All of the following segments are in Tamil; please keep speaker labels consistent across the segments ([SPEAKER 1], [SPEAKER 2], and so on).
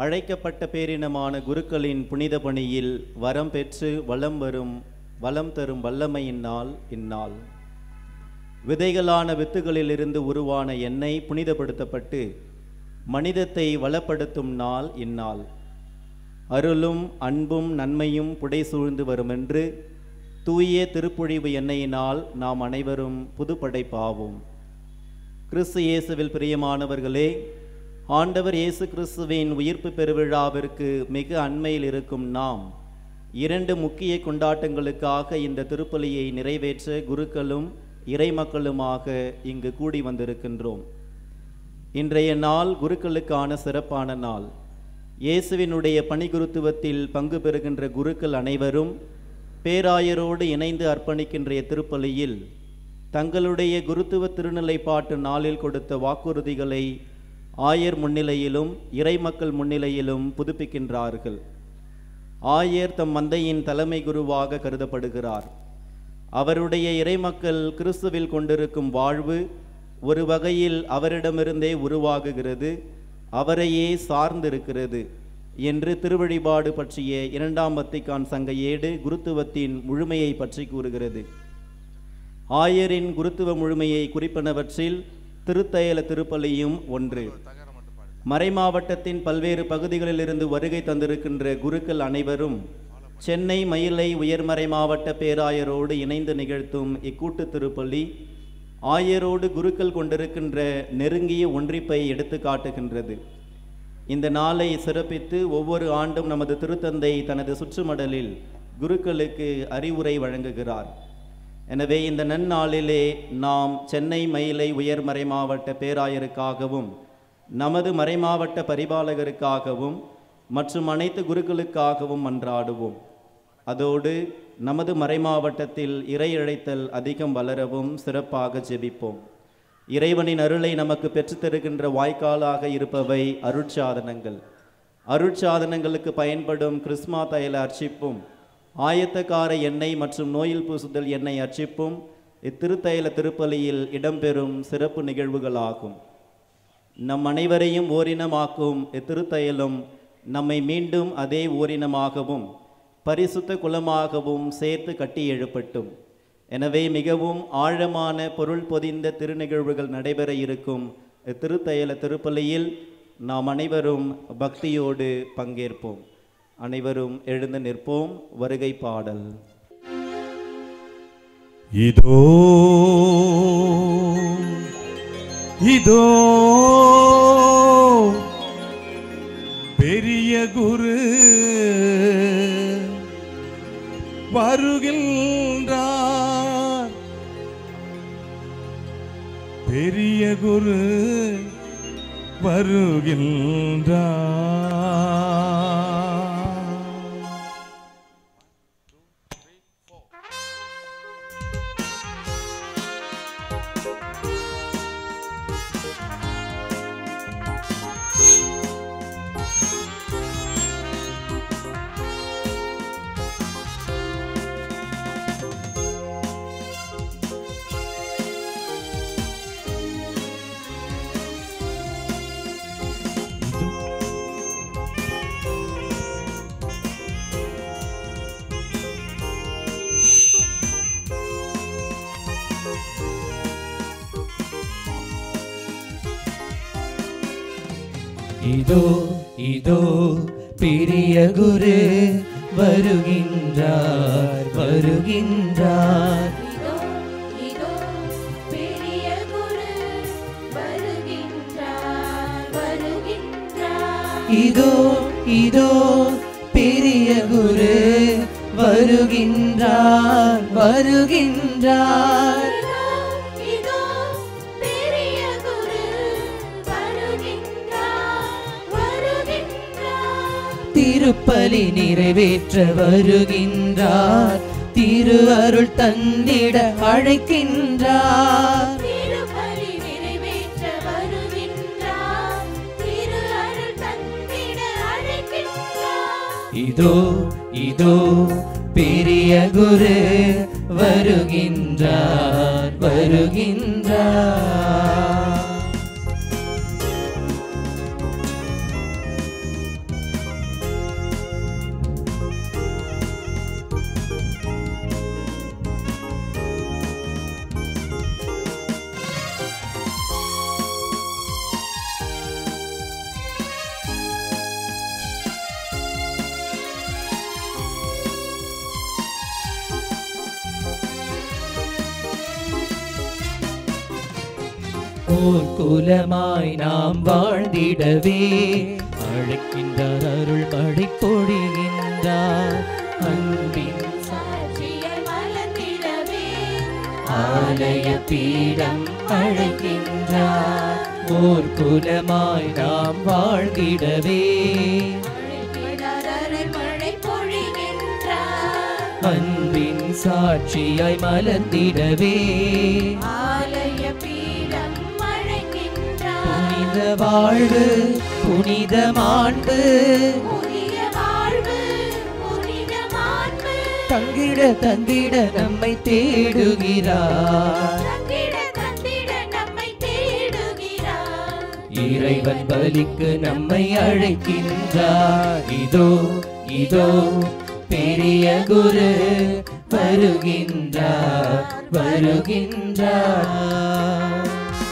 [SPEAKER 1] அழைக்கப்பட்ட பேரினமான குருக்களின் புனித பணியில் வரம் பெற்று வளம் வரும் வளம் தரும் வல்லமையின் நாள் இந்நாள் விதைகளான வித்துகளிலிருந்து உருவான எண்ணெய் புனிதப்படுத்தப்பட்டு மனிதத்தை வளப்படுத்தும் நாள் இந்நாள் அருளும் அன்பும் நன்மையும் புடைசூழ்ந்து வருமென்று தூய திருப்பொழிவு எண்ணெயினால் நாம் அனைவரும் புதுப்படைப்பாவோம் கிறிஸ்து இயேசுவில் பிரியமானவர்களே ஆண்டவர் இயேசு கிறிஸ்துவின் உயிர்ப்பு பெருவிழாவிற்கு மிக அண்மையில் இருக்கும் நாம் இரண்டு முக்கிய கொண்டாட்டங்களுக்காக இந்த திருப்பலியை நிறைவேற்ற குருக்களும் இறைமக்களுமாக இங்கு கூடி வந்திருக்கின்றோம் இன்றைய நாள் குருக்களுக்கான சிறப்பான நாள் இயேசுவினுடைய பணிகுருத்துவத்தில் பங்கு பெறுகின்ற குருக்கள் அனைவரும் பேராயரோடு இணைந்து அர்ப்பணிக்கின்ற திருப்பலியில் தங்களுடைய குருத்துவ திருநிலைப்பாட்டு நாளில் கொடுத்த வாக்குறுதிகளை ஆயர் முன்னிலையிலும் இறைமக்கள் முன்னிலையிலும் புதுப்பிக்கின்றார்கள் ஆயர் தம் மந்தையின் தலைமை குருவாக கருதப்படுகிறார் அவருடைய இறைமக்கள் கிறிஸ்துவில் கொண்டிருக்கும் வாழ்வு ஒரு வகையில் அவரிடமிருந்தே உருவாகுகிறது அவரையே சார்ந்திருக்கிறது என்று திருவழிபாடு பற்றிய இரண்டாம் வத்திக்கான் சங்க ஏடு குருத்துவத்தின் முழுமையை பற்றி கூறுகிறது ஆயரின் குருத்துவ முழுமையை குறிப்பனவற்றில் திருத்தயல திருப்பலியும் ஒன்று மறைமாவட்டத்தின் பல்வேறு பகுதிகளிலிருந்து வருகை தந்திருக்கின்ற குருக்கள் அனைவரும் சென்னை மயிலை உயர்மறை மாவட்ட பேராயரோடு இணைந்து நிகழ்த்தும் இக்கூட்டு திருப்பலி ஆயரோடு குருக்கள் கொண்டிருக்கின்ற நெருங்கிய ஒன்றிப்பை எடுத்து காட்டுகின்றது இந்த நாளை சிறப்பித்து ஒவ்வொரு ஆண்டும் நமது திருத்தந்தை தனது சுற்றுமடலில் குருக்களுக்கு அறிவுரை வழங்குகிறார் எனவே இந்த நன்னாளிலே நாம் சென்னை மயிலை உயர்மறை மாவட்ட பேராயருக்காகவும் நமது மறைமாவட்ட பரிபாலகருக்காகவும் மற்றும் அனைத்து குருக்களுக்காகவும் மன்றாடுவோம் அதோடு நமது மறைமாவட்டத்தில் இறை இழைத்தல் அதிகம் வளரவும் சிறப்பாக ஜெபிப்போம் இறைவனின் அருளை நமக்கு பெற்றுத்தருகின்ற வாய்க்காலாக இருப்பவை அருட்சாதனங்கள் அருட்சாதனங்களுக்கு பயன்படும் கிறிஸ்மா தைல அர்ச்சிப்பும் ஆயத்தக்கார எண்ணெய் மற்றும் நோயில் பூசுதல் எண்ணெய் அர்ச்சிப்பும் இத்திருத்தைல திருப்பலியில் இடம்பெறும் சிறப்பு நிகழ்வுகளாகும் நம் அனைவரையும் ஓரினமாக்கும் இத்திருத்தையலும் நம்மை மீண்டும் அதே ஓரினமாகவும் பரிசுத்த குலமாகவும் சேர்த்து கட்டி எழுப்பட்டும் எனவே மிகவும் ஆழமான பொருள் பொதிந்த திருநிகழ்வுகள் நடைபெற இருக்கும் இத்திருத்தையல திருப்பலியில் நாம் அனைவரும் பக்தியோடு பங்கேற்போம் அனைவரும் எழுந்து நிற்போம் வருகை பாடல்
[SPEAKER 2] இதோ இதோ பெரிய குரு வருகின்றார் பெரிய குரு வருகின்றார்
[SPEAKER 3] இதோ இதோ பெரிய குரு வருகின்றார் வருகின்றார்
[SPEAKER 4] இதோ இதோ பெரிய குரு வருகின்றார் வருகின்றார்
[SPEAKER 3] இதோ இதோ பெரிய குரு வருகின்றார் வருகின்றார்
[SPEAKER 4] இதோ இதோ பெரிய குரு வருகின்றார் வருகின்றார்
[SPEAKER 3] திருப்பலி நிறைவேற்ற வருகின்றார் திரு அருள் தந்திட அழைக்கின்றார்
[SPEAKER 4] திருப்பலி நிறைவேற்ற வருகின்றார் திரு அருள் தந்திட அழைக்கின்றார்
[SPEAKER 3] இதோ இதோ பெரிய குரு வருகின்றார் வருகின்றார் ஓர் குலமாய் நாம் வாழ்ந்திடவே அழைக்கின்றார் அருள் மழை பொழிகின்றார் அன்பின்
[SPEAKER 4] சாட்சியாய் மலர்ந்திடவே
[SPEAKER 3] ஆலய பீடம் அழைக்கின்றார் ஓர் குலமாய் நாம் வாழ்ந்திடவே
[SPEAKER 4] அழைக்கிறார் அருள் மழை பொழிகின்றார்
[SPEAKER 3] அன்பின் சாட்சியாய் மலர்ந்திடவே
[SPEAKER 4] ஆலய பீடம் அழைக்கின்றார்
[SPEAKER 3] புனித வாழ்வு புனித மாண்பு
[SPEAKER 4] புனித வாழ்வு புனித மாண்பு
[SPEAKER 3] தங்கிட தங்கிட நம்மை தேடுகிறார்
[SPEAKER 4] தந்திட தந்திட நம்மை தேடுகிறார்
[SPEAKER 3] இறைவன் பலிக்கு நம்மை அழைக்கின்றார் இதோ இதோ பெரிய குரு வருகின்றார் வருகின்றார்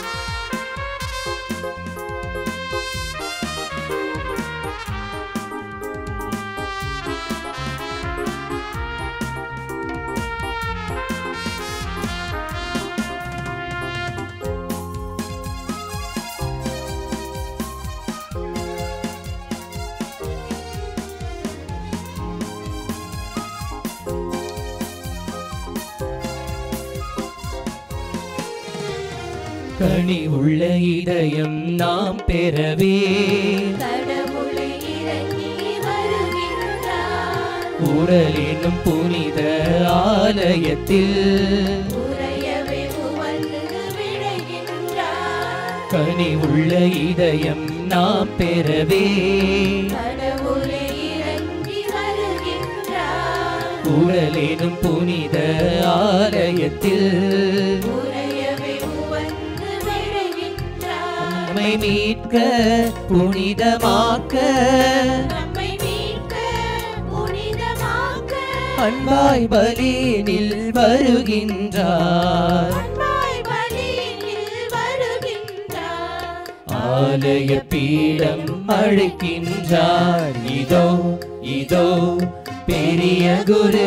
[SPEAKER 3] கனி உள்ள இதயம் நாம் பெறவே
[SPEAKER 4] கடவுளை இறங்கி வருகின்றார்
[SPEAKER 3] உடலினும் புனித ஆலயத்தில்
[SPEAKER 4] உறையவே உவந்து விழைகின்றார்
[SPEAKER 3] கனி உள்ள இதயம் நாம் பெறவே
[SPEAKER 4] கடவுளை இறங்கி வருகின்றார்
[SPEAKER 3] உடலினும் புனித ஆலயத்தில்
[SPEAKER 4] உறையவே உவந்து விழைகின்றார்
[SPEAKER 3] நம்மை மீட்க புனிதமாக்க
[SPEAKER 4] நம்மை மீட்க புனிதமாக்க
[SPEAKER 3] அன்பாய் பலியினில் வருகின்றார்
[SPEAKER 4] அன்பாய் பலியினில் வருகின்றார்
[SPEAKER 3] ஆலய பீடம் அழைக்கின்றார் இதோ இதோ பெரிய குரு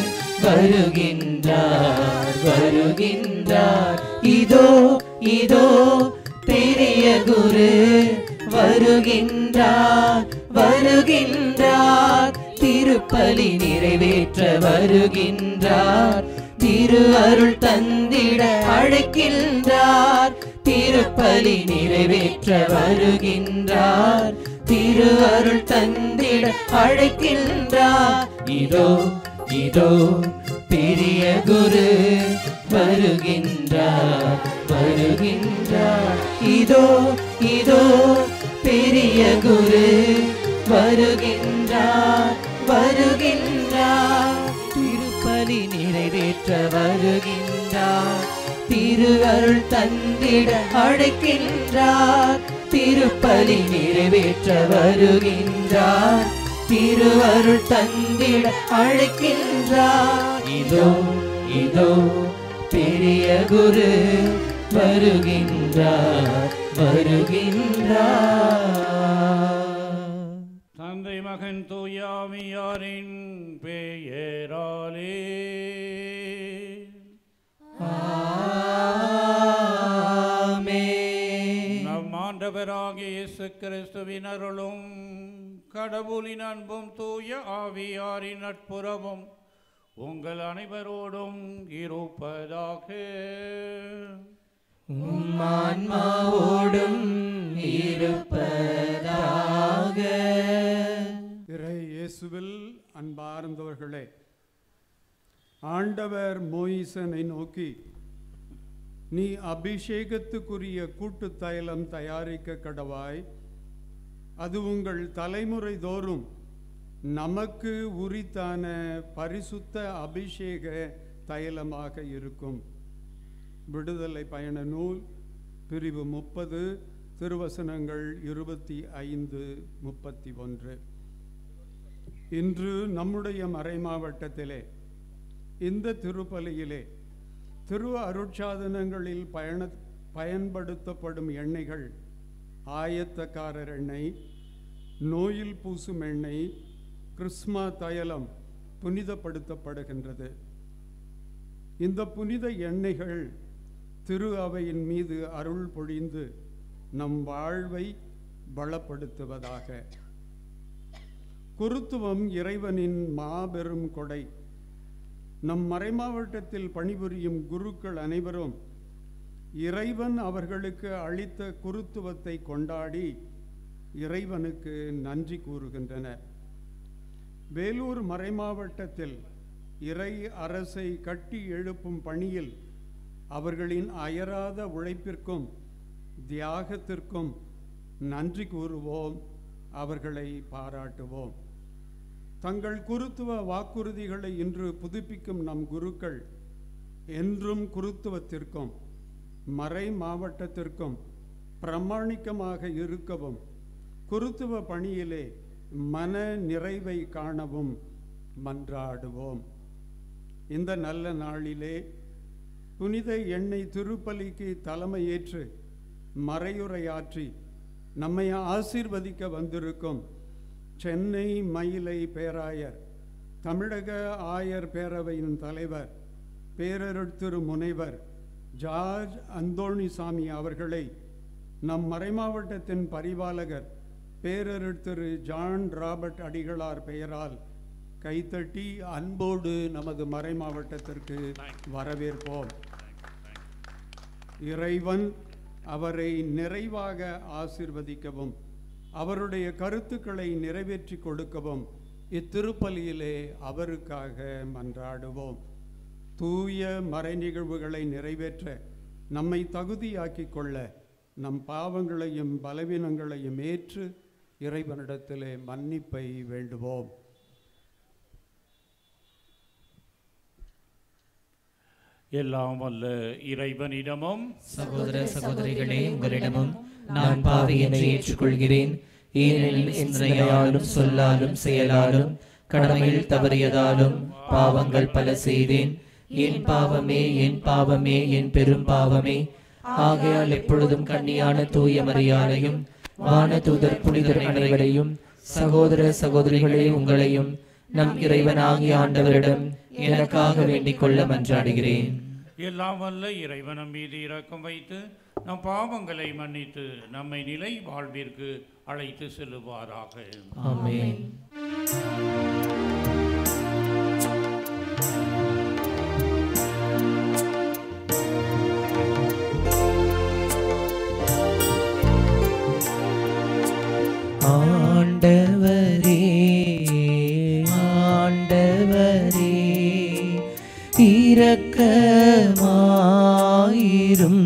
[SPEAKER 3] வருகின்றார் வருகின்றார் இதோ இதோ பெரிய குரு வருகின்றார் வருகின்றார் திருப்பலி நிறைவேற்ற வருகின்றார் திரு அருள் தந்திட அழைக்கின்றார் திருப்பலி நிறைவேற்ற வருகின்றார் திரு அருள் தந்திட அழைக்கின்றார் இதோ இதோ பெரிய குரு வருகின்றார் வருகின்றார் இதோ இதோ பெரிய குரு வருகின்றார் வருகின்றார் திருப்பலி நிறைவேற்ற வருகின்றார் திரு அருள் தந்திட அழைக்கின்றார் திருப்பலி நிறைவேற்ற வருகின்றார் திரு அருள் தந்திட அழைக்கின்றார் இதோ இதோ பெரிய குரு வருகின்றார் வருகின்றார்
[SPEAKER 2] தந்தை மகன் தூயாமியாரின் பெயராலே
[SPEAKER 3] ஆமென்.
[SPEAKER 2] நம் ஆண்டவராகிய இயேசு கிறிஸ்துவின் அருளும் கடவுளின் அன்பும் தூய ஆவியாரின் நட்புறவும் உங்கள் அனைவரோடும் இருப்பதாக
[SPEAKER 3] உம் ஆன்மாவோடும் இருப்பதாக
[SPEAKER 5] இறை இயேசுவில் அன்பார்ந்தவர்களே ஆண்டவர் மோயிசனை நோக்கி நீ அபிஷேகத்துக்குரிய கூட்டு தைலம் தயாரிக்க கடவாய் அது உங்கள் தலைமுறை தோறும் நமக்கு உரித்தான பரிசுத்த அபிஷேக தைலமாக இருக்கும் விடுதலை பயண நூல் பிரிவு முப்பது திருவசனங்கள் இருபத்தி ஐந்து முப்பத்தி ஒன்று இன்று நம்முடைய மறைமாவட்டத்திலே இந்த திருப்பலியிலே திரு அருட்சாதனங்களில் பயண பயன்படுத்தப்படும் எண்ணெய்கள் ஆயத்தக்காரர் எண்ணெய் நோயில் பூசும் எண்ணெய் கிறிஸ்மா தைலம் புனிதப்படுத்தப்படுகின்றது இந்த புனித எண்ணெய்கள் திரு அவையின் மீது அருள் பொழிந்து நம் வாழ்வை பலப்படுத்துவதாக குருத்துவம் இறைவனின் மாபெரும் கொடை நம் மறைமாவட்டத்தில் பணிபுரியும் குருக்கள் அனைவரும் இறைவன் அவர்களுக்கு அளித்த குருத்துவத்தை கொண்டாடி இறைவனுக்கு நன்றி கூறுகின்றனர் வேலூர் மறைமாவட்டத்தில் இறை அரசை கட்டி எழுப்பும் பணியில் அவர்களின் அயராத உழைப்பிற்கும் தியாகத்திற்கும் நன்றி கூறுவோம் அவர்களை பாராட்டுவோம் தங்கள் குருத்துவ வாக்குறுதிகளை இன்று புதுப்பிக்கும் நம் குருக்கள் என்றும் குருத்துவத்திற்கும் மறை மாவட்டத்திற்கும் பிரமாணிக்கமாக இருக்கவும் குருத்துவ பணியிலே மன நிறைவை காணவும் மன்றாடுவோம் இந்த நல்ல நாளிலே புனித எண்ணெய் திருப்பலிக்கு தலைமையேற்று மறையுரையாற்றி நம்மை ஆசீர்வதிக்க வந்திருக்கும் சென்னை மயிலை பேராயர் தமிழக ஆயர் பேரவையின் தலைவர் பேரருட்திரு முனைவர் ஜார்ஜ் அந்தோணிசாமி அவர்களை நம் மறைமாவட்டத்தின் பரிபாலகர் பேரருட்திரு ஜான் ராபர்ட் அடிகளார் பெயரால் கைத்தட்டி அன்போடு நமது மறைமாவட்டத்திற்கு வரவேற்போம் இறைவன் அவரை நிறைவாக ஆசிர்வதிக்கவும் அவருடைய கருத்துக்களை நிறைவேற்றி கொடுக்கவும் இத்திருப்பலியிலே அவருக்காக மன்றாடுவோம் தூய மறை நிகழ்வுகளை நிறைவேற்ற நம்மை தகுதியாக்கிக் கொள்ள நம் பாவங்களையும் பலவீனங்களையும் ஏற்று இறைவனிடத்திலே மன்னிப்பை வேண்டுவோம்
[SPEAKER 2] எல்லாம் வல்ல இறைவனிடமும்
[SPEAKER 3] சகோதர சகோதரிகளே உங்களிடமும் நான் பாவி என்று ஏற்றுக்கொள்கிறேன் ஏனெனில் என் சிந்தையாலும் சொல்லாலும் செயலாலும் கடமையில் தவறியதாலும் பாவங்கள் பல செய்தேன் என் பாவமே என் பாவமே என் பெரும் பாவமே ஆகையால் எப்பொழுதும் கண்ணியான தூய மரியாதையும் வான தூதர் புனிதர் அனைவரையும் சகோதர சகோதரிகளே உங்களையும் நம் இறைவனாகிய ஆண்டவரிடம் எனக்காக வேண்டிக் கொள்ள மன்றாடுகிறேன்
[SPEAKER 2] எல்லாம் வல்ல இறைவனம் மீது இரக்கம் வைத்து நம் பாவங்களை மன்னித்து நம்மை நிலை வாழ்விற்கு அழைத்து செல்லுவாராக
[SPEAKER 3] ஆமென் ஆண்டவரே ஆண்டவரே இரக்கமாயிரும்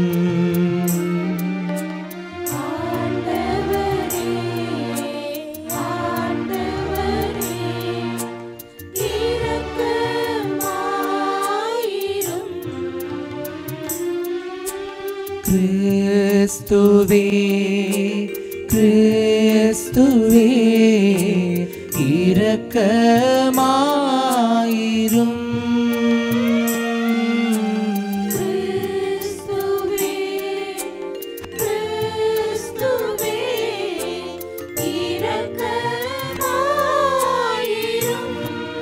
[SPEAKER 4] ஆண்டவரே ஆண்டவரே இரக்கமாயிரும்
[SPEAKER 3] கிறிஸ்துவே கிறிஸ்துவே இரக்கமாயிரும்
[SPEAKER 4] கிறிஸ்துவே கிறிஸ்துவே இரக்கமாயிரும்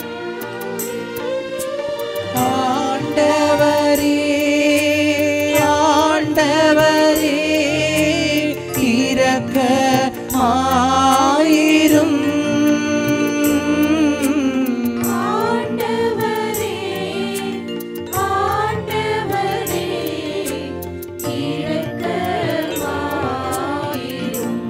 [SPEAKER 3] ஆண்டவரே ஆண்டவரே இரக்கமாயிரும்
[SPEAKER 4] ஆண்டவரே ஆண்டவரே இரக்கமாயிரும்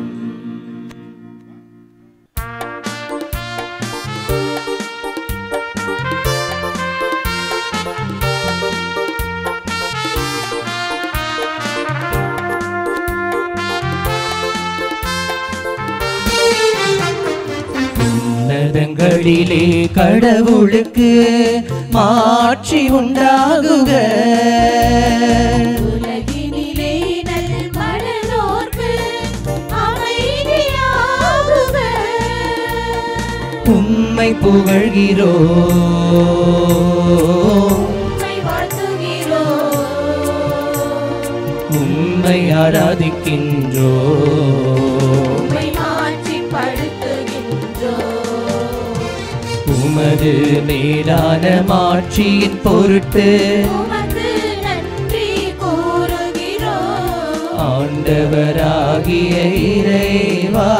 [SPEAKER 3] உன்னதங்களிலே கடவுளுக்கு மாட்சி உண்டாகுக
[SPEAKER 4] உலகினிலே நல்மனதோர்க்கு அமைதியாகுக.
[SPEAKER 3] உம்மை புகழ்கிறோ
[SPEAKER 4] உம்மை வாழ்த்துகிறோம்.
[SPEAKER 3] உம்மை ஆராதிக்கின்றோ
[SPEAKER 4] உம்மை மாட்சிப்படுத்துகின்றோம்.
[SPEAKER 3] உமது மேலான மாட்சியின் பொருட்டு
[SPEAKER 4] உமக்கு நன்றி கூறுகிறோம்.
[SPEAKER 3] தந்தையாகிய இறைவா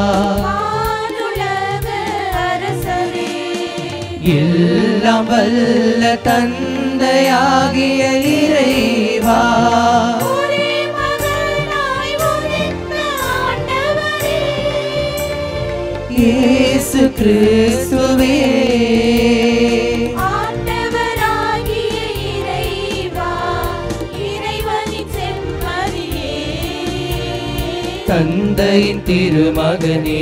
[SPEAKER 4] வானுலக அரசரே
[SPEAKER 3] எல்லாம் வல்ல தந்தையாகிய இறைவா
[SPEAKER 4] ஒரே மகனாய் உதித்த ஆண்டவரே
[SPEAKER 3] இயேசு கிறிஸ்துவே
[SPEAKER 4] ஆண்டவராகிய இறைவா இறைவனின் செம்மறியே
[SPEAKER 3] தந்தையின் திருமகனே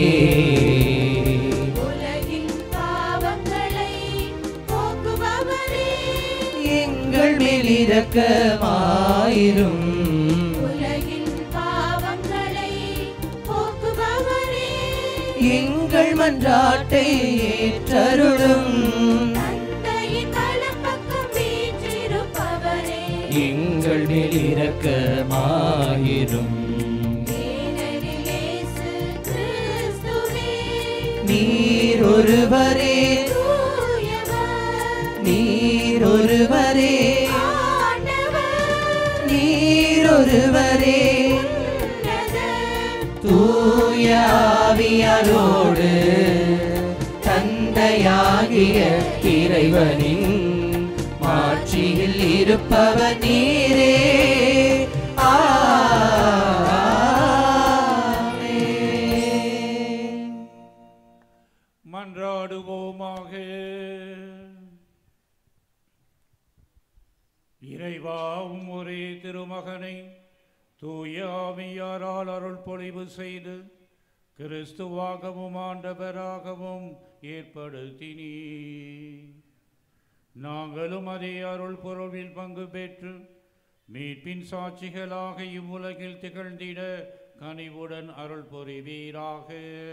[SPEAKER 4] உலகின் பாவங்களை போக்குபவரே
[SPEAKER 3] எங்கள் மேல் இரக்கமாயிரும்
[SPEAKER 4] உலகின் பாவங்களை போக்குபவரே
[SPEAKER 3] எங்கள் மன்றாட்டை ஏற்றருளும்
[SPEAKER 4] தந்தையின் வலப்பக்கம் வீற்றிருப்பவரே
[SPEAKER 3] எங்கள் மேல் இரக்கமாயிரும்
[SPEAKER 4] ஏனெனில் இயேசு கிறிஸ்துவே
[SPEAKER 3] நீர் ஒருவரே
[SPEAKER 4] தூயவர்
[SPEAKER 3] நீர் ஒருவரே
[SPEAKER 4] ஆண்டவர்
[SPEAKER 3] நீர் ஒருவரே
[SPEAKER 4] உன்னதர்
[SPEAKER 3] தூய ஆவியாரோடு தந்தையாகிய இறைவனின் மாட்சியில் இருப்பவர் நீரே ஆமென்.
[SPEAKER 2] மன்றாடுவோமாக இறைவா உம் ஒரே திருமகனை தூய ஆவியாரால் அருள் பொழிவு செய்து கிறிஸ்துவாகவும் ஆண்டவராகவும் ஏற்படுத்தினீ நாங்களும் அதே அருள் பொருளில் பங்கு பெற்று மீட்பின் சாட்சிகளாக இவ்வுலகில் திகழ்ந்திட கனிவுடன் அருள் புரிவீராக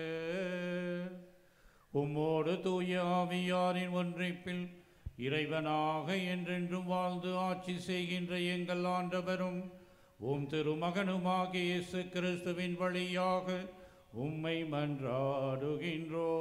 [SPEAKER 2] உம்மோடு தூய ஆவியாரின் ஒன்றிப்பில் இறைவனாக என்றென்றும் வாழ்ந்து ஆட்சி செய்கின்ற எங்கள் ஆண்டவரும் உம் திருமகனுமாகிய இயேசு கிறிஸ்துவின் வழியாக உம்மை மன்றாடுகின்றோ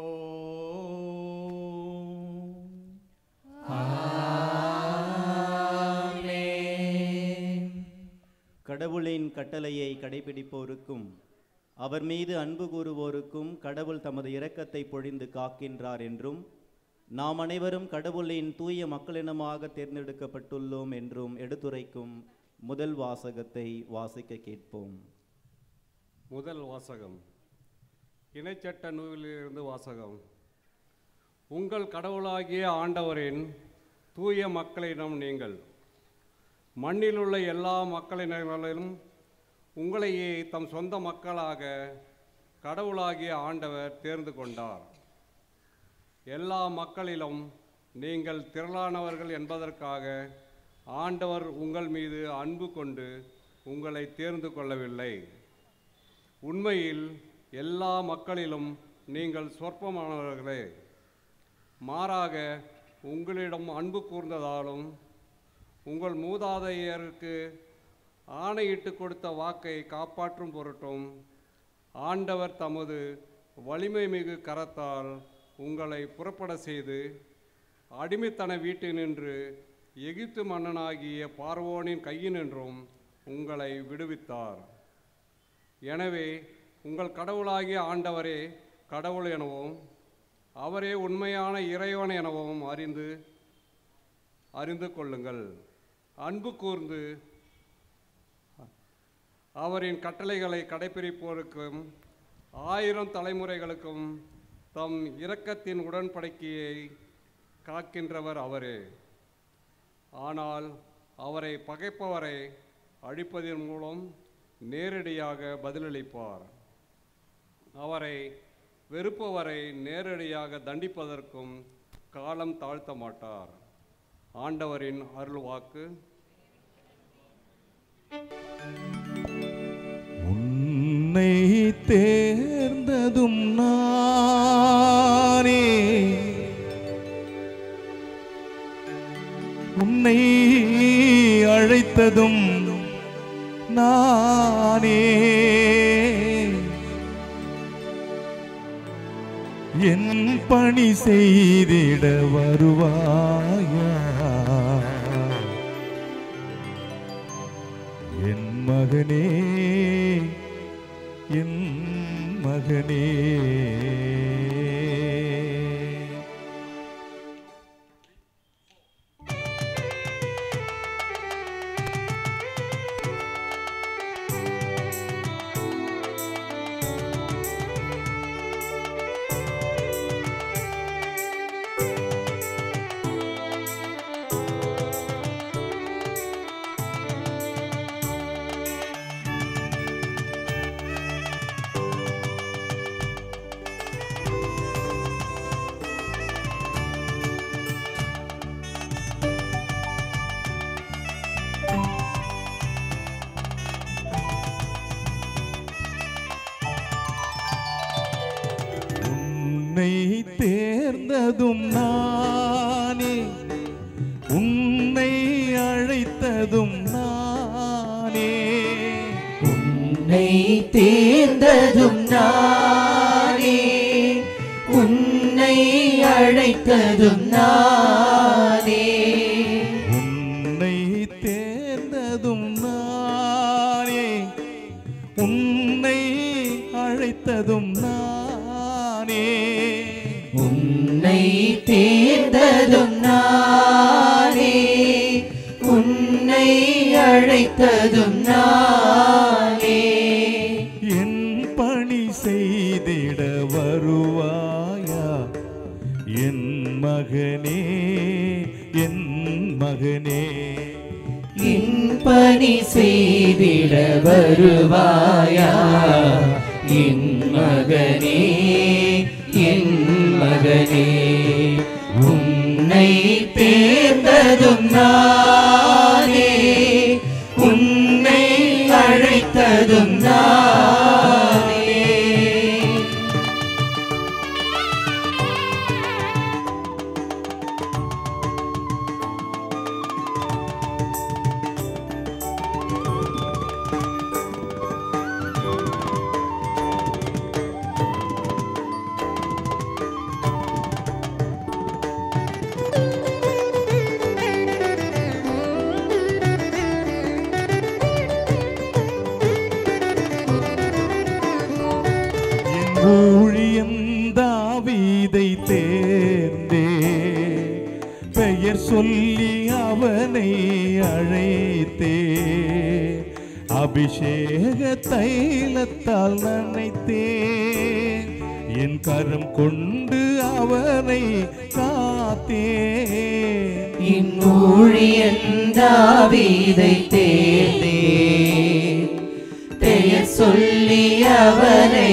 [SPEAKER 1] கடவுளின் கட்டளையை கடைபிடிப்போருக்கும் அவர் மீது அன்பு கூறுவோருக்கும் கடவுள் தமது இரக்கத்தை பொழிந்து காக்கின்றார் என்றும் நாம் அனைவரும் கடவுளின் தூய மக்களினமாக தேர்ந்தெடுக்கப்பட்டுள்ளோம் என்றும் எடுத்துரைக்கும் முதல் வாசகத்தை வாசிக்க கேட்போம்
[SPEAKER 6] முதல் வாசகம் இணைச்சட்ட நூலிலிருந்து வாசகம் உங்கள் கடவுளாகிய ஆண்டவரின் தூய மக்களிடம் நீங்கள் மண்ணிலுள்ள எல்லா மக்களினங்களிலும் உங்களையே தம் சொந்த மக்களாக கடவுளாகிய ஆண்டவர் தேர்ந்து கொண்டார் எல்லா மக்களிலும் நீங்கள் திரளானவர்கள் என்பதற்காக ஆண்டவர் உங்கள் மீது அன்பு கொண்டு உங்களை தேர்ந்து கொள்ளவில்லை உண்மையில் எல்லா மக்களிலும் நீங்கள் சொற்பமானவர்களே மாறாக உங்களிடம் அன்பு கூர்ந்ததாலும் உங்கள் மூதாதையருக்கு ஆணையிட்டு கொடுத்த வாக்கை காப்பாற்றும் பொருட்டும் ஆண்டவர் தமது வலிமை மிகு கரத்தால் உங்களை புறப்பட செய்து அடிமைத்தன வீட்டினின்று எகிப்து மன்னனாகிய பார்வோனின் கையினின்றும் உங்களை விடுவித்தார் எனவே உங்கள் கடவுளாகிய ஆண்டவரே கடவுள் எனவும் அவரே உண்மையான இறைவன் எனவும் அறிந்து அறிந்து கொள்ளுங்கள் அன்பு கூர்ந்து அவரின் கட்டளைகளை கடைபிடிப்போருக்கும் ஆயிரம் தலைமுறைகளுக்கும் தம் இரக்கத்தின் உடன்படிக்கையை காக்கின்றவர் அவரே ஆனால் அவரை பகைப்பவரை அழிப்பதன் மூலம் நேரடியாக பதிலளிப்பார் அவரை வெறுப்பவரை நேரடியாக தண்டிப்பதற்கும் காலம் தாழ்த்த மாட்டார் ஆண்டவரின் அருள்வாக்கு
[SPEAKER 7] உன்னை தேர்ந்ததும் நானே உன்னை அழைத்ததும் நானே என் பணி செய்திட வருவாயா என் மகனே என் மகனே உன்னை தேர்ந்ததும் நானே உன்னை அழைத்ததும் நானே
[SPEAKER 3] உன்னை தேர்ந்ததும் நானே உன்னை அழைத்ததும் நானே
[SPEAKER 7] உன்னை தேர்ந்ததும் நானே உன்னை அழைத்ததும் நானே
[SPEAKER 3] உன்னை தேர்ந்ததும் நானே உன்னை அழைத்ததும் நானே
[SPEAKER 7] என் பணி செய்திட வருவாயா என் மகனே என் மகனே
[SPEAKER 3] என் பணி செய்திட வருவாயா என் மகனே என் மகனே உன்னை தேர்ந்ததும் நானே உன்னை அழைத்ததும் நானே
[SPEAKER 7] என் ஊழியன் தாவீதை தேர்ந்தே பெயர் சொல்லி அவனை அழைத்தே அபிஷேக தைலத்தால் நனைத்தே என் கரம் கொண்டு அவனை காத்தே
[SPEAKER 3] என் ஊழியன் தாவீதை தேர்ந்தே பெயர் சொல்லி அவனை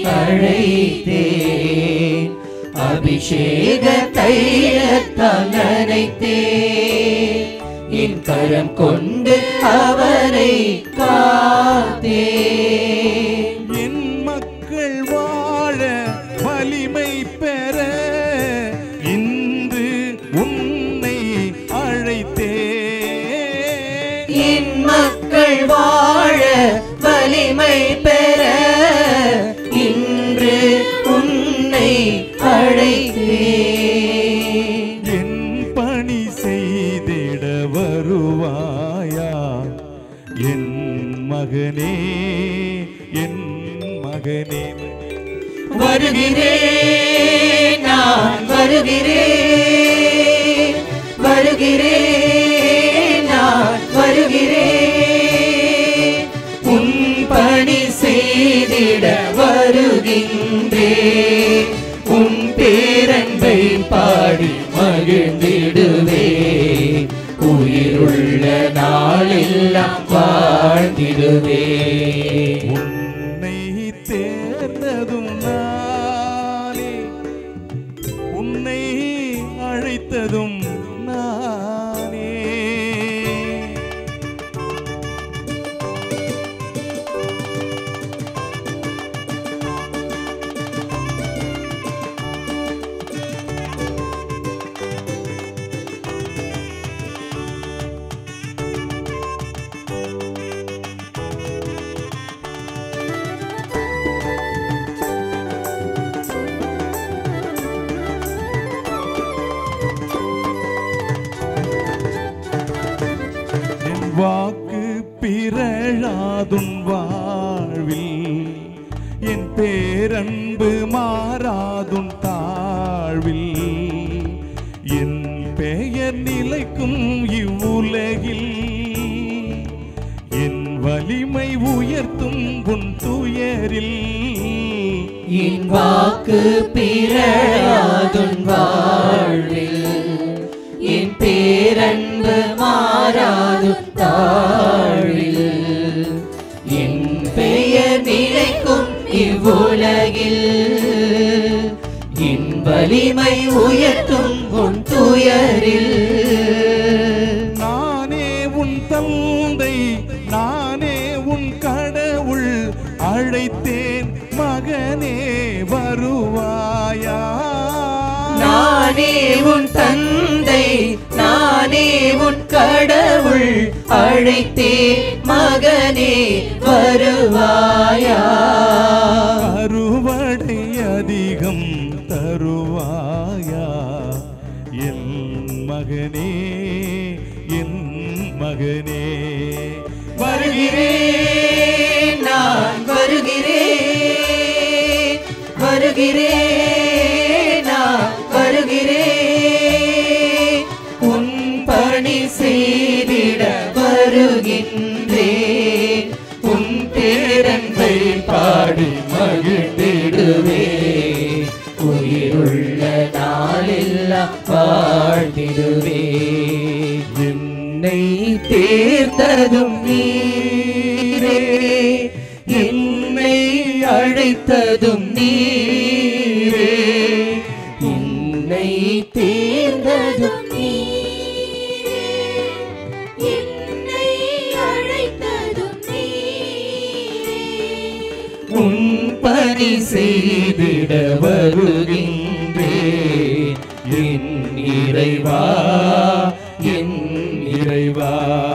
[SPEAKER 3] அழைத்தேன் அபிஷேக தைலத்தால் நனைத்தேன் என் கரம் கொண்டு அவரை காத்தேன்
[SPEAKER 7] என் மக்கள் வாழ வலிமை பெற இன்று உன்னை அழைத்தே
[SPEAKER 3] என் மக்கள் வாழ வலிமை பெற இன்று உன்னை அழைத்தேன்
[SPEAKER 7] என் பணி செய்திட வருவாயா என் மகனே என் மகனே
[SPEAKER 3] வருகிறேன் நான் வருகிறேன் வருகிறேன் நான் வருகிறேன் உன் பணி செய்திட வருகின்றேன் உன் பேரன்பை பாடி மகிழ்ந்திடுவே உயிருள்ள நாளெல்லாம் வாழ்ந்திடுவே
[SPEAKER 7] உன்னை தேர்ந்ததும் நானே உன்னை அழைத்ததும் நானே வாழும் தாழ்வில் என் பெயர் நிலைக்கும் இவ்வுலகில் என் வலிமை உயர்த்தும் உன் துயரில்
[SPEAKER 3] என் வாக்கு பிறழாதுன் வாழ்வில் என் பேரன்பு மாறாதுன் தாழில் என் பெயர் நிலைக்கும் இவ்வுலகில் என் வலிமை உயர்த்தும் உன் துயரில்
[SPEAKER 7] நானே உன் தந்தை நானே உன் கடவுள் அழைத்தேன் மகனே வருவாயா
[SPEAKER 3] நானே உன் தந்தை நானே உன் கடவுள் அழைத்தே மகனே வருவாயா
[SPEAKER 7] அறுவடை அதிகம் தருவாயா என் மகனே என் மகனே
[SPEAKER 3] வருகிறேன் நான் வருகிறேன் வருகிறேன் நான் வருகிறேன் உன் பணி செய்திட வருகின்றேன் உன் பேரன்பை பாடி மகிழ்ந்திடுவேன் உயிருள்ள நாளெல்லாம் வாழ்ந்திடுவேன் என்னை தேர்ந்ததும் நீரே என்னை அழைத்ததும் நீரே என்னை தேர்ந்ததும்
[SPEAKER 4] என்னை அழைத்ததும் நீரே
[SPEAKER 3] உன் பணி செய்திட வருகின்றேன் என் இறைவா என் இறைவா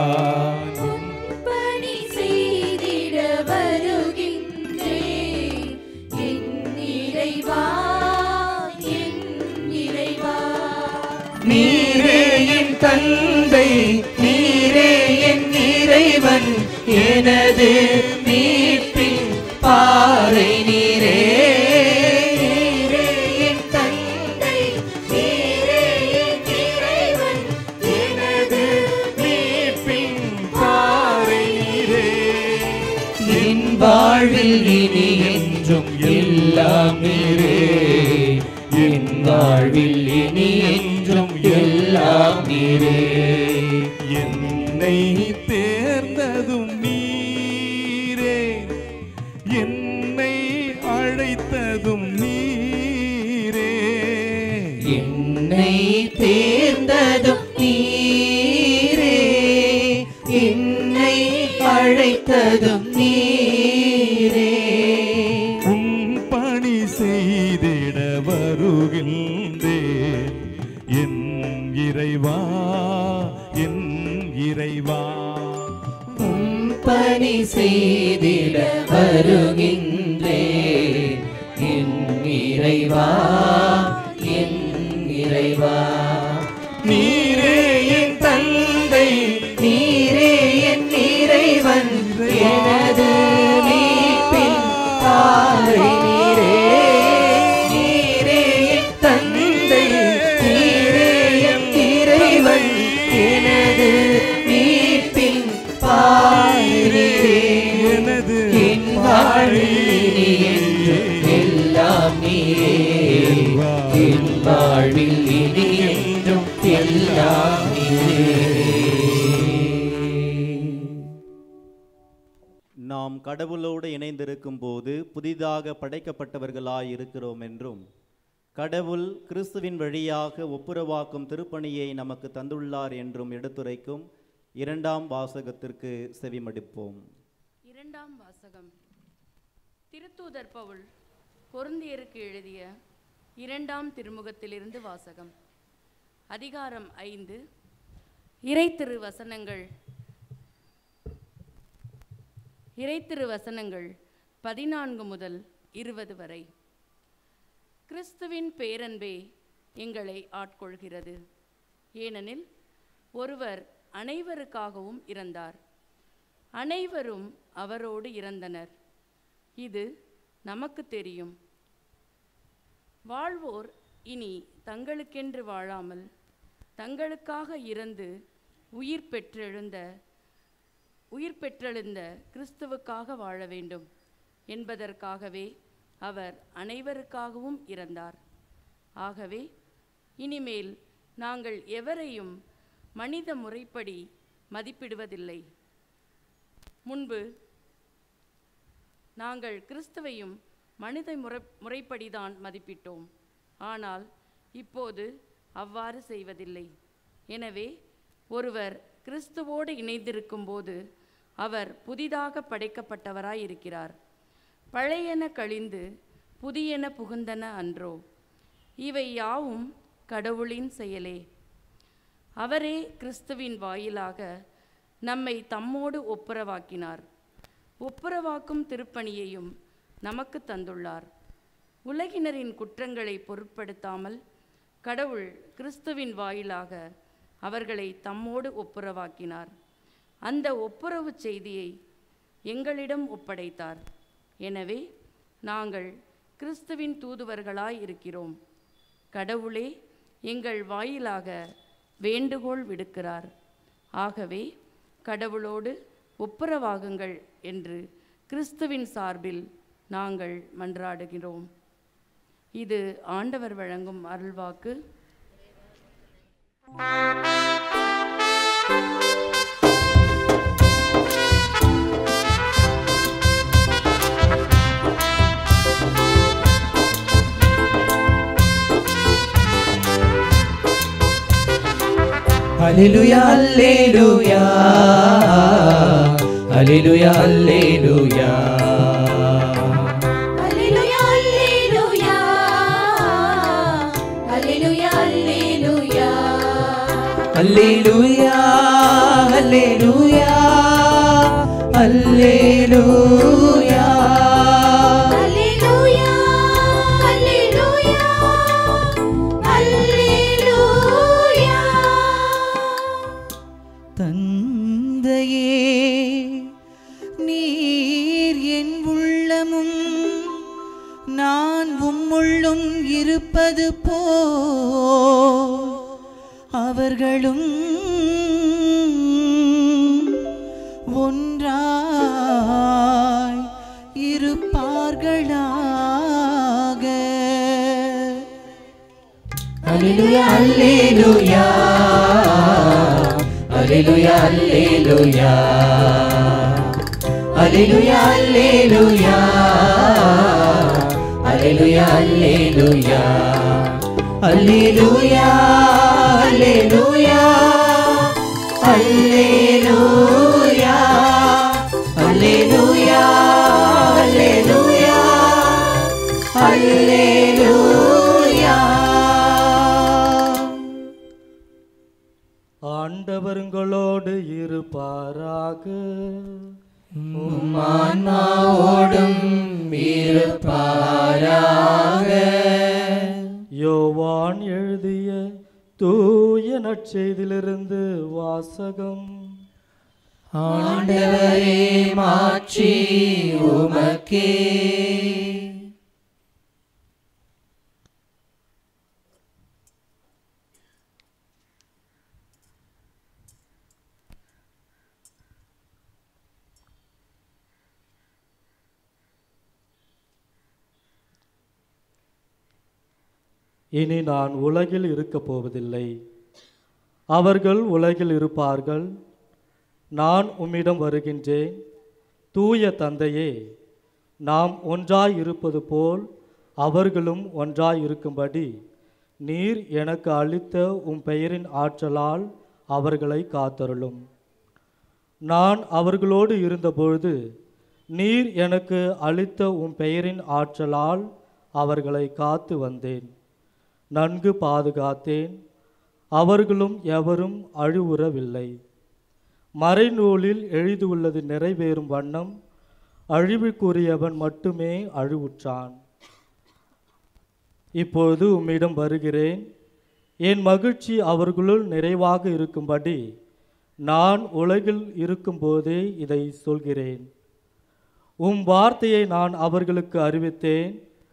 [SPEAKER 4] பணி செய்திட வருகின்றேன் என் இறைவா என் இறைவா
[SPEAKER 3] நீரே என் தந்தை நீரே என் இறைவன் எனது மீட்பின் பாறை நீரே நீரே என் தந்தை நீரே என் இறைவன் எனது மீட்பின் பாறை நீரே என் வாழ்வில் இனி என்றும் எல்லாம் நீரே என் வாழ்வில் இனி என்றும் எல்லாம் நீரே
[SPEAKER 7] என்னை தேர்ந்ததும் நீரே என்னை அழைத்ததும் நீரே
[SPEAKER 3] என்னை தேர்ந்ததும் நீரே என்னை அழைத்ததும் நீரே
[SPEAKER 7] உன் பணி செய்திட வருகின்றேன் என் இறைவா என் இறைவா
[SPEAKER 3] உம் பணி செய்திட வருகின்றேன் என் இறைவா என் இறைவா நீரே என் தந்தை நீரே என் இறைவன் எனது மீட்பின் பாறை நீரே நீரே என் தந்தை நீரே என் இறைவன் எனது மீட்பின் பாறை
[SPEAKER 7] எனது
[SPEAKER 3] என் வாழ்வில் இனி என்றும் எல்லாம் நீரே என் வாழ்வில் இனி என்றும் எல்லாம் நீரே
[SPEAKER 1] நாம் கடவுளோடு இணைந்திருக்கும் போது புதிதாக படைக்கப்பட்டவர்களாய் இருக்கிறோம் என்றும் கடவுள் கிறிஸ்துவின் வழியாக ஒப்புரவாக்கும் திருப்பணியை நமக்கு தந்துள்ளார் என்றும் எடுத்துரைக்கும் இரண்டாம் வாசகத்திற்கு செவிமடிப்போம்
[SPEAKER 8] இரண்டாம் வாசகம் திருத்தூதர் பவுல் கொருந்தியருக்கு எழுதிய இரண்டாம் திருமுகத்திலிருந்து வாசகம் அதிகாரம் ஐந்து இறைத்திரு வசனங்கள் இறைத்திரு வசனங்கள் பதினான்கு முதல் இருபது வரை கிறிஸ்துவின் பேரன்பே எங்களை ஆட்கொள்கிறது ஏனெனில் ஒருவர் அனைவருக்காகவும் இறந்தார் அனைவரும் அவரோடு இறந்தனர் இது நமக்கு தெரியும் வாழ்வோர் இனி தங்களுக்கென்று வாழாமல் தங்களுக்காக இறந்து உயிர் பெற்றெழுந்த உயிர் பெற்றெழுந்த கிறிஸ்துவுக்காக வாழ வேண்டும் என்பதற்காகவே அவர் அனைவருக்காகவும் இறந்தார் ஆகவே இனிமேல் நாங்கள் எவரையும் மனித முறைப்படி மதிப்பிடுவதில்லை முன்பு நாங்கள் கிறிஸ்துவையும் மனித முறை முறைப்படிதான் மதிப்பிட்டோம் ஆனால் இப்போது அவ்வாறு செய்வதில்லை எனவே ஒருவர் கிறிஸ்துவோடு இணைந்திருக்கும்போது அவர் புதிதாக படைக்கப்பட்டவராய் இருக்கிறார் பழையன கழிந்து புதியன புகுந்தன அன்றோ இவை யாவும் கடவுளின் செயலே அவரே கிறிஸ்துவின் வாயிலாக நம்மை தம்மோடு ஒப்புரவாக்கினார் ஒப்புரவாக்கும் திருப்பணியையும் நமக்கு தந்துள்ளார் உலகினரின் குற்றங்களை பொருட்படுத்தாமல் கடவுள் கிறிஸ்துவின் வாயிலாக அவர்களை தம்மோடு ஒப்புரவாக்கினார் அந்த ஒப்புரவு செய்தியை எங்களிடம் ஒப்படைத்தார் எனவே நாங்கள் கிறிஸ்துவின் தூதுவர்களாய் இருக்கிறோம் கடவுளே எங்கள் வாயிலாக வேண்டுகோள் விடுக்கிறார் ஆகவே கடவுளோடு ஒப்புரவாகுங்கள் என்று கிறிஸ்துவின் சார்பில் நாங்கள் மன்றாடுகிறோம் இது ஆண்டவர் வழங்கும் அருள்வாக்கு
[SPEAKER 3] ஹalleluya ஹalleluya ஹalleluya ஹalleluya
[SPEAKER 4] அல்லேலூயா அல்லேலூயா அல்லேலூயா அல்லேலூயா
[SPEAKER 3] ஹalleluya ஹalleluya ஹalleluya
[SPEAKER 4] அல்லேலூயா அல்லேலூயா அல்லேலூயா
[SPEAKER 3] தந்தையே நீர் என் உள்ளமும் நான் உம்முள்ளும் இருப்பது போ அவர்களும் ஒன்றாய் இருப்பார்களாக Alleluia, Alleluia. Alleluia, Alleluia. Alleluia, Alleluia. Alleluia, Alleluia. Alleluia, Alleluia. Alleluia. Alleluia, Alleluia. Alleluia.
[SPEAKER 9] ஆண்டவருங்களோடு இருப்பாராக
[SPEAKER 3] உம்மான்மாவோடும் இருப்பாராக
[SPEAKER 9] யோவான் எழுதிய தூய நற்செய்திலிருந்து வாசகம்
[SPEAKER 3] ஆண்டவரே மாட்சி உமக்கே
[SPEAKER 9] இனி நான் உலகில் இருக்கப் போவதில்லை அவர்கள் உலகில் இருப்பார்கள் நான் உம்மிடம் வருகின்றேன் தூய தந்தையே நாம் ஒன்றாய் இருப்பது போல் அவர்களும் ஒன்றாய் இருக்கும்படி நீர் எனக்கு அளித்த உம் பெயரின் ஆற்றலால் அவர்களை காத்தருளும் நான் அவர்களோடு இருந்தபொழுது நீர் எனக்கு அளித்த உம் பெயரின் ஆற்றலால் அவர்களை காத்து வந்தேன் நன்கு பாதுகாத்தேன் அவர்களும் எவரும் அழிவுறவில்லை மறைநூலில் எழுதியுள்ளது நிறைவேறும் வண்ணம் அழிவுக்குரியவன் மட்டுமே அழிவுற்றான் இப்பொழுது உம்மிடம் வருகிறேன் என் மகிழ்ச்சி அவர்களுள் நிறைவாக இருக்கும்படி நான் உலகில் இருக்கும்போதே இதை சொல்கிறேன் உம் வார்த்தையை நான் அவர்களுக்கு அறிவித்தேன்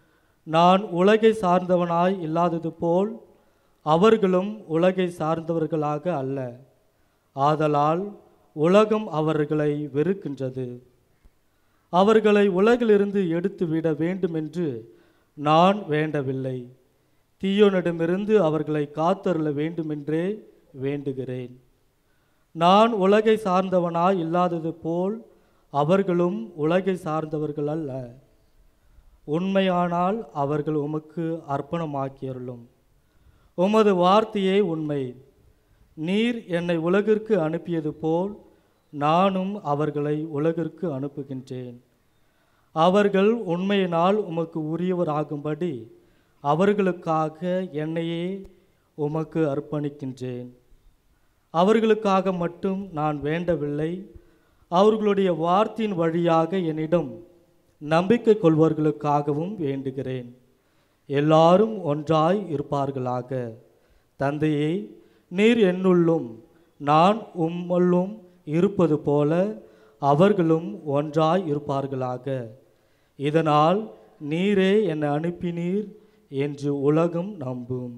[SPEAKER 9] நான் உலகை சார்ந்தவனாய் இல்லாதது போல் அவர்களும் உலகை சார்ந்தவர்களாக அல்ல ஆதலால் உலகம் அவர்களை வெறுக்கின்றது அவர்களை உலகிலிருந்து எடுத்துவிட வேண்டுமென்று நான் வேண்டவில்லை தீயோனிடமிருந்து அவர்களை காத்தருள வேண்டுமென்றே வேண்டுகிறேன் நான் உலகை சார்ந்தவனாய் இல்லாதது போல் அவர்களும் உலகை சார்ந்தவர்கள் அல்ல உண்மையானால் அவர்கள் உமக்கு அர்ப்பணமாக்கியருளும் உமது வார்த்தையே உண்மை நீர் என்னை உலகிற்கு அனுப்பியது போல் நானும் அவர்களை உலகிற்கு அனுப்புகின்றேன் அவர்கள் உண்மையினால் உமக்கு உரியவராகும்படி அவர்களுக்காக என்னையே உமக்கு அர்ப்பணிக்கின்றேன் அவர்களுக்காக மட்டும் நான் வேண்டவில்லை அவர்களுடைய வார்த்தையின் வழியாக என்னிடம் நம்பிக்கை கொள்வர்களுக்காகவும் வேண்டுகிறேன் எல்லாரும் ஒன்றாய் இருப்பார்களாக தந்தையே நீர் என்னுள்ளும் நான் உம்முள்ளும் இருப்பது போல அவர்களும் ஒன்றாய் இருப்பார்களாக இதனால் நீரே என்னை அனுப்பினீர் என்று உலகம் நம்பும்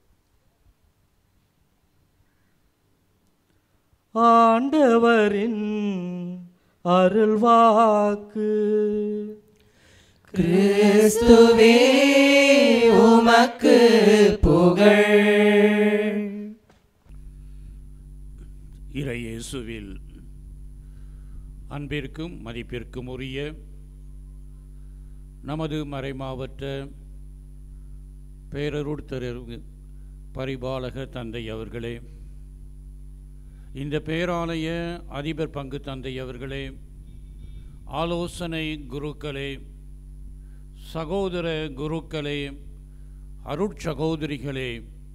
[SPEAKER 9] ஆண்டவரின் அருள்வாக்கு
[SPEAKER 3] கிறிஸ்துவே உமக்கு புகழ்
[SPEAKER 2] இறையேசுவில் அன்பிற்கும் மதிப்பிற்கும் உரிய நமது மறைமாவட்ட பேரருட்தரு பரிபாலக தந்தை அவர்களே இந்த பேராலய அதிபர் பங்கு தந்தை அவர்களே ஆலோசனை குருக்களே சகோதர குருக்களே அருட்சகோதரிகளே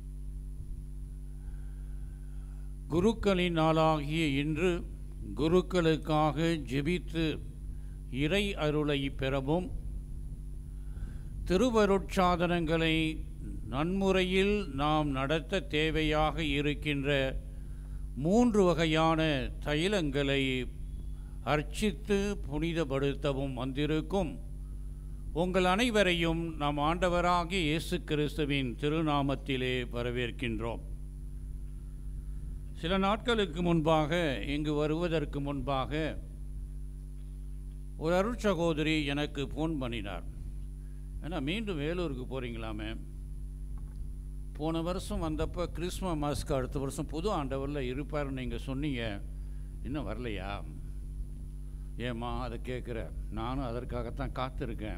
[SPEAKER 2] குருக்களின் நாளாகிய இன்று குருக்களுக்காக ஜெபித்து இறை அருளை பெறவும் திருவருட்சாதனங்களை நன்முறையில் நாம் நடத்த தேவையாக இருக்கின்ற மூன்று வகையான தைலங்களை அர்ச்சித்து புனிதப்படுத்தவும் வந்திருக்கும் உங்கள் அனைவரையும் நம் ஆண்டவராகிய இயேசு கிறிஸ்துவின் திருநாமத்திலே வரவேற்கின்றோம் சில நாட்களுக்கு முன்பாக இங்கு வருவதற்கு முன்பாக ஒரு அருட்சகோதரி எனக்கு ஃபோன் பண்ணினார் ஏன்னா மீண்டும் வேலூருக்கு போகிறீங்களாமே போன வருஷம் வந்தப்போ கிறிஸ்மஸ் மாஸ்க்கு அடுத்த வருஷம் புது ஆண்டவரில் இருப்பார்னு நீங்கள் சொன்னீங்க இன்னும் வரலையா ஏம்மா அதை கேட்குற நானும் அதற்காகத்தான் காத்திருக்கேன்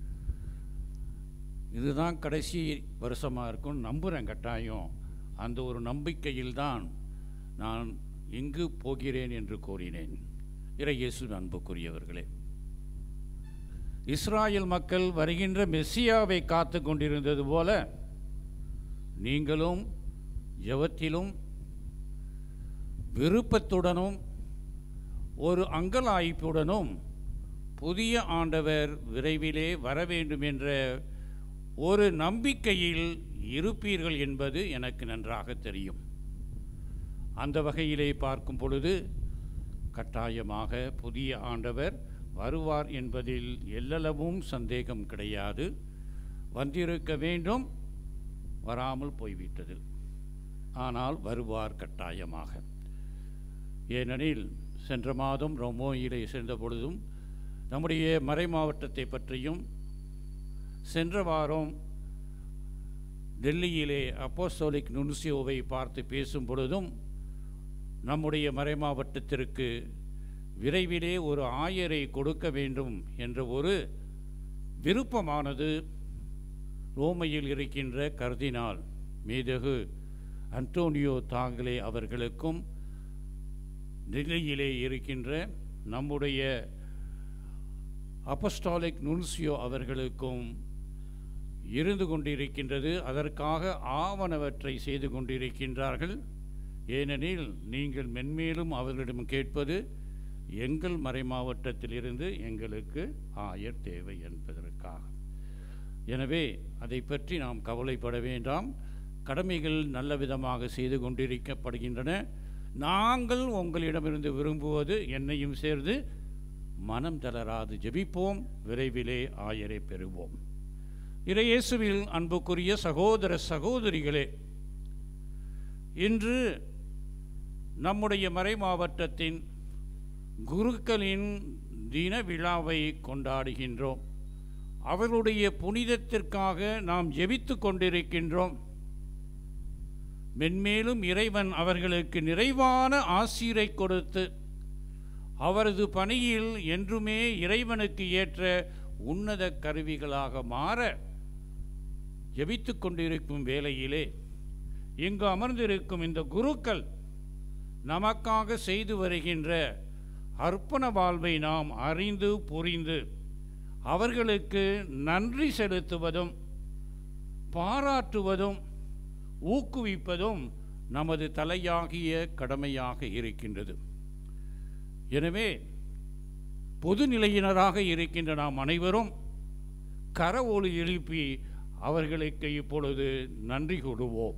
[SPEAKER 2] இதுதான் கடைசி வருஷமாக இருக்கும்னு நம்புகிறேன் கட்டாயம் அந்த ஒரு நம்பிக்கையில்தான் நான் எங்கு போகிறேன் என்று கூறினேன் இறை இயேசு அன்புக்குரியவர்களே இஸ்ராயல் மக்கள் வருகின்ற மெஸ்ஸியாவை காத்து கொண்டிருந்தது போல நீங்களும் ஜெபத்திலும் விருப்பத்துடனும் ஒரு அங்கலாய்ப்புடனும் புதிய ஆண்டவர் விரைவிலே வர வேண்டும் என்ற ஒரு நம்பிக்கையில் இருப்பீர்கள் என்பது எனக்கு நன்றாக தெரியும் அந்த வகையிலே பார்க்கும் பொழுது கட்டாயமாக புதிய ஆண்டவர் வருவார் என்பதில் எல்லளவும் சந்தேகம் கிடையாது வந்திருக்க வேண்டும் வராமல் போய்விட்டது ஆனால் வருவார் கட்டாயமாக ஏனெனில் சென்ற மாதம் ரொமோயிலே சென்ற பொழுதும் நம்முடைய மறை மாவட்டத்தை பற்றியும் சென்ற வாரம் டெல்லியிலே அப்போஸ்தோலிக் நுன்சியோவை பார்த்து பேசும் பொழுதும் நம்முடைய மறை மாவட்டத்திற்கு விரைவிலே ஒரு ஆயரை கொடுக்க வேண்டும் என்ற ஒரு விருப்பமானது ரோமையில் இருக்கின்ற கர்தினால் மேதகு அன்டோனியோ தாங்கலே அவர்களுக்கும் டெல்லியிலே இருக்கின்ற நம்முடைய அப்பஸ்டாலிக் நுன்சியோ அவர்களுக்கும் இருந்து கொண்டிருக்கின்றது அதற்காக ஆவணவற்றை செய்து கொண்டிருக்கின்றார்கள் ஏனெனில் நீங்கள் மென்மேலும் அவர்களிடம் கேட்பது எங்கள் மறை மாவட்டத்திலிருந்து எங்களுக்கு ஆயர் தேவை என்பதற்காக எனவே அதை பற்றி நாம் கவலைப்பட வேண்டாம் கடமைகள் நல்ல விதமாக செய்து கொண்டிருக்கப்படுகின்றன நாங்கள் உங்களிடமிருந்து விரும்புவது என்னையும் சேர்ந்து மனம் தளராது ஜெபிப்போம் விரைவிலே ஆயரை பெறுவோம் இறையேசுவில் அன்புக்குரிய சகோதர சகோதரிகளே இன்று நம்முடைய மறை மாவட்டத்தின் குருக்களின் தின விழாவை கொண்டாடுகின்றோம் அவர்களுடைய புனிதத்திற்காக நாம் ஜெபித்து கொண்டிருக்கின்றோம் மென்மேலும் இறைவன் அவர்களுக்கு நிறைவான ஆசீரை கொடுத்து அவரது பணியில் என்றுமே இறைவனுக்கு ஏற்ற உன்னத கருவிகளாக மாற ஜெபித்து கொண்டிருக்கும் வேளையிலே இங்கு அமர்ந்திருக்கும் இந்த குருக்கள் நமக்காக செய்து வருகின்ற அர்ப்பண வாழ்வை நாம் அறிந்து புரிந்து அவர்களுக்கு நன்றி செலுத்துவதும் பாராட்டுவதும் ஊக்குவிப்பதும் நமது தலையாகிய கடமையாக இருக்கின்றது எனவே பொதுநிலையினராக இருக்கின்ற நாம் அனைவரும் கர ஒளி எழுப்பி அவர்களுக்கு இப்பொழுது நன்றி கூறுவோம்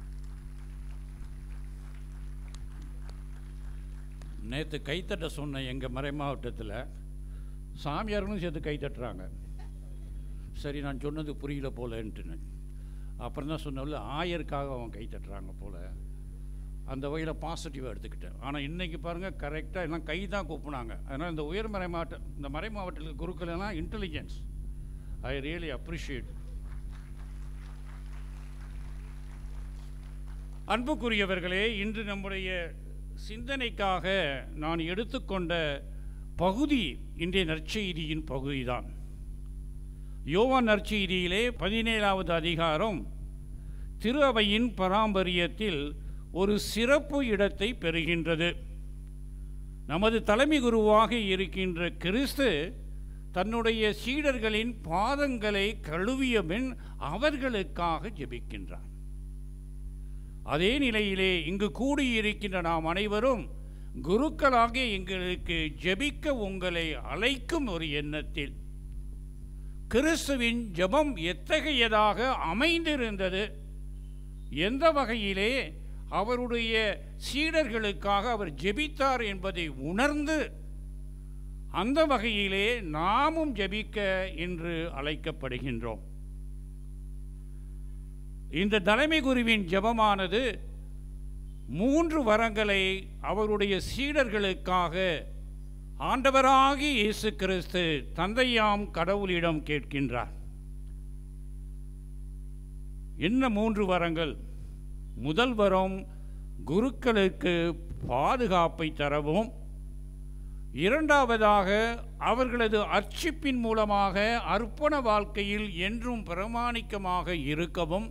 [SPEAKER 2] நேற்று கைத்தட்ட சொன்ன எங்கள் மறை மாவட்டத்தில் சாமியார்களும் சேர்த்து கைத்தட்டுறாங்க சரி நான் சொன்னது புரியல போலன்ட்டு அப்புறம் தான் சொன்னல ஆயருக்காக அவன் கைத்தட்டுறாங்க போல் அந்த வகையில் பாசிட்டிவாக எடுத்துக்கிட்டேன் ஆனால் இன்றைக்கி பாருங்கள் கரெக்டாக எல்லாம் கை தான் கூப்பினாங்க அதனால் இந்த உயர் மறை மாவட்ட இந்த மறை மாவட்டத்தில் குருக்கள் எல்லாம் இன்டெலிஜென்ஸ் ஐ ரியலி அப்ரிஷியேட் அன்புக்குரியவர்களே இன்று நம்முடைய சிந்தனைக்காக நான் எடுத்துக்கொண்ட பகுதி இன்றைய நற்செய்தியின் பகுதிதான் யோவான் நற்செய்தியிலே பதினேழாவது அதிகாரம் திரு அவையின் பராம்பரியத்தில் ஒரு சிறப்பு இடத்தை பெறுகின்றது நமது தலைமை குருவாக இருக்கின்ற கிறிஸ்து தன்னுடைய சீடர்களின் பாதங்களை கழுவிய பின் அவர்களுக்காக ஜெபிக்கின்றார் அதே நிலையிலே இங்கு கூடியிருக்கின்ற நாம் அனைவரும் குருக்களாக எங்களுக்கு ஜெபிக்க உங்களை அழைக்கும் ஒரு எண்ணத்தில் கிறிஸ்துவின் ஜெபம் எத்தகையதாக அமைந்திருந்தது எந்த வகையிலே அவருடைய சீடர்களுக்காக அவர் ஜெபித்தார் என்பதை உணர்ந்து அந்த வகையிலே நாமும் ஜெபிக்க என்று அழைக்கப்படுகின்றோம் இந்த தலைமை குருவின் ஜெபமானது மூன்று வரங்களை அவருடைய சீடர்களுக்காக ஆண்டவராகி இயேசு கிறிஸ்து தந்தையாம் கடவுளிடம் கேட்கின்றார் என்ன மூன்று வரங்கள் முதல் வரம் குருக்களுக்கு பாதுகாப்பை தரவும் இரண்டாவதாக அவர்களது அர்ச்சிப்பின் மூலமாக அர்ப்பண வாழ்க்கையில் என்றும் பிரமாணிக்கமாக இருக்கவும்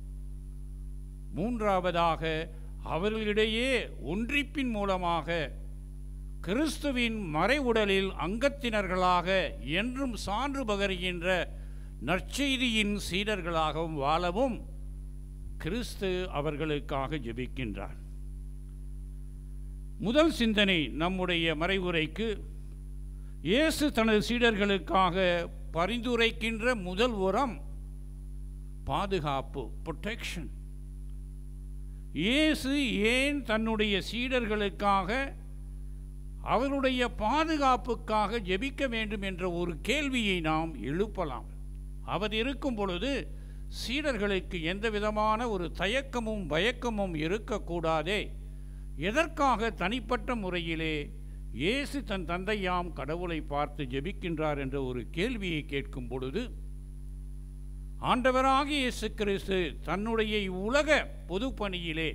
[SPEAKER 2] மூன்றாவதாக அவர்களிடையே ஒன்றிப்பின் மூலமாக கிறிஸ்துவின் மறைவுடலில் அங்கத்தினர்களாக என்றும் சான்று பகருகின்ற நற்செய்தியின் சீடர்களாகவும் வாழவும் கிறிஸ்து அவர்களுக்காக ஜெபிக்கின்றார் முதல் சிந்தனை நம்முடைய மறைவுரைக்கு இயேசு தனது சீடர்களுக்காக பரிந்துரைக்கின்ற முதல் உரம் பாதுகாப்பு ப்ரொடெக்ஷன் இயேசு ஏன் தன்னுடைய சீடர்களுக்காக அவருடைய பாதுகாப்புக்காக ஜெபிக்க வேண்டும் என்ற ஒரு கேள்வியை நாம் எழுப்பலாம் அவர் இருக்கும் பொழுது சீடர்களுக்கு எந்த விதமான ஒரு தயக்கமும் பயக்கமும் இருக்கக்கூடாதே எதற்காக தனிப்பட்ட முறையிலே இயேசு தன் தந்தையாம் கடவுளை பார்த்து ஜெபிக்கின்றார் என்ற ஒரு கேள்வியை கேட்கும் பொழுது ஆண்டவராகிய இயேசு கிறிஸ்து தன்னுடைய உலக பொது பணியிலே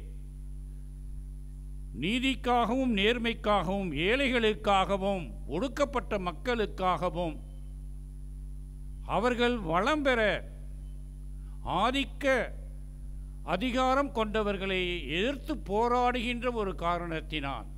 [SPEAKER 2] நீதிக்காகவும் நேர்மைக்காகவும் ஏழைகளுக்காகவும் ஒடுக்கப்பட்ட மக்களுக்காகவும் அவர்கள் வளம் பெற ஆதிக்க அதிகாரம் கொண்டவர்களை எதிர்த்து போராடுகின்ற ஒரு காரணத்தினால்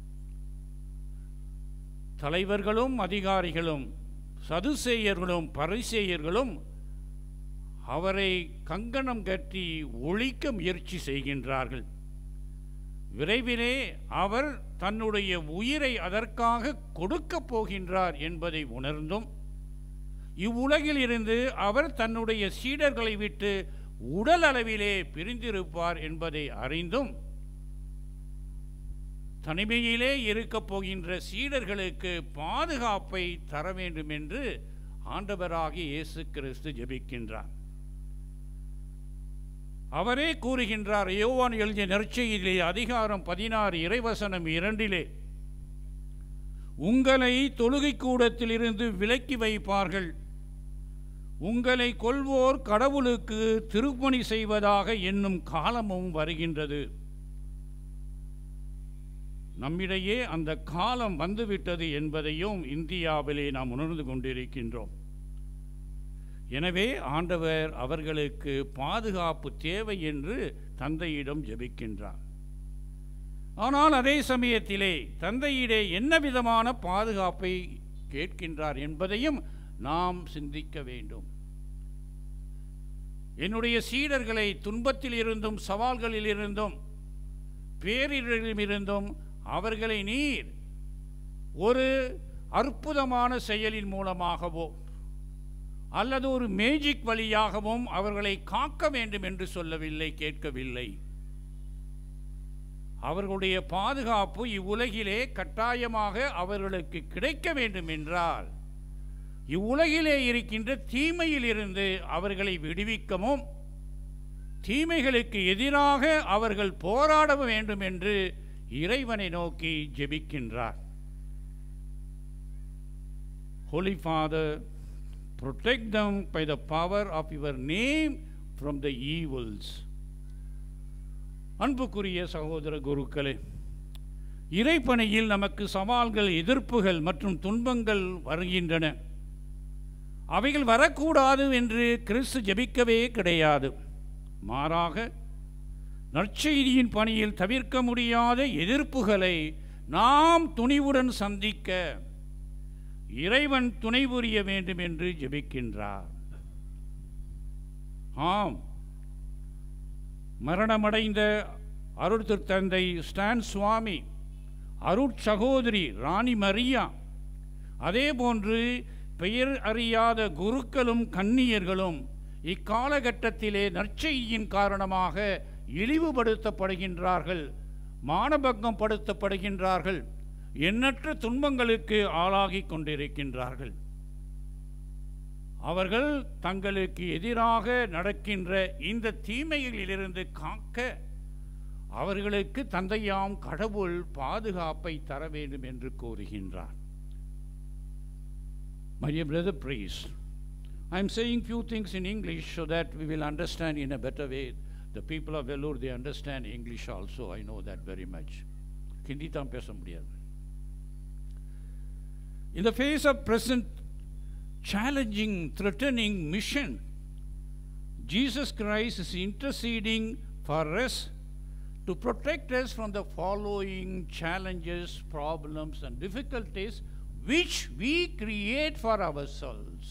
[SPEAKER 2] தலைவர்களும் அதிகாரிகளும் சதுசேயர்களும் பரிசேயர்களும் அவரை கங்கணம் கட்டி ஒழிக்க முயற்சி செய்கின்றார்கள் விரைவிலே அவர் தன்னுடைய உயிரை அதற்காக கொடுக்கப் போகின்றார் என்பதை உணர்ந்தும் இவ்வுலகில் இருந்து அவர் தன்னுடைய சீடர்களை விட்டு உடல் அளவிலே பிரிந்திருப்பார் என்பதை அறிந்தும் தனிமையிலே இருக்கப் போகின்ற சீடர்களுக்கு பாதுகாப்பை தர வேண்டும் என்று ஆண்டவராகிய இயேசு கிறிஸ்து ஜெபிக்கின்றார் அவரே கூறுகின்றார் யோவான் எழுதிய நற்செய்தியிலே அதிகாரம் பதினாறு இறைவசனம் இரண்டிலே உங்களை தொழுகை கூடத்திலிருந்து விலக்கி வைப்பார்கள் உங்களை கொல்வோர் கடவுளுக்கு திருப்பணி செய்வதாக என்னும் காலமும் வருகின்றது நம்மிடையே அந்த காலம் வந்துவிட்டது என்பதையும் இந்தியாவிலே நாம் உணர்ந்து கொண்டிருக்கின்றோம் எனவே ஆண்டவர் அவர்களுக்கு பாதுகாப்பு தேவை என்று தந்தையிடம் ஜெபிக்கின்றார் ஆனால் அதே சமயத்திலே தந்தையிடே என்ன விதமான பாதுகாப்பை கேட்கின்றார் என்பதையும் நாம் சிந்திக்க வேண்டும் என்னுடைய சீடர்களை துன்பத்தில் இருந்தும் சவால்களில் இருந்தும் பேரிடரிலிருந்தும் அவர்களை நீர் ஒரு அற்புதமான செயலின் மூலமாகவோ அல்லது ஒரு மேஜிக் வழியாகவும் அவர்களை காக்க வேண்டும் என்று சொல்லவில்லை கேட்கவில்லை அவர்களுடைய பாதுகாப்பு இவ்வுலகிலே கட்டாயமாக அவர்களுக்கு கிடைக்க வேண்டும் என்றால் இவ்வுலகிலே இருக்கின்ற தீமையிலிருந்து அவர்களை விடுவிக்கவும் தீமைகளுக்கு எதிராக அவர்கள் போராட வேண்டும் என்று இறைவனை நோக்கி ஜெபிக்கின்றார் Holy Father, protect them by the power of your name from the evils. அன்புக்குரிய சகோதர குருக்களே இறைப்பணியில் நமக்கு சவால்கள் எதிர்ப்புகள் மற்றும் துன்பங்கள் வருகின்றன அவைகள் வரக்கூடாது என்று கிறிஸ்து ஜெபிக்கவே கிடையாது மாறாக நற்செய்தியின் பணியில் தவிர்க்க முடியாத எதிர்ப்புகளை நாம் துணிவுடன் சந்திக்க இறைவன் துணை புரிய வேண்டும் என்று ஜெபிக்கின்றார் ஆம் மரணமடைந்த அருள் திருத்தந்தை ஸ்டான் சுவாமி அருட் சகோதரி ராணி மரியா அதேபோன்று பெயர் அறியாத குருக்களும் கன்னியர்களும் இக்காலகட்டத்திலே நற்செய்தியின் காரணமாக இழிவுபடுத்தப்படுகின்றார்கள் மானபங்கம் படுத்தப்படுகின்றார்கள் எண்ணற்ற துன்பங்களுக்கு ஆளாகிக் கொண்டிருக்கின்றார்கள் அவர்கள் தங்களுக்கு எதிராக நடக்கின்ற இந்த தீமைகளிலிருந்து காக்க அவர்களுக்கு தந்தையாம் கடவுள் பாதுகாப்பை தர வேண்டும் என்று கூறுகின்றார் My dear brother priest, I am saying few things in English so that we will understand in a better way. The people of Vellore, they understand English also. I know that very much. Hindi தான் பேச முடியாது In the face of present challenging, threatening mission, Jesus Christ is interceding for us to protect us from the following challenges, problems, and difficulties which we create for ourselves.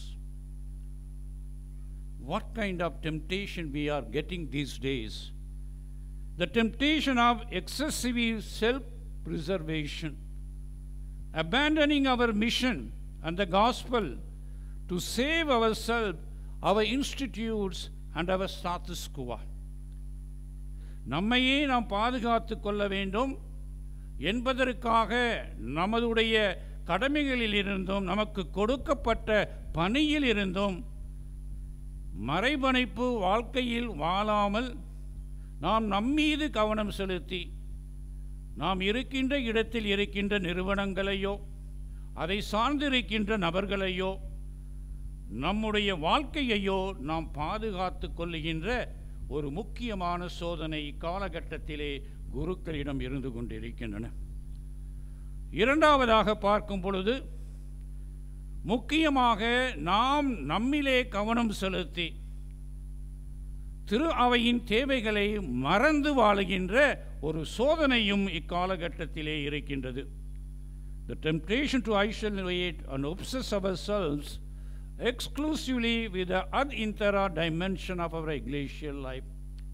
[SPEAKER 2] What kind of temptation we are getting these days? The temptation of excessive self preservation, abandoning our mission and the gospel to save ourselves, our institutes, and our status quo. நம்மையே நாம் பாதுகாத்து கொள்ள வேண்டும் என்பதற்காக நமதுடைய கடமைகளில் இருந்தும் நமக்கு கொடுக்கப்பட்ட பணியில் இருந்தும் மறைபணிப்பு வாழ்க்கையில் வாழாமல் நாம் நம்மீது கவனம் செலுத்தி நாம் இருக்கின்ற இடத்தில் இருக்கின்ற நிறுவனங்களையோ அதை சார்ந்திருக்கின்ற நபர்களையோ நம்முடைய வாழ்க்கையையோ நாம் பாதுகாத்து கொள்ளுகின்ற ஒரு முக்கியமான சோதனை இக்காலகட்டத்திலே குருக்களிடம் இருந்து கொண்டிருக்கின்றன இரண்டாவதாக பார்க்கும் பொழுது முக்கியமாக நாம் நம்மிலே கவனம் செலுத்தி திரு அவையின் தேவைகளை மறந்து வாழுகின்ற ஒரு சோதனையும் இக்காலகட்டத்திலே இருக்கின்றது The temptation to isolate and obsess ourselves exclusively with the ad intera dimension of our ecclesial life.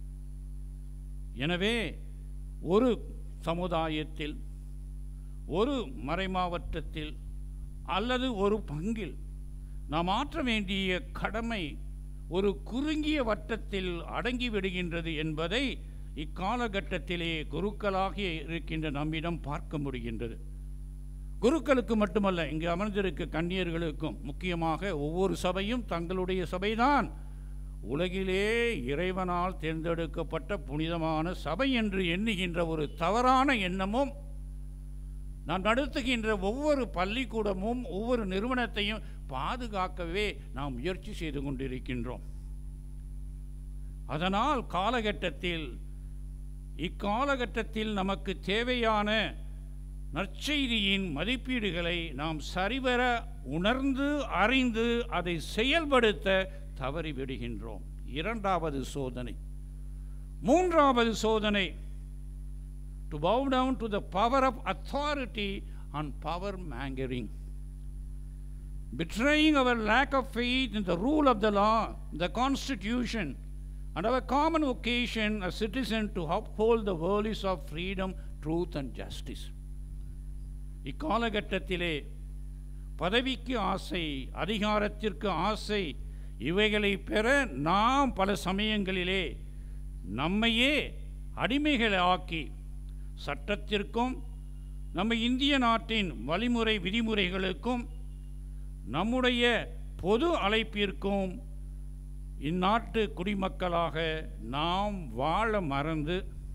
[SPEAKER 2] எனவே ஒரு சமுதாயத்தில் ஒரு மறைமாவட்டத்தில் அல்லது ஒரு பங்கில் நாம் ஆற்ற வேண்டிய கடமை ஒரு குறுகிய வட்டத்தில் அடங்கிவிடுகின்றது என்பதை இக்காலகட்டத்திலே குருக்களாக இருக்கின்ற நம்மிடம் பார்க்க முடிகின்றது குருக்களுக்கு மட்டுமல்ல இங்கு அமர்ந்திருக்க கன்னியர்களுக்கும் முக்கியமாக ஒவ்வொரு சபையும் தங்களுடைய சபைதான் உலகிலே இறைவனால் தேர்ந்தெடுக்கப்பட்ட புனிதமான சபை என்று எண்ணுகின்ற ஒரு தவறான எண்ணமும் நாம் நடத்துகின்ற ஒவ்வொரு பள்ளிக்கூடமும் ஒவ்வொரு நிறுவனத்தையும் பாதுகாக்கவே நாம் முயற்சி செய்து கொண்டிருக்கின்றோம் அதனால் காலகட்டத்தில் இக்காலகட்டத்தில் நமக்கு தேவையான நற்செய்தியின் மதிப்பீடுகளை நாம் சரிவர உணர்ந்து அறிந்து அதை செயல்படுத்த தவறிவிடுகின்றோம் இரண்டாவது சோதனை மூன்றாவது சோதனை to bow down to the power of authority and power mongering betraying our lack of faith in the rule of the law the constitution and our common vocation as citizen to uphold the values of freedom truth and justice இக்காலகட்டத்திலே பதவிக்கு ஆசை அதிகாரத்திற்கு ஆசை இவைகளை பெற நாம் பல சமயங்களிலே நம்மையே அடிமைகளை ஆக்கி சட்டத்திற்கும் நம்ம இந்திய நாட்டின் வழிமுறை விதிமுறைகளுக்கும் நம்முடைய பொது அழைப்பிற்கும் இந்நாட்டு குடிமக்களாக நாம் வாழ மறந்து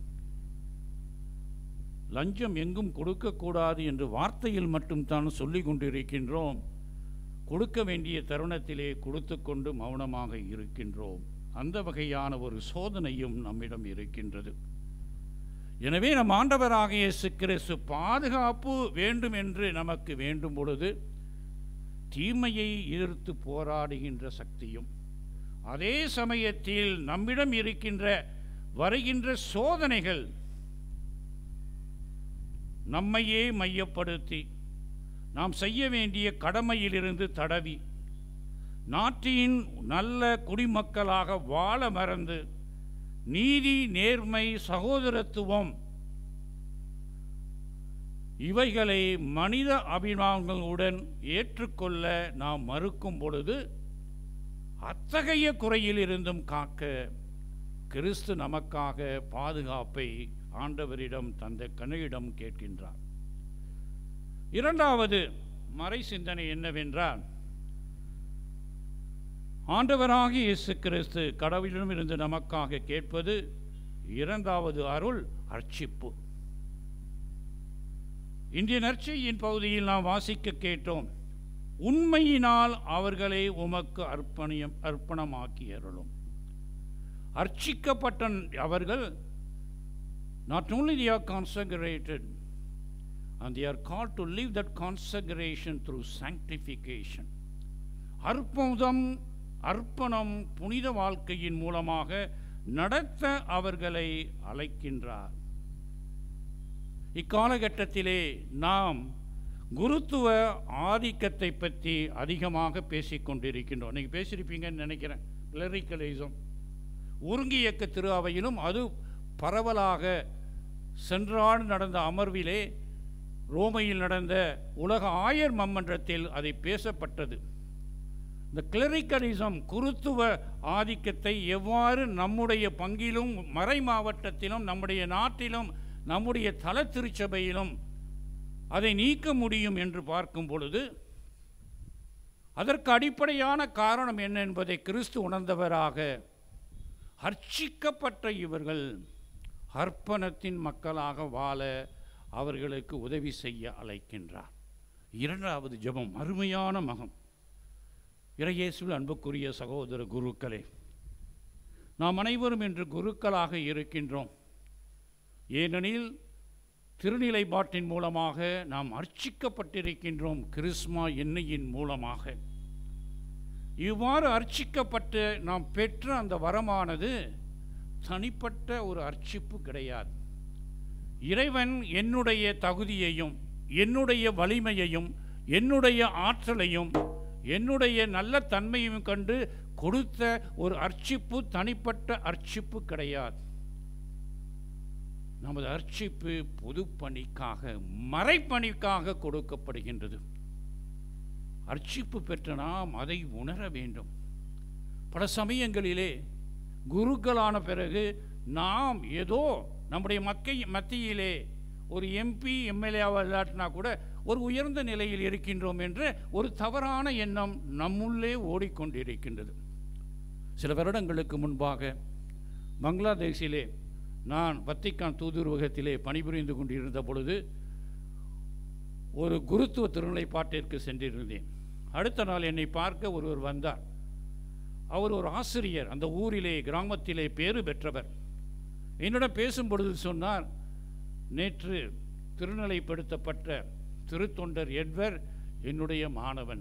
[SPEAKER 2] லஞ்சம் எங்கும் கொடுக்கக்கூடாது என்று வார்த்தையில் மட்டும்தான் சொல்லிக் கொண்டிருக்கின்றோம் கொடுக்க வேண்டிய தருணத்திலே கொடுத்து கொண்டு மௌனமாக இருக்கின்றோம் அந்த வகையான ஒரு சோதனையும் நம்மிடம் இருக்கின்றது எனவே நம் ஆண்டவராக இயேசு கிறிஸ்து பாதுகாப்பு வேண்டும் என்று நமக்கு வேண்டும் பொழுது தீமையை எதிர்த்து போராடுகின்ற சக்தியும் அதே சமயத்தில் நம்மிடம் இருக்கின்ற வருகின்ற சோதனைகள் நம்மையே மையப்படுத்தி நாம் செய்ய வேண்டிய கடமையிலிருந்து தடவி நாட்டின் நல்ல குடிமக்களாக வாழ மறந்து நீதி நேர்மை சகோதரத்துவம் இவைகளை மனித அபிமானங்களுடன் ஏற்றுக்கொள்ள நாம் மறுக்கும் பொழுது அத்தகைய குறையிலிருந்தும் காக்க கிறிஸ்து நமக்காக பாதுகாப்பை ஆண்டவரிடம் தந்த கணையிடம் கேட்கின்றார் இரண்டாவது மறை சிந்தனை என்னவென்றால் ஆண்டவராகிய இயேசு கிறிஸ்து கடவுளிடமிருந்து நமக்காக கேட்பது இரண்டாவது அருள் அர்ச்சிப்பு இன்றைய நற்செய்யின் பகுதியில் நாம் வாசிக்க கேட்டோம் உண்மையினால் அவர்களை உமக்கு அர்ப்பணியம் அர்ப்பணமாக்கி அருளும் அர்ச்சிக்கப்பட்ட அவர்கள் not only they are consecrated and they are called to live that consecration through sanctification அற்புதம் அர்ப்பணம் புனித வாழ்க்கையின் மூலமாக நடத்த அவர்களை அழைக்கின்றார் இக்காலகட்டத்திலே நாம் குருத்துவ ஆதிக்கத்தை பற்றி அதிகமாக பேசிக்கொண்டிருக்கின்றோம் நீங்கள் பேசியிருப்பீங்கன்னு நினைக்கிறேன் கிளரிக்கலிசம் ஒருங்கி இயக்க திரு அவையிலும் அது பரவலாக சென்ற ஆண்டு நடந்த அமர்விலே ரோமையில் நடந்த உலக ஆயர் மம்மன்றத்தில் அதை பேசப்பட்டது இந்த கிளரிக்கலிசம் குருத்துவ ஆதிக்கத்தை எவ்வாறு நம்முடைய பங்கிலும் மறை மாவட்டத்திலும் நம்முடைய நாட்டிலும் நம்முடைய தல திருச்சபையிலும் அதை நீக்க முடியும் என்று பார்க்கும் பொழுது அதற்கு அடிப்படையான காரணம் என்ன என்பதை கிறிஸ்து உணர்ந்தவராக அர்ச்சிக்கப்பட்ட இவர்கள் அர்ப்பணத்தின் மக்களாக வாழ அவர்களுக்கு உதவி செய்ய அழைக்கின்றார் இரண்டாவது ஜெபம் அருமையான மகம் இறையேசுவில் அன்புக்குரிய சகோதர குருக்களே நாம் அனைவரும் இன்று குருக்களாக இருக்கின்றோம் ஏனெனில் திருநிலைப்பாட்டின் மூலமாக நாம் அர்ச்சிக்கப்பட்டிருக்கின்றோம் கிறிஸ்மா எண்ணெயின் மூலமாக இவ்வாறு அர்ச்சிக்கப்பட்டு நாம் பெற்ற அந்த வரமானது தனிப்பட்ட ஒரு அர்ச்சிப்பு கிடையாது இறைவன் என்னுடைய தகுதியையும் என்னுடைய வலிமையையும் என்னுடைய ஆற்றலையும் என்னுடைய நல்ல தன்மையும் கண்டு கொடுத்த ஒரு அர்ச்சிப்பு தனிப்பட்ட அர்ச்சிப்பு கிடையாது நமது அர்ச்சிப்பு பொதுப்பணிக்காக மறைப்பணிக்காக கொடுக்கப்படுகின்றது அர்ச்சிப்பு பெற்ற நாம் அதை உணர வேண்டும் பல சமயங்களிலே குருக்களான பிறகு நாம் ஏதோ நம்முடைய மக்கை மத்தியிலே ஒரு எம்பி எம்எல்ஏவாக இல்லாட்டினா கூட ஒரு உயர்ந்த நிலையில் இருக்கின்றோம் என்ற ஒரு தவறான எண்ணம் நம்முள்ளே ஓடிக்கொண்டிருக்கின்றது சில வருடங்களுக்கு முன்பாக பங்களாதேஷிலே நான் வத்திக்கான் தூதுருவகத்திலே பணிபுரிந்து கொண்டிருந்த பொழுது ஒரு குருத்துவ திருநிலைப்பாட்டிற்கு சென்றிருந்தேன் அடுத்த நாள் என்னை பார்க்க ஒருவர் வந்தார் அவர் ஒரு ஆசிரியர் அந்த ஊரிலே கிராமத்திலே பேறு பெற்றவர் என்னிடம் பேசும் பொழுது சொன்னார் நேற்று திருநிலைப்படுத்தப்பட்ட திருத்தொண்டர் எட்வர் என்னுடைய மாணவன்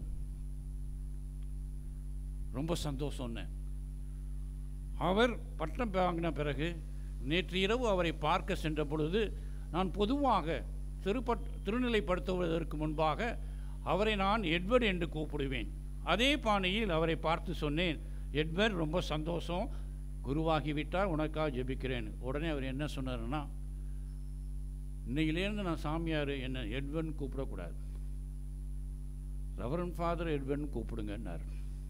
[SPEAKER 2] ரொம்ப சந்தோஷம்னு அவர் பட்டம் வாங்கின பிறகு நேற்று இரவு அவரை பார்க்க சென்ற பொழுது நான் பொதுவாக திருப்பட் திருநிலைப்படுத்துவதற்கு முன்பாக அவரை நான் எட்வர்ட் என்று கூப்பிடுவேன் அதே பாணியில் அவரை பார்த்து சொன்னேன் எட்வர்ட் ரொம்ப சந்தோஷம் குருவாகிவிட்டார் உனக்காக ஜெபிக்கிறேன் உடனே அவர் என்ன சொன்னாருன்னா இன்னையிலேருந்து நான் சாமியார் என்ன எட்வன் கூப்பிடக்கூடாது ரெவரன் ஃபாதர் எட்வன் கூப்பிடுங்கன்னார்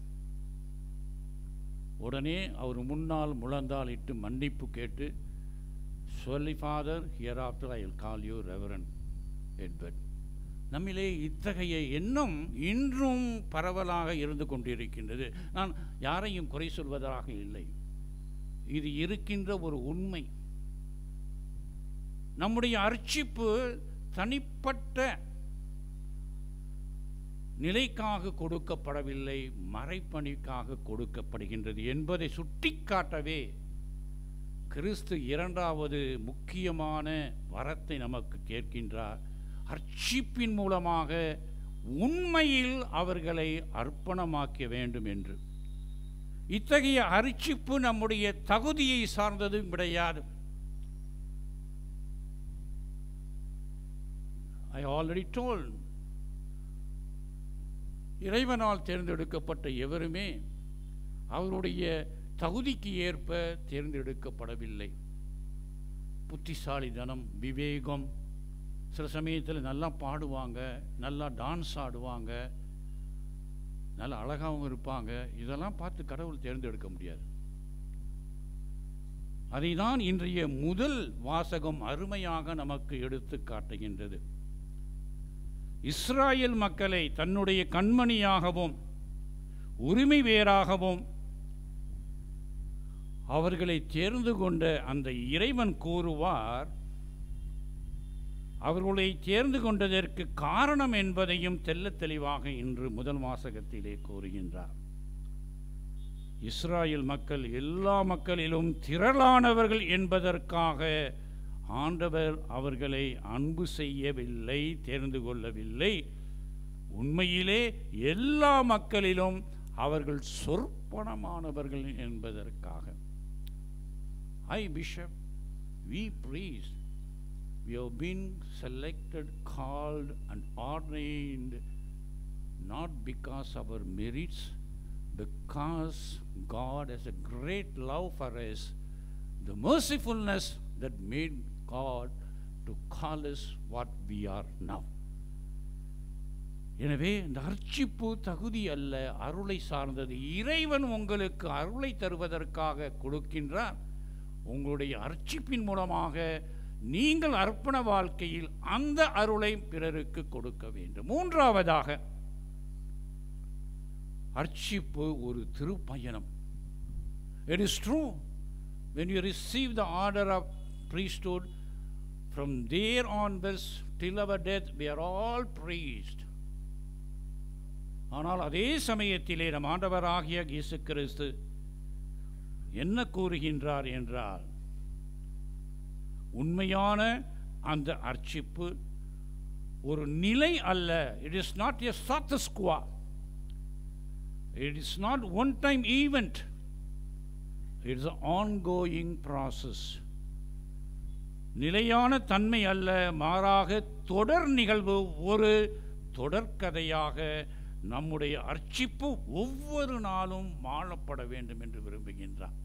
[SPEAKER 2] உடனே அவர் முன்னால் முழந்தால் இட்டு மன்னிப்பு கேட்டு சொல்லி father hereafter I will call you reverend Edward நம்மிலே இத்தகைய எண்ணம் இன்றும் பரவலாக இருந்து கொண்டிருக்கின்றது நான் யாரையும் குறை சொல்வதாக இல்லை இது இருக்கின்ற ஒரு உண்மை நம்முடைய அர்ச்சிப்பு தனிப்பட்ட நிலைக்காக கொடுக்கப்படவில்லை மறைப்பணிக்காக கொடுக்கப்படுகின்றது என்பதை சுட்டிக்காட்டவே கிறிஸ்து இரண்டாவது முக்கியமான வரத்தை நமக்கு கேட்கின்றார் அர்ச்சிப்பின் மூலமாக உண்மையில் அவர்களை அர்ப்பணமாக்க வேண்டும் என்று இத்தகைய அர்ச்சிப்பு நம்முடைய தகுதியை சார்ந்ததும் கிடையாது ஐ ஆல்ரெடி டோல் இறைவனால் தேர்ந்தெடுக்கப்பட்ட எவருமே அவருடைய தகுதிக்கு ஏற்ப தேர்ந்தெடுக்கப்படவில்லை புத்திசாலித்தனம் விவேகம் சில சமயத்தில் நல்லா பாடுவாங்க நல்லா டான்ஸ் ஆடுவாங்க நல்லா அழகாகவும் இருப்பாங்க இதெல்லாம் பார்த்து கடவுள் தேர்ந்தெடுக்க முடியாது அதை தான் இன்றைய முதல் வாசகம் அருமையாக நமக்கு எடுத்து காட்டுகின்றது இஸ்ராயேல் மக்களை தன்னுடைய கண்மணியாகவும் உரிமை வேறாகவும் அவர்களை தேர்ந்து கொண்ட அந்த இறைவன் கூறுவார் அவர்களை தேர்ந்து கொண்டதற்கு காரணம் என்பதையும் தெள்ளத் தெளிவாக இன்று முதல் வாசகத்திலே கூறுகின்றார் இஸ்ராயேல் மக்கள் எல்லா மக்களிலும் திரளானவர்கள் என்பதற்காக ஆண்டவர் அவர்களை அன்பு செய்யவில்லை தேர்ந்து கொள்ளவில்லை உண்மையிலே எல்லா மக்களிலும் அவர்கள் சொற்பனமானவர்கள் என்பதற்காக I bishop we priests we have been selected, called, and ordained not because our merits, because God has a great love for us, the mercifulness that made God to call us what we are now. எனவே இந்த அர்ச்சிப்பு தகுதி அல்ல அருளை சார்ந்தது இறைவன் உங்களுக்கு அருளை தருவதற்காக கொடுக்கின்றார் உங்களுடைய அர்ச்சிப்பின் மூலமாக நீங்கள் அர்ப்பண வாழ்க்கையில் அந்த அருளை பிறருக்கு கொடுக்க வேண்டும் மூன்றாவதாக அர்ச்சிப்பு ஒரு திருப்பயணம் it is true when you receive the order of priesthood from there onwards till our death we are all priest ஆனால் அதே சமயத்திலே நம் ஆண்டவராகிய இயேசு கிறிஸ்து என்ன கூறுகின்றார் என்றால் உண்மையான அந்த அர்ச்சிப்பு ஒரு நிலை அல்ல it is not a status quo it is not one time event it's ongoing process நிலையான தன்மை அல்ல மாறாக தொடர் நிகழ்வு ஒரு தொடர்கதையாக நம்முடைய அர்ச்சிப்பு ஒவ்வொரு நாளும் மாளப்பட வேண்டும் என்று விரும்புகின்றார்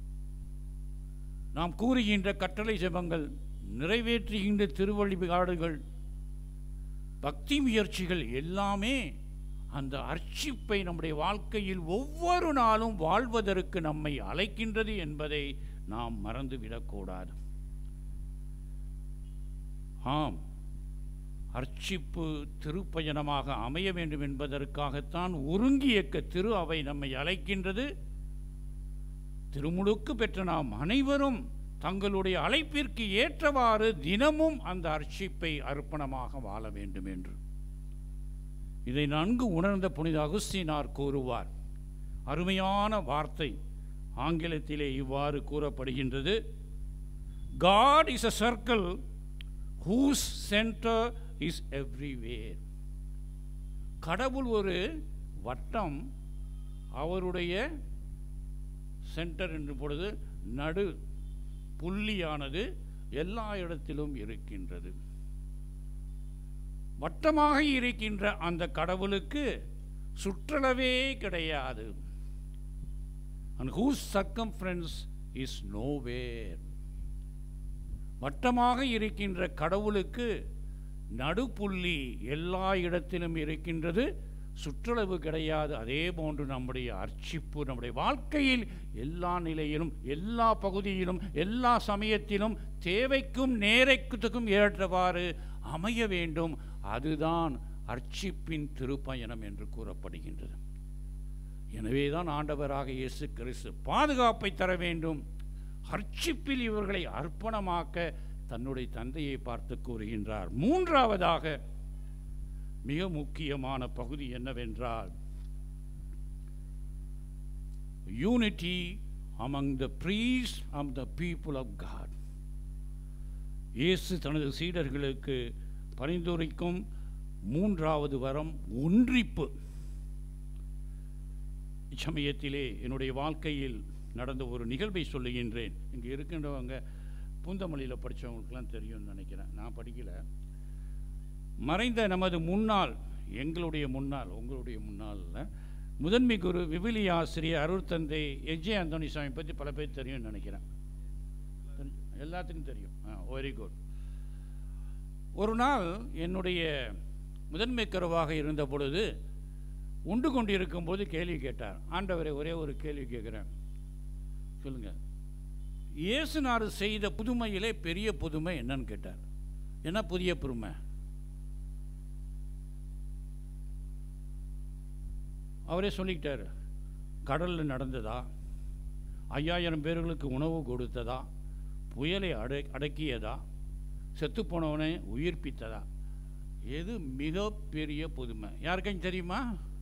[SPEAKER 2] நாம் கூறுகின்ற கட்டளை ஜெபங்கள் நிறைவேற்றுகின்ற திருவழிபாடுகள் பக்தி முயற்சிகள் எல்லாமே அந்த அர்ச்சிப்பை நம்முடைய வாழ்க்கையில் ஒவ்வொரு நாளும் வாழ்வதற்கு நம்மை அழைக்கின்றது என்பதை நாம் மறந்துவிடக்கூடாது ஆம் அர்ச்சிப்பு திருப்பயணமாக அமைய வேண்டும் என்பதற்காகத்தான் ஒருங்கியக்க திரு அவை நம்மை அழைக்கின்றது திருமுழுக்கு பெற்ற நாம் அனைவரும் தங்களுடைய அழைப்பிற்கு ஏற்றவாறு தினமும் அந்த அர்ச்சிப்பை அர்ப்பணமாக வாழ வேண்டும் என்று இதை நன்கு உணர்ந்த புனித அகுஸ்தீனார் கூறுவார் அருமையான வார்த்தை ஆங்கிலத்திலே இவ்வாறு கூறப்படுகின்றது God is a circle whose center is everywhere. கடவுள் ஒரு வட்டம் அவருடைய சென்டர் என்று பொழுது நடு புள்ளியானது எல்லா இடத்திலும் இருக்கின்றது வட்டமாக இருக்கின்ற அந்த கடவுளுக்கு சுற்றளவே கிடையாது and whose circumference is nowhere வட்டமாக இருக்கின்ற கடவுளுக்கு நடுப்புள்ளி எல்லா இடத்திலும் இருக்கின்றது சுற்றளவு கிடையாது அதே போன்று நம்முடைய அர்ச்சிப்பு நம்முடைய வாழ்க்கையில் எல்லா நிலையிலும் எல்லா பகுதியிலும் எல்லா சமயத்திலும் தேவைக்கும் நேரத்துக்கும் ஏற்றவாறு அமைய வேண்டும் அதுதான் அர்ச்சிப்பின் திருப்பயணம் என்று கூறப்படுகின்றது எனவேதான் ஆண்டவராக இயேசு கிறிஸ்து பாதுகாப்பை தர வேண்டும் அர்ச்சிப்பில் இவர்களை அர்ப்பணமாக்க தன்னுடைய தந்தையை பார்த்து கூறுகின்றார் மூன்றாவதாக மிக முக்கியமான பகுதி என்னவென்றால் unity among the priests of the people of God இயேசு தனது சீடர்களுக்கு பரிந்துரைக்கும் மூன்றாவது வரம் ஒன்றிப்பு இச்சமயத்திலே என்னுடைய வாழ்க்கையில் நடந்த ஒரு நிகழ்வை சொல்லுகின்றேன் இங்கே இருக்கின்றவங்க பூந்தமல்லியில் படித்தவங்களுக்கெல்லாம் தெரியும்னு நினைக்கிறேன் நான் படிக்கலை மறைந்த நமது முன்னாள் எங்களுடைய முன்னாள் உங்களுடைய முன்னாள் முதன்மை குரு விவிலி ஆசிரியர் அருட்தந்தை எஜே அந்தோணி சாமி பற்றி பல பேர் தெரியும்னு நினைக்கிறேன் தெரி- எல்லாத்துக்கும் தெரியும் ஆ வெரி குட் ஒரு நாள் என்னுடைய முதன்மை கருவாக இருந்த பொழுது உண்டு கொண்டிருக்கும் போது கேள்வி கேட்டார் ஆண்டவரை ஒரே ஒரு கேள்வி கேட்குறேன் சொல்லுங்க இயேசுநாறு செய்த புதுமையிலே பெரிய புதுமை என்னன்னு கேட்டார் என்ன புதிய புதுமை அவரே சொல்லிக்கிட்டாரு கடலில் நடந்ததா ஐயாயிரம் பேர்களுக்கு உணவு கொடுத்ததா புயலை அடை அடக்கியதா செத்துப்போனவனை உயிர்ப்பித்ததா எது மிகப்பெரிய புதுமை யாருக்கும் தெரியுமா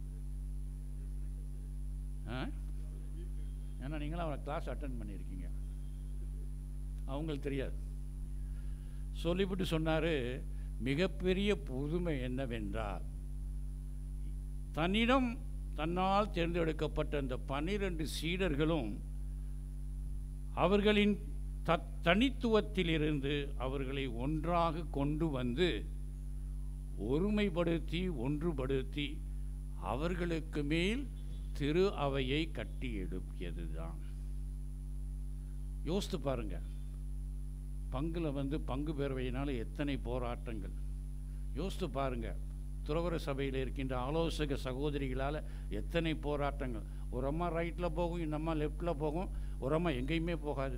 [SPEAKER 2] ஆ ஏன்னா நீங்களும் அவனை கிளாஸ் அட்டன் பண்ணியிருக்கீங்க அவங்களுக்கு தெரியாது சொல்லிவிட்டு சொன்னார் மிகப்பெரிய புதுமை என்னவென்றால் தன்னிடம் தன்னால் தேர்ந்தெடுக்கப்பட்ட அந்த பன்னிரண்டு சீடர்களும் அவர்களின் த தனித்துவத்திலிருந்து அவர்களை ஒன்றாக கொண்டு வந்து ஒருமைப்படுத்தி ஒன்றுபடுத்தி அவர்களுக்கு மேல் திரு அவையை கட்டி எழுப்பியது தான் யோசித்து பாருங்க பங்குல வந்து பங்கு பேரவையினால எத்தனை போராட்டங்கள் யோசித்து பாருங்க துறவர சபையில் இருக்கின்ற ஆலோசக சகோதரிகளால் எத்தனை போராட்டங்கள் ஒரு அம்மா ரைட்டில் போகும் இந்த அம்மா லெஃப்டில் போகும் ஒரு அம்மா எங்கேயுமே போகாது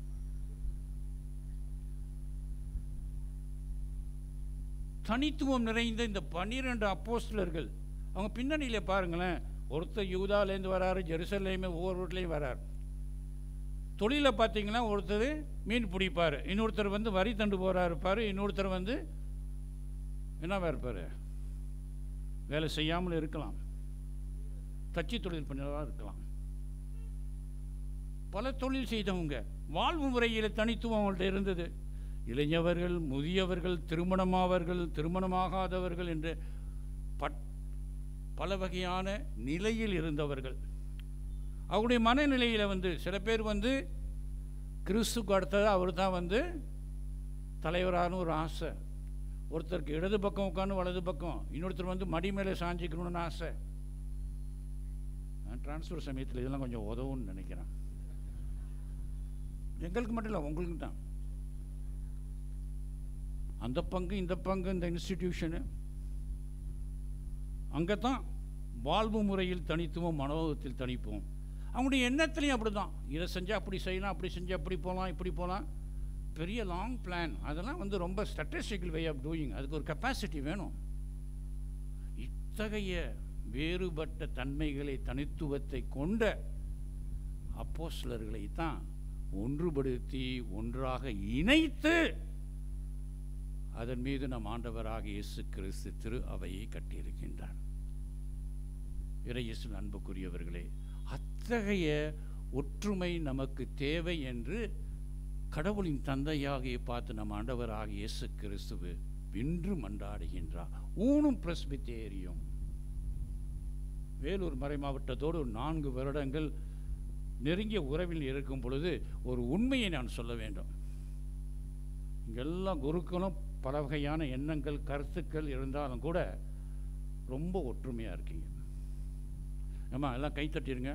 [SPEAKER 2] தனித்துவம் நிறைந்த இந்த பன்னிரெண்டு அப்போஸ்தலர்கள் அவங்க பின்னணியில் பாருங்களேன் ஒருத்தர் யூதாலேருந்து வராரு ஜெருசலேமே ஒவ்வொரு வீட்லேயும் வரார் தொழிலை பார்த்தீங்கன்னா ஒருத்தர் மீன் பிடிப்பார் இன்னொருத்தர் வந்து வரி தண்டு போகிறா இருப்பார் இன்னொருத்தர் வந்து என்னவா இருப்பார் வேலை செய்யாமல் இருக்கலாம் தச்சு தொழில் பண்ணதாக இருக்கலாம் பல தொழில் செய்தவங்க வாழ்வு முறையில் தனித்துவம் அவங்கள்ட்ட இருந்தது இளைஞவர்கள் முதியவர்கள் திருமணமாவர்கள் திருமணமாகாதவர்கள் என்று பட் பல வகையான நிலையில் இருந்தவர்கள் அவருடைய மனநிலையில் வந்து சில பேர் வந்து கிறிஸ்துக்கு அடுத்தது அவர் தான் வந்து தலைவரான ஒரு ஆசை ஒருத்தருக்கு இடது பக்கம் உட்காந்து வலது பக்கம் இன்னொருத்தர் வந்து மடி மேலே சாஞ்சிக்கணும்னு ஆசை டிரான்ஸ்ஃபர் சமயத்தில் இதெல்லாம் கொஞ்சம் உதவும்னு நினைக்கிறேன் எங்களுக்கு மட்டும் இல்லை உங்களுக்கு தான் அந்த பங்கு இந்த பங்கு இந்த இன்ஸ்டிடியூஷனு அங்கே தான் வாழ்வு முறையில் தனித்துவம் மனோகத்தில் தனிப்போம் அவங்களுடைய எண்ணத்துலையும் அப்படி தான் இதை செஞ்சால் அப்படி செய்யலாம் அப்படி செஞ்சால் அப்படி போகலாம் இப்படி போகலாம் பெரிய லாங் பிளான் அதெல்லாம் வந்து ரொம்ப ஸ்ட்ராட்டஜிக்கல் வே ஆஃப் டூயிங் அதுக்கு ஒரு கெப்பாசிட்டி வேணும் இத்தகைய வேறுபட்ட தன்மைகளை தனித்துவத்தை கொண்ட அப்போஸ்லர்களை தான் ஒன்றுபடுத்தி ஒன்றாக இணைத்து அதன் மீது நம் ஆண்டவராக இயேசு கிறிஸ்து திரு அவையை கட்டியிருக்கின்றார் இறையேசு அன்புக்குரியவர்களே அத்தகைய ஒற்றுமை நமக்கு தேவை என்று கடவுளின் தந்தையாகிய பார்த்து நம் ஆண்டவராக இயேசு கிறிஸ்துவு இன்று மன்றாடுகின்றார் ஊனும் பிரஸ்பித்தேரியும் வேலூர் மறை மாவட்டத்தோடு ஒரு நான்கு வருடங்கள் நெருங்கிய உறவில் இருக்கும் பொழுது ஒரு உண்மையை நான் சொல்ல வேண்டும் இங்கெல்லாம் குருக்களும் பல வகையான எண்ணங்கள் கருத்துக்கள் இருந்தாலும் கூட ரொம்ப ஒற்றுமையாக இருக்கீங்க ஏம்மா எல்லாம் கை தட்டிடுங்க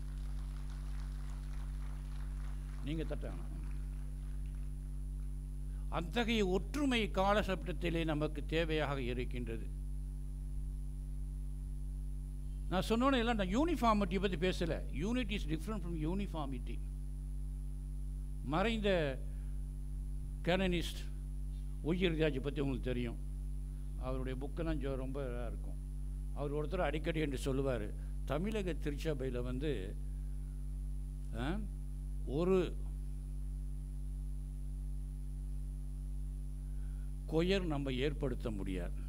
[SPEAKER 2] நீங்கள் தட்ட வேணாம் அத்தகைய ஒற்றுமை காலசப்தத்திலே நமக்கு தேவையாக இருக்கின்றது நான் சொன்னோன்னே எல்லாம் நான் யூனிஃபார்மிட்டி பற்றி பேசலை unity is different from uniformity மறைந்த கேனனிஸ்ட் ஒய்யர்தாஜை பற்றி உங்களுக்கு தெரியும் அவருடைய புக்கெல்லாம் ஜோ ரொம்ப இதாக இருக்கும் அவர் ஒருத்தர் அடிக்கடி என்று சொல்லுவார் தமிழக திருச்சபையில் வந்து ஆ, ஒரு கொயர் நம்ம ஏற்படுத்த முடியாது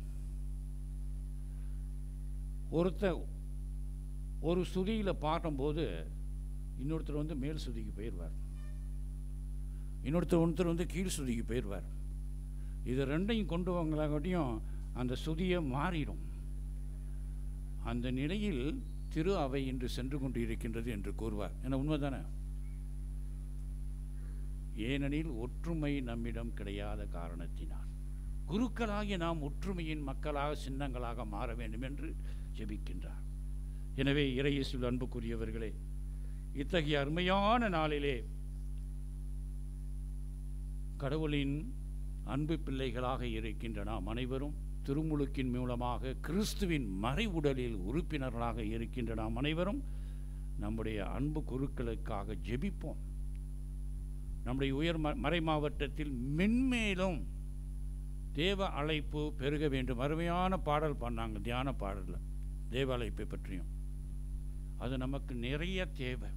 [SPEAKER 2] ஒருத்தர் ஒரு சுதியில் பார்க்கும்போது இன்னொருத்தர் வந்து மேல் சுதிக்கு போயிடுவார் இன்னொருத்தர் ஒருத்தர் வந்து கீழ் சுதிக்கு போயிடுவார் இது ரெண்டையும் கொண்டு வாங்கலாங்காட்டியும் அந்த சுதியை மாறிடும் அந்த நிலையில் திரு அவை இன்று சென்று கொண்டு இருக்கின்றது என்று கூறுவார் என்ன உண்மைதானே ஏனெனில் ஒற்றுமை நம்மிடம் கிடையாத காரணத்தினால் குருக்களாகிய நாம் ஒற்றுமையின் மக்களாக சின்னங்களாக மாற வேண்டும் என்று ஜெபிக்கின்றார் எனவே இறையேசுவில் அன்புக்குரியவர்களே இத்தகைய அருமையான நாளிலே கடவுளின் அன்பு பிள்ளைகளாக இருக்கின்ற நாம் அனைவரும் திருமுழுக்கின் மூலமாக கிறிஸ்துவின் மறை உடலில் உறுப்பினர்களாக இருக்கின்ற நாம் அனைவரும் நம்முடைய அன்பு குருக்களுக்காக ஜெபிப்போம் நம்முடைய உயர் ம- மறை மாவட்டத்தில் மென்மேலும் தேவ அழைப்பு பெருக வேண்டும் அருமையான பாடல் பாடினாங்க தியான பாடலில் தேவ அழைப்பை பற்றியும் அது நமக்கு நிறைய தேவை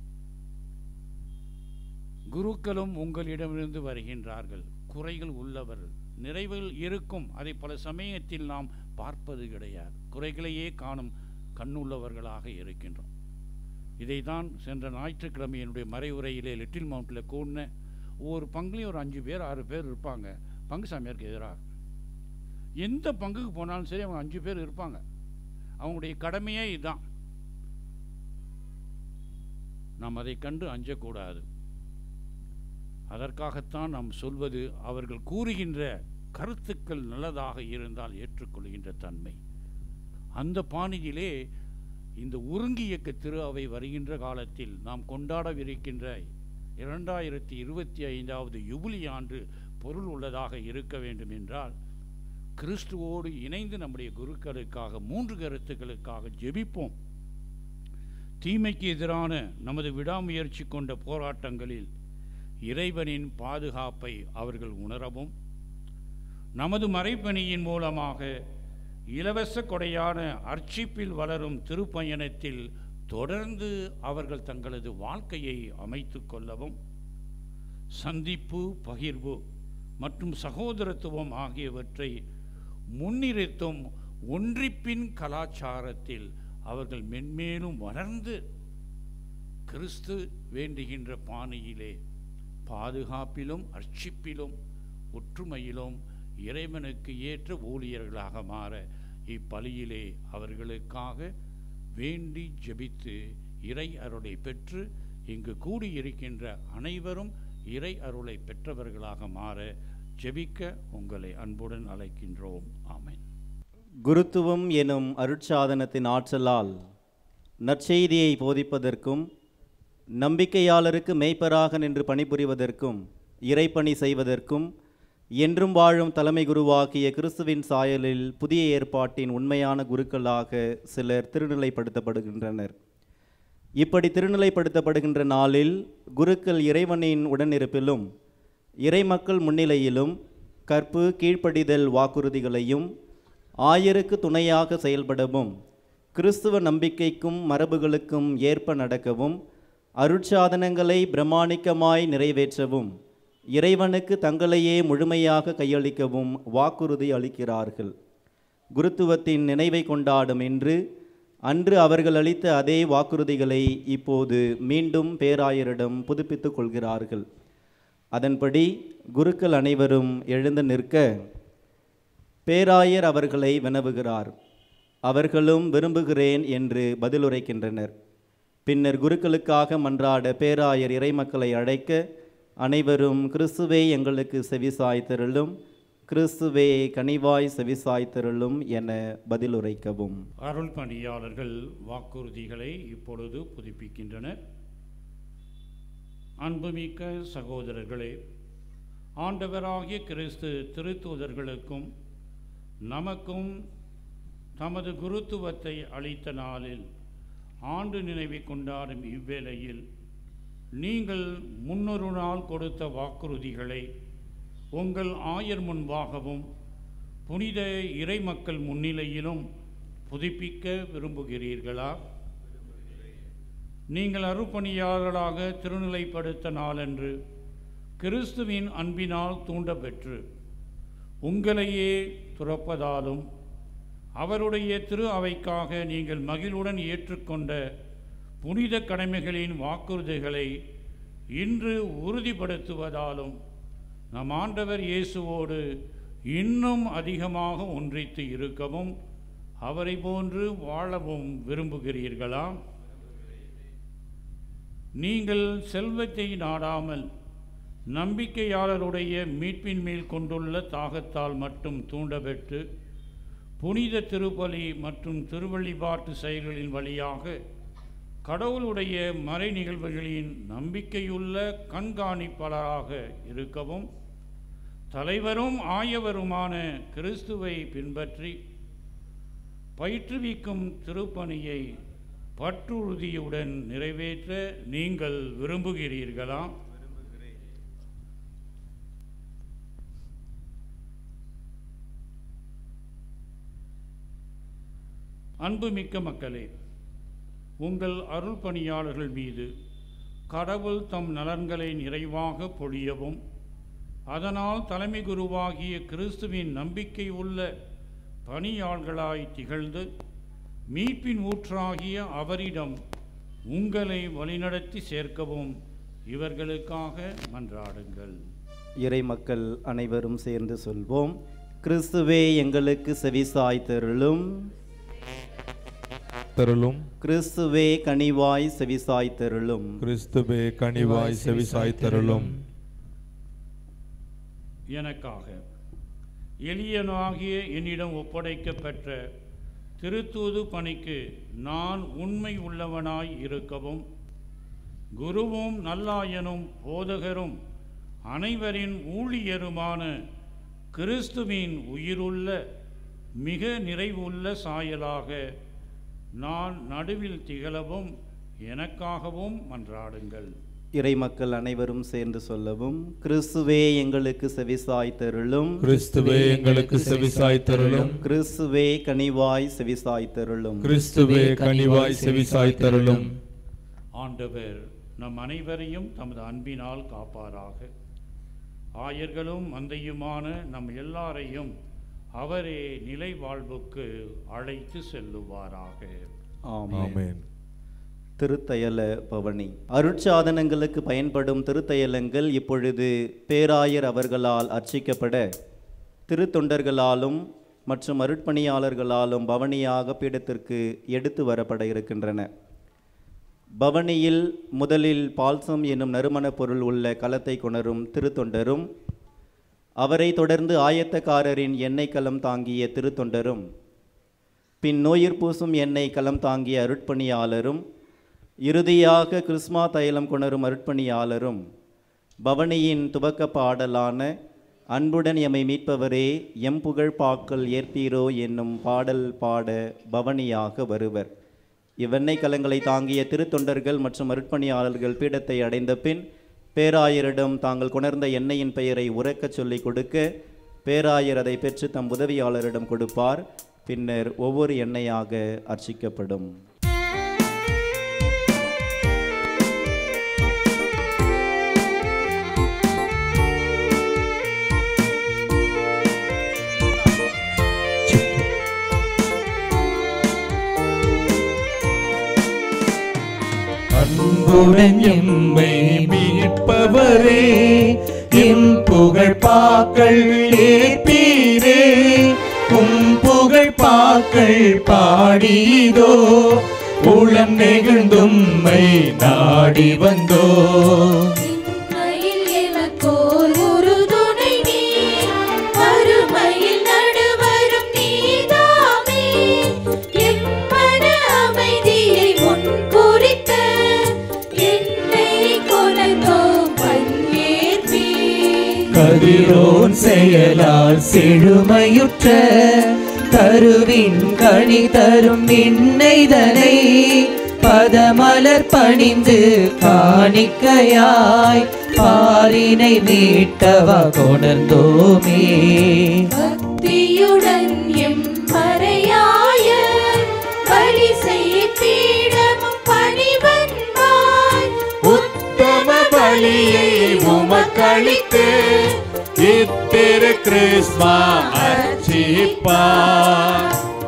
[SPEAKER 2] குருக்களும் உங்களிடமிருந்து வருகின்றார்கள் குறைகள் உள்ளவர் நிறைவுகள் இருக்கும் அதை பல சமயத்தில் நாம் பார்ப்பது கிடையாது குறைகளையே காணும் கண்ணுள்ளவர்களாக இருக்கின்றோம் இதைதான் சென்ற ஞாயிற்றுக்கிழமை என்னுடைய மறைவுரையிலே லிட்டில் மவுண்டில் கூடின ஒவ்வொரு பங்குலையும் ஒரு அஞ்சு பேர் ஆறு பேர் இருப்பாங்க பங்கு சாமியாருக்கு எதிராக எந்த பங்குக்கு போனாலும் சரி அவங்க அஞ்சு பேர் இருப்பாங்க அவங்களுடைய கடமையே இதுதான் நாம் அதை கண்டு அஞ்சக்கூடாது அதற்காகத்தான் நாம் சொல்வது அவர்கள் கூறுகின்ற கருத்துக்கள் நல்லதாக இருந்தால் ஏற்றுக்கொள்கின்ற தன்மை அந்த பாணியிலே இந்த ஒருங்கி இயக்க திரு அவை வருகின்ற காலத்தில் நாம் கொண்டாடவிருக்கின்ற இரண்டாயிரத்தி இருபத்தி ஐந்தாவது யுபிலி ஆண்டு பொருள் உள்ளதாக இருக்க வேண்டும் என்றால் கிறிஸ்துவோடு இணைந்து நம்முடைய குருக்களுக்காக மூன்று கருத்துக்களுக்காக ஜெபிப்போம் தீமைக்கு எதிரான நமது விடாமுயற்சி கொண்ட போராட்டங்களில் இறைவனின் பாதுகாப்பை அவர்கள் உணரவும் நமது மறைப்பணியின் மூலமாக இலவச கொடையான அர்ச்சிப்பில் வளரும் திருப்பயணத்தில் தொடர்ந்து அவர்கள் தங்களது வாழ்க்கையை அமைத்து கொள்ளவும் சந்திப்பு பகிர்வு மற்றும் சகோதரத்துவம் ஆகியவற்றை முன்னிறுத்தும் ஒன்றிப்பின் கலாச்சாரத்தில் அவர்கள் மென்மேலும் வளர்ந்து கிறிஸ்து வேண்டுகின்ற பாணியிலே பாதுகாப்பிலும் அர்ச்சிப்பிலும் ஒற்றுமையிலும் இறைவனுக்கு ஏற்ற ஊழியர்களாக மாற இப்பலியிலே அவர்களுக்காக வேண்டி ஜெபித்து இறை அருளை பெற்று இங்கு கூடியிருக்கின்ற அனைவரும் இறை அருளை பெற்றவர்களாக மாற ஜெபிக்க உங்களை அன்புடன் அழைக்கின்றோம் ஆமென்
[SPEAKER 1] குருத்துவம் எனும் அருட்சாதனத்தின் ஆற்றலால் நற்செய்தியை போதிப்பதற்கும் நம்பிக்கையாளருக்கு மெய்ப்பராக நின்று பணிபுரிவதற்கும் இறைப்பணி செய்வதற்கும் என்றும் வாழும் தலைமை குருவாகிய கிறிஸ்துவின் சாயலில் புதிய ஏற்பாட்டின் உண்மையான குருக்களாக சிலர் திருநிலைப்படுத்தப்படுகின்றனர் இப்படி திருநிலைப்படுத்தப்படுகின்ற நாளில் குருக்கள் இறைவனின் உடனிருப்பிலும் இறைமக்கள் முன்னிலையிலும் கற்பு கீழ்ப்படிதல் வாக்குறுதிகளையும் ஆயருக்கு துணையாக செயல்படவும் கிறிஸ்துவ நம்பிக்கைக்கும் மரபுகளுக்கும் ஏற்ப நடக்கவும் அருட்சாதனங்களை பிரமாணிக்கமாய் நிறைவேற்றவும் இறைவனுக்கு தங்களையே முழுமையாக கையளிக்கவும் வாக்குறுதி அளிக்கிறார்கள் குருத்துவத்தின் நினைவை கொண்டாடும் இன்று அன்று அவர்கள் அளித்த அதே வாக்குறுதிகளை இப்போது மீண்டும் பேராயரிடம் புதுப்பித்துக் கொள்கிறார்கள் அதன்படி குருக்கள் அனைவரும் எழுந்து நிற்க பேராயர் அவர்களை வினவுகிறார் அவர்களும் விரும்புகிறேன் என்று பதிலுரைக்கின்றனர் பின்னர் குருக்களுக்காக மன்றாட பேராயர் இறைமக்களை அழைக்க அனைவரும் கிறிஸ்துவே எங்களுக்கு செவிசாய்த்தருளும் கிறிஸ்துவே கனிவாய் செவிசாய்த்தருளும் என பதிலுரைக்கவும்
[SPEAKER 2] அருள் பணியாளர்கள் வாக்குறுதிகளை இப்பொழுது புதுப்பிக்கின்றனர் அன்புமிக்க சகோதரர்களே ஆண்டவராகிய கிறிஸ்து திருத்தூதர்களுக்கும் நமக்கும் தமது குருத்துவத்தை அளித்த நாளில் ஆண்டு நினைவை கொண்டாடும் இவ்வேளையில் நீங்கள் முன்னொரு நாள் கொடுத்த வாக்குறுதிகளை உங்கள் ஆயர் முன்பாகவும் புனித இறைமக்கள் முன்னிலையிலும் புதுப்பிக்க விரும்புகிறீர்களா நீங்கள் அருப்பணியாளர்களாக திருநிலைப்படுத்த நாளன்று கிறிஸ்துவின் அன்பினால் தூண்டப்பெற்று உங்களையே துறப்பதாலும் அவருடைய திரு அவைக்காக நீங்கள் மகிழ்வுடன் ஏற்றுக்கொண்ட புனித கடமைகளின் வாக்குறுதிகளை இன்று உறுதிப்படுத்துவதாலும் நம் ஆண்டவர் இயேசுவோடு இன்னும் அதிகமாக ஒன்றித்து இருக்கவும் அவரை போன்று வாழவும் விரும்புகிறீர்களா நீங்கள் செல்வத்தை நாடாமல் நம்பிக்கையாளருடைய மீட்பின் மேல் கொண்டுள்ள தாகத்தால் மட்டும் தூண்டப்பெற்று புனித திருப்பலி மற்றும் திருவள்ளிப்பாட்டு செயல்களின் வழியாக கடவுளுடைய மறை நிகழ்வுகளின் நம்பிக்கையுள்ள கண்காணிப்பாளராக இருக்கவும் தலைவரும் ஆயவருமான கிறிஸ்துவை பின்பற்றி பயிற்றுவிக்கும் திருப்பணியை பற்றுறுதியுடன் நிறைவேற்ற நீங்கள் விரும்புகிறீர்களா அன்புமிக்க மக்களே உங்கள் அருள் பணியாளர்கள் மீது கடவுள் தம் நலன்களை நிறைவாக பொழியவும் அதனால் தலைமை குருவாகிய கிறிஸ்துவின் நம்பிக்கை உள்ள பணியாள்களாய் திகழ்ந்து மீட்பின் ஊற்றாகிய அவரிடம் உங்களை வழிநடத்தி சேர்க்கவும் இவர்களுக்காக மன்றாடுங்கள்
[SPEAKER 1] இறைமக்கள் அனைவரும் சேர்ந்து சொல்வோம் கிறிஸ்துவே எங்களுக்கு செவிசாய்த்தருளும்
[SPEAKER 7] தருளும்
[SPEAKER 1] கிறிஸ்துவே கனிவாய் செவிசாய்த்தருளும்
[SPEAKER 7] கிறிஸ்துவே கனிவாய் செவிசாய் தருளும்
[SPEAKER 2] எனக்காக எளியனாகிய என்னிடம் ஒப்படைக்கப்பெற்ற திருத்தூது பணிக்கு நான் உண்மை உள்ளவனாய் இருக்கவும் குருவும் நல்லாயனும் போதகரும் அனைவரின் ஊழியருமான கிறிஸ்துவின் உயிருள்ள மிக நிறைவுள்ள சாயலாக நான் நடுவில் திகழவும் எனக்காகவும் மன்றாடுங்கள்
[SPEAKER 1] இறைமக்கள் அனைவரும் சேர்ந்து சொல்லவும் கிறிஸ்துவே எங்களுக்கு செவிசாய்த்தருளும்
[SPEAKER 7] கிறிஸ்துவே எங்களுக்கு செவிசாய் தருளும்
[SPEAKER 1] கிறிஸ்துவே கனிவாய் செவிசாய்த்தருளும்
[SPEAKER 7] கிறிஸ்துவே கனிவாய் செவிசாய் தருளும்
[SPEAKER 2] ஆண்டவர் நம் அனைவரையும் தமது அன்பினால் காப்பாராக ஆயர்களும் மந்தையுமான நம் எல்லாரையும் அவரே நிலை வாழ்வுக்கு அழைத்து செல்லுவாராக
[SPEAKER 1] ஆமென்
[SPEAKER 7] ஆமென்
[SPEAKER 1] திருத்தயல பவனி அருட்சாதனங்களுக்கு பயன்படும் திருத்தயலங்கள் இப்பொழுது பேராயர் அவர்களால் அர்ச்சிக்கப்பட திருத்தொண்டர்களாலும் மற்றும் அருட்பணியாளர்களாலும் பவனியாக பீடத்திற்கு எடுத்து வரப்பட இருக்கின்றன பவனியில் முதலில் பால்சம் என்னும் நறுமணப் பொருள் உள்ள கலத்தை கொணரும் திருத்தொண்டரும் அவரை தொடர்ந்து ஆயத்தக்காரரின் எண்ணெய் கலம் தாங்கிய திருத்தொண்டரும் பின் நோயிற் பூசும் எண்ணெய் கலம் தாங்கிய அருட்பணியாளரும் இறுதியாக கிறிஸ்மா தைலம் கொணரும் அருட்பணியாளரும் பவனியின் துவக்க பாடலான அன்புடன் எம்மை மீட்பவரே எம் புகழ் பாக்கள் ஏற்பீரோ என்னும் பாடல் பாட பவனியாக வருவர் இவ்வெண்ணெய் கலங்களை தாங்கிய திருத்தொண்டர்கள் மற்றும் அருட்பணியாளர்கள் பீடத்தை அடைந்த பின் பேராயரிடம் தாங்கள் கொணர்ந்த எண்ணெயின் பெயரை உறக்கச் சொல்லிக் கொடுக்க பேராயர் அதை பெற்று தம் உதவியாளரிடம் கொடுப்பார் பின்னர் ஒவ்வொரு எண்ணெயாக அர்ச்சிக்கப்படும்
[SPEAKER 3] அன்புடன் எம்மை மீட்பவரே எம் புகழ் பாக்கள் ஏற்பீரே உம் புகழ் பாக்கள் பாடிதோ உளம் நெகிழ்ந்தும்மை நாடி வந்தோ
[SPEAKER 4] இன்மையில் எமக்கோர் உறுதுணை நீ, வறுமையில் நடுவரும் நீதாமே. எம்மன அமைதியை முன்குறித்த என்னை கொணர்ந்தோம் பங்கேற்பீர்.
[SPEAKER 3] கதிரோன் செயலால் செழுமையுற்ற கருவின் கனி தரும் விண்ணைதனை பதமலர் பணிந்து காணிக்கையாய் பாரினை மீட்டவா கொணர்ந்தோமே
[SPEAKER 4] பக்தியுடன் எம் மறையாய பலி செய்ய பீடமும் பணிவன்பாய்
[SPEAKER 3] உத்தம பலியை உமக்களித்து இத்திரு கிறிஸ்மா அர்ச்சிப்பார்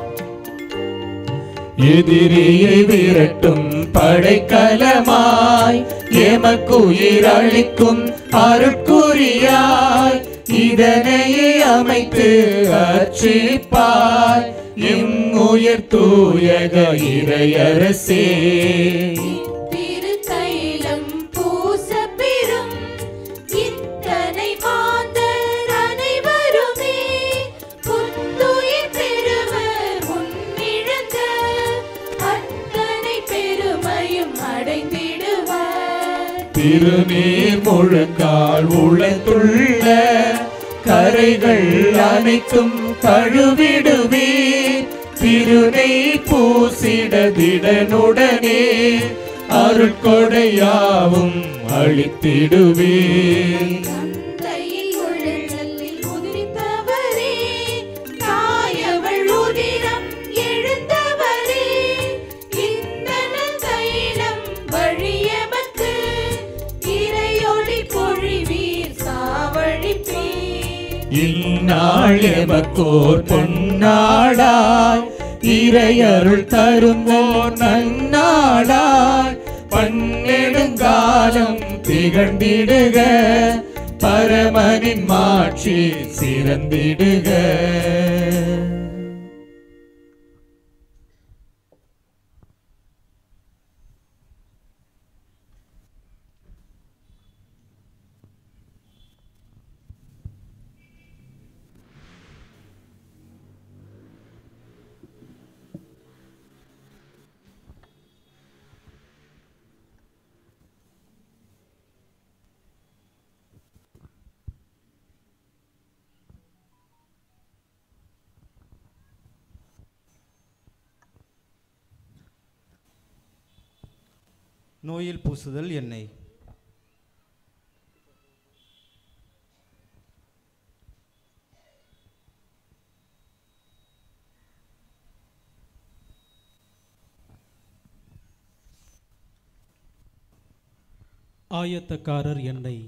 [SPEAKER 3] எதிரியை விரட்டும் படைக்கலமாய் எமக்குயிர் அளிக்கும் அருட்குறியாய் இதனையே அமைத்து அர்ச்சிப்பாய் எம் உயர் தூயக இறையரசே
[SPEAKER 4] திரு தைலம் பூச பெறும் இத்தனை மாந்தர் அனைவருமே புத்துயிர் பெறுவர் முன்னிழந்த அத்தனை பெருமையும் அடைந்திடுவர்
[SPEAKER 3] திருநீர் முழங்கால் உளத்துள்ள கரைகள் அனைத்தும் கழுவிடுவே திருநை பூசிடதிடனுடனே அருட்கொடையாவும் அளித்திடுவே
[SPEAKER 4] தந்தையில் உள்ளத்தில் உதிரித்தவரே தாயவள் உதிரம் எழுந்தவரே இந்த தைலம் வழியமக்கு இறையொளி பொழிவீர் சாவழிப்பீர்
[SPEAKER 3] இந்நாள் எமக்கோர் பொன்னாடாய் இறையருள் தரும் ஓர் நன்னாடாய் பன்னெடுங்காலம் திகழ்ந்திடுக பரமனின் மாட்சி சிறந்திடுக
[SPEAKER 10] நோயில் பூசுதல் எண்ணெய் ஆயத்தக்காரர் எண்ணெய்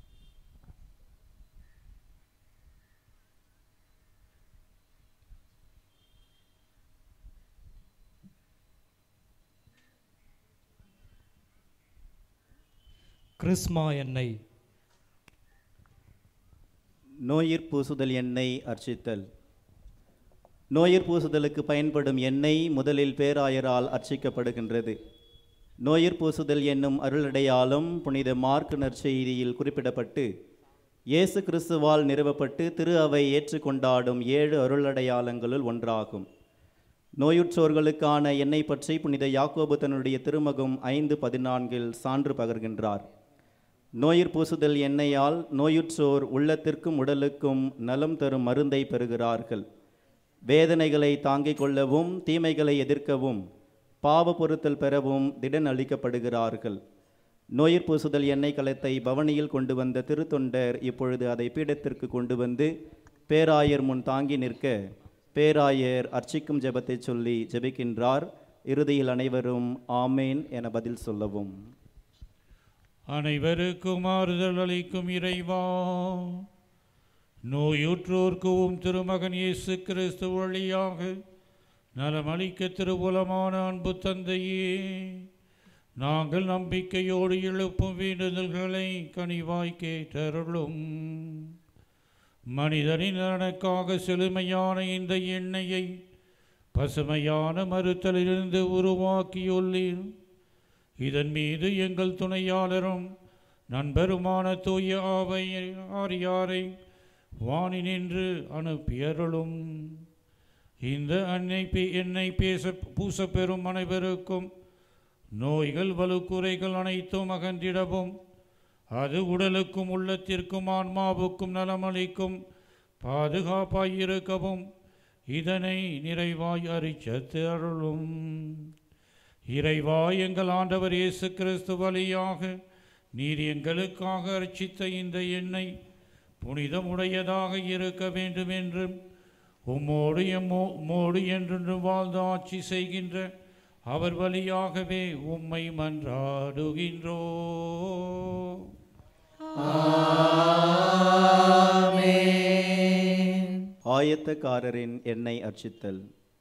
[SPEAKER 10] கிறிஸ்மா எண்ணெய்
[SPEAKER 1] நோயிற் பூசுதல் எண்ணெய் அர்ச்சித்தல் நோயிற் பூசுதலுக்கு பயன்படும் எண்ணெய் முதலில் பேராயரால் அர்ச்சிக்கப்படுகின்றது நோயிற் பூசுதல் என்னும் அருளடையாளம் புனித மார்க் நற்செய்தியில் குறிப்பிடப்பட்டு இயேசு கிறிஸ்துவால் நிறுவப்பட்டு திரு அவை ஏற்றுக்கொண்டாடும் ஏழு அருளடையாளங்களுள் ஒன்றாகும் நோயுற்றோர்களுக்கான எண்ணெய் பற்றி புனித யாக்கோபு தன்னுடைய திருமகம் ஐந்து பதினான்கில் சான்று பகர்கின்றார் நோயிற் பூசுதல் எண்ணெயால் நோயுற்றோர் உள்ளத்திற்கும் உடலுக்கும் நலம் தரும் மருந்தை பெறுகிறார்கள் வேதனைகளை தாங்கிக் கொள்ளவும் தீமைகளை எதிர்க்கவும் பாவ பொருத்தல் பெறவும் திடன் அளிக்கப்படுகிறார்கள் நோயிற் பூசுதல் எண்ணெய் கலத்தை பவனியில் கொண்டு வந்த திருத்தொண்டர் இப்பொழுது அதை பீடத்திற்கு கொண்டு வந்து பேராயர் முன் தாங்கி நிற்க பேராயர் அர்ச்சிக்கும் ஜெபத்தை சொல்லி ஜெபிக்கின்றார் இறுதியில் அனைவரும் ஆமேன் என பதில் சொல்லவும்
[SPEAKER 2] அனைவருக்கும் ஆறுதல் அளிக்கும் இறைவா நோயுற்றோர்க்கும் திருமகன் இயேசு கிறிஸ்து வழியாக நலமளிக்க திருவுலமான அன்பு தந்தையே நாங்கள் நம்பிக்கையோடு எழுப்பும் வேண்டுதல்களை கனிவாய் கேட்டருளும் மனிதனின் நலனுக்காக செழுமையான இந்த எண்ணெயை பசுமையான மறுத்தலிலிருந்து உருவாக்கியுள்ளீர் இதன் மீது எங்கள் துணையாளரும் நண்பருமான தூய ஆவை ஆரியாரை வாணி நின்று அனுப்பியருளும் இந்த அன்னை பே- என்னை பேச பூசப்பெறும் அனைவருக்கும் நோய்கள் வலுக்குறைகள் அனைத்தும் அகன்றிடவும் அது உடலுக்கும் உள்ளத்திற்கும் ஆன்மாவுக்கும் நலமளிக்கும் பாதுகாப்பாய் இருக்கவும் இதனை நிறைவாய் அரிச்சத்து அருளும் இறைவா எங்கள் ஆண்டவர் இயேசு கிறிஸ்து வழியாக நீர் எங்களுக்காக அர்ச்சித்த இந்த எண்ணெய் புனிதமுடையதாக இருக்க வேண்டும் என்றும் உம்மோடு எம்மோ உம்மோடு என்றென்று வாழ்ந்து ஆட்சி செய்கின்ற அவர் வழியாகவே உம்மை மன்றாடுகின்றோ
[SPEAKER 1] ஆயத்தக்காரரின் எண்ணெய் அர்ச்சித்தல்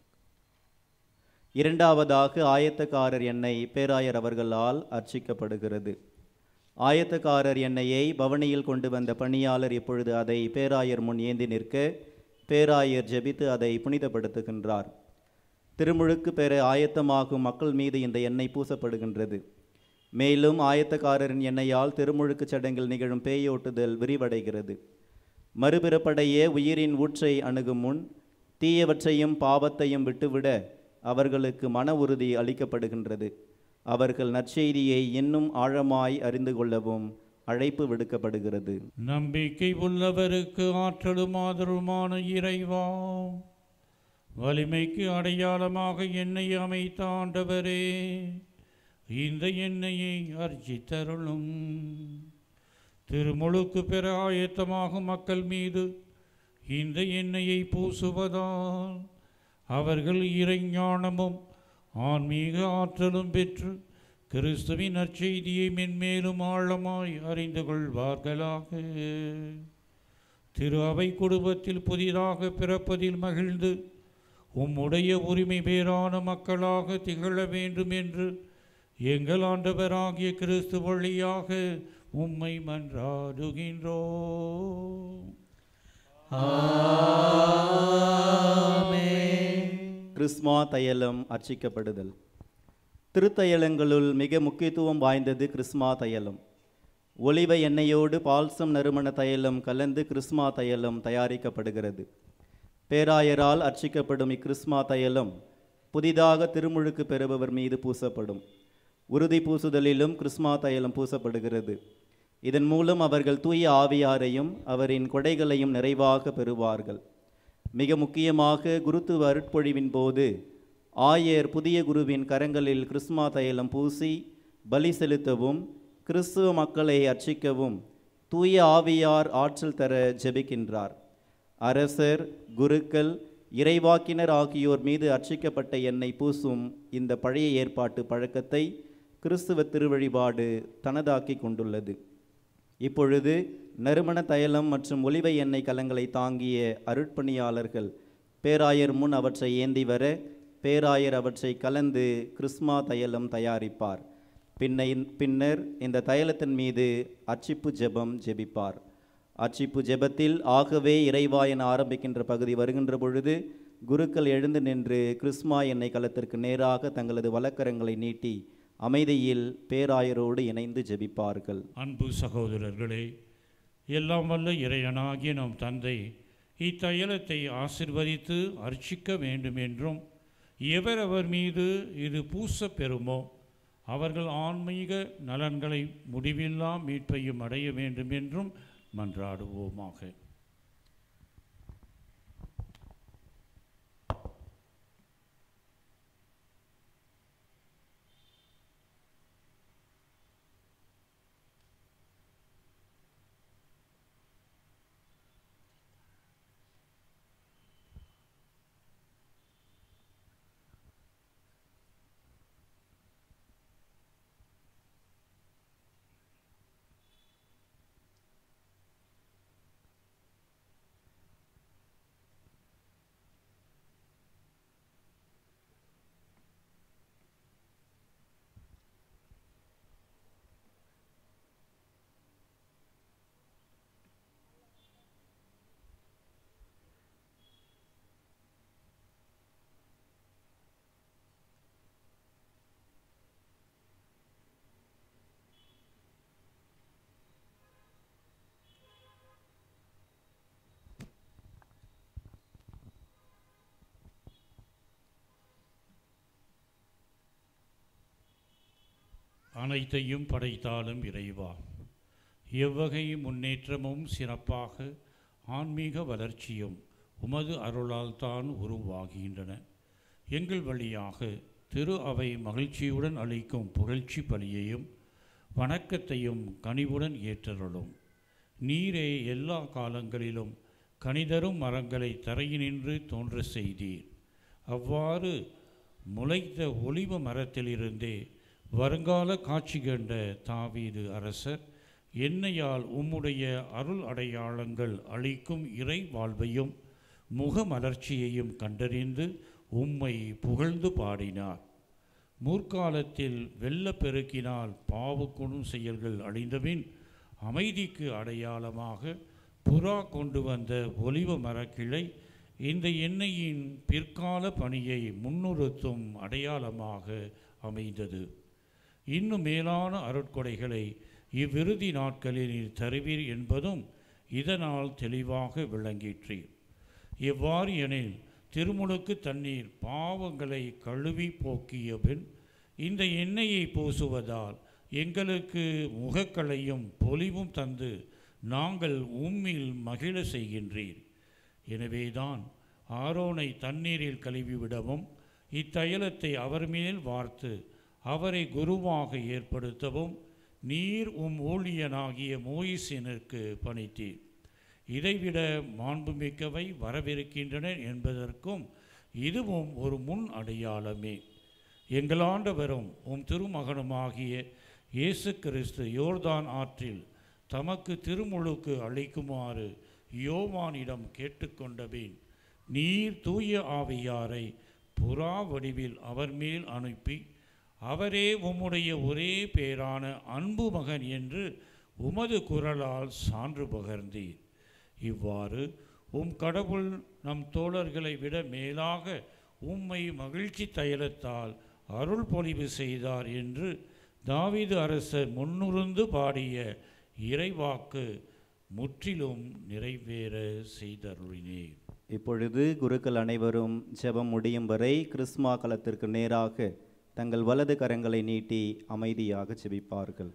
[SPEAKER 1] இரண்டாவதாக ஆயத்தக்காரர் எண்ணெய் பேராயர் அவர்களால் அர்ச்சிக்கப்படுகிறது ஆயத்தக்காரர் எண்ணெயை பவனியில் கொண்டு வந்த பணியாளர் இப்பொழுது அதை பேராயர் முன் ஏந்தி நிற்க பேராயர் ஜெபித்து அதை புனிதப்படுத்துகின்றார் திருமுழுக்கு பெற ஆயத்தமாகும் மக்கள் மீது இந்த எண்ணெய் பூசப்படுகின்றது மேலும் ஆயத்தக்காரரின் எண்ணெயால் திருமுழுக்கு சடங்கில் நிகழும் பேயோட்டுதல் விரிவடைகிறது மறுபிறப்படைய உயிரின் ஊற்றை அணுகும் முன் தீயவற்றையும் பாவத்தையும் விட்டுவிட அவர்களுக்கு மன உறுதி அளிக்கப்படுகின்றது அவர்கள் நற்செய்தியை இன்னும் ஆழமாய் அறிந்து கொள்ளவும் அழைப்பு விடுக்கப்படுகிறது
[SPEAKER 2] நம்பிக்கை உள்ளவருக்கு ஆற்றலும் ஆதரவுமான இறைவா வலிமைக்கு அடையாளமாக என்னை அமைத்த ஆண்டவரே இந்த எண்ணெயை அர்ச்சித்தருளும் திருமுழுக்கு பெற ஆயத்தமாகும் மக்கள் மீது இந்த எண்ணெயை பூசுவதால் அவர்கள் இறைஞானமும் ஆன்மீக ஆற்றலும் பெற்று கிறிஸ்துவின் நற்செய்தியை மென்மேலும் ஆழமாய் அறிந்து கொள்வார்களாக திரு அவை குடும்பத்தில் புதிதாக பிறப்பதில் மகிழ்ந்து உம்முடைய உரிமை பேரான மக்களாக திகழ வேண்டும் என்று எங்கள் ஆண்டவராகிய கிறிஸ்து வழியாக உம்மை மன்றாடுகின்றோம்
[SPEAKER 1] கிறிஸ்மா தையலம் அர்ச்சிக்கப்படுதல் திருத்தயலங்களுள் மிக முக்கியத்துவம் வாய்ந்தது கிறிஸ்மா தையலம் ஒலிவ எண்ணெயோடு பால்சம் நறுமண தையலம் கலந்து கிறிஸ்மா தையலம் தயாரிக்கப்படுகிறது பேராயரால் அர்ச்சிக்கப்படும் இக்கிறிஸ்மா தையலம் புதிதாக திருமுழுக்கு பெறுபவர் மீது பூசப்படும் உறுதி பூசுதலிலும் கிறிஸ்மா தையலம் பூசப்படுகிறது இதன் மூலம் அவர்கள் தூய ஆவியாரையும் அவரின் கொடைகளையும் நிறைவாக பெறுவார்கள் மிக முக்கியமாக குருத்துவ அருட்பொழிவின் போது ஆயர் புதிய குருவின் கரங்களில் கிறிஸ்மா தைலம் பூசி பலி செலுத்தவும் கிறிஸ்துவ மக்களை அர்ச்சிக்கவும் தூய ஆவியார் ஆற்றல் தர ஜெபிக்கின்றார் அரசர் குருக்கள் இறைவாக்கினர் ஆகியோர் மீது அர்ச்சிக்கப்பட்ட எண்ணெய் பூசும் இந்த பழைய ஏற்பாட்டு பழக்கத்தை கிறிஸ்துவ திருவழிபாடு தனதாக்கி கொண்டுள்ளது இப்பொழுது நறுமண தைலம் மற்றும் ஒலிவ எண்ணெய் கலங்களை தாங்கிய அருட்பணியாளர்கள் பேராயர் முன் அவற்றை ஏந்தி வர பேராயர் அவற்றை கலந்து கிறிஸ்மா தைலம் தயாரிப்பார் பின்னை பின்னர் இந்த தைலத்தின் மீது அச்சிப்பு ஜெபம் ஜெபிப்பார் அச்சிப்பு ஜெபத்தில் ஆகவே இறைவா என ஆரம்பிக்கின்ற பகுதி வருகின்ற பொழுது குருக்கள் எழுந்து நின்று கிறிஸ்மா எண்ணெய் கலத்திற்கு நேராக தங்களது வலக்கரங்களை நீட்டி அமைதியில் பேராயரோடு இணைந்து ஜெபிப்பார்கள்
[SPEAKER 2] அன்பு சகோதரர்களே எல்லாம் வல்ல இறையனாகிய நம் தந்தை இத்தைலத்தை ஆசிர்வதித்து அர்ச்சிக்க வேண்டும் என்றும் எவர் அவர் மீது இது பூச பெறுமோ அவர்கள் ஆன்மீக நலன்களை முடிவில்லா மீட்பையும் அடைய வேண்டும் என்றும் மன்றாடுவோமாக அனைத்தையும் படைத்தாலும் இறைவா எவ்வகை முன்னேற்றமும் சிறப்பாக ஆன்மீக வளர்ச்சியும் உமது அருளால் தான் உருவாகின்றன எங்கள் வழியாக திரு அவை மகிழ்ச்சியுடன் அளிக்கும் புகழ்ச்சி பலியையும் வணக்கத்தையும் கனிவுடன் ஏற்றருளும் நீரே எல்லா காலங்களிலும் கனிதரும் மரங்களை தரையினின்று தோன்ற செய்தீர் அவ்வாறு முளைத்த ஒலிவ மரத்திலிருந்தே வருங்கால காட்சி கண்ட தாவீது அரசர் என்னையால் உம்முடைய அருள் அடையாளங்கள் அளிக்கும் இறை வாழ்வையும் முகமலர்ச்சியையும் கண்டறிந்து உம்மை புகழ்ந்து பாடினார் முற்காலத்தில் வெள்ளப்பெருக்கினால் பாவக்குணும் செயல்கள் அழிந்தபின் அமைதிக்கு அடையாளமாக புறா கொண்டு வந்த ஒலிவ மரக்கிளை இந்த எண்ணெயின் பிற்கால பணியை முன்னிறுத்தும் அடையாளமாக அமைந்தது இன்னும் மேலான அருட்கொடைகளை இவ்விறுதி நாட்களில் நீர் தருவீர் என்பதும் இதனால் தெளிவாக விளங்கிற்று எவ்வாறு எனில் திருமுழுக்கு தண்ணீர் பாவங்களை கழுவி போக்கிய பின் இந்த எண்ணெயை பூசுவதால் எங்களுக்கு முகக்களையும் பொலிவும் தந்து நாங்கள் உம்மில் மகிழ செய்கின்றீர் எனவேதான் ஆரோனை தண்ணீரில் கழுவிவிடவும் இத்தைலத்தை அவர் மேல் வார்த்து அவரை குருவாக ஏற்படுத்தவும் நீர் உம் ஊழியனாகிய மோயிசினருக்கு பணித்தீர் இதைவிட மாண்புமிக்கவை வரவிருக்கின்றன என்பதற்கும் இதுவும் ஒரு முன் அடையாளமே எங்கள் ஆண்டவரும் உம் திருமகனுமாகிய இயேசு கிறிஸ்து யோர்தான் ஆற்றில் தமக்கு திருமுழுக்கு அளிக்குமாறு யோவானிடம் கேட்டுக்கொண்டபின் நீர் தூய ஆவியாரை புறா வடிவில் அவர் மேல் அனுப்பி அவரே உம்முடைய ஒரே பேரான அன்பு மகன் என்று உமது குரலால் சான்று பகர்ந்தீர் இவ்வாறு உம் கடவுள் நம் தோழர்களை விட மேலாக உம்மை மகிழ்ச்சி தைலத்தால் அருள் பொழிவு செய்தார் என்று தாவீது அரசர் முன்னுருந்து பாடிய இறைவாக்கு முற்றிலும் நிறைவேற செய்தருளினேன்
[SPEAKER 1] இப்பொழுது குருக்கள் அனைவரும் ஜெபம் முடியும் வரை கிறிஸ்மா களத்திற்கு நேராக தங்கள் வலது கரங்களை நீட்டி அமைதியாக ஜெபிப்பார்கள்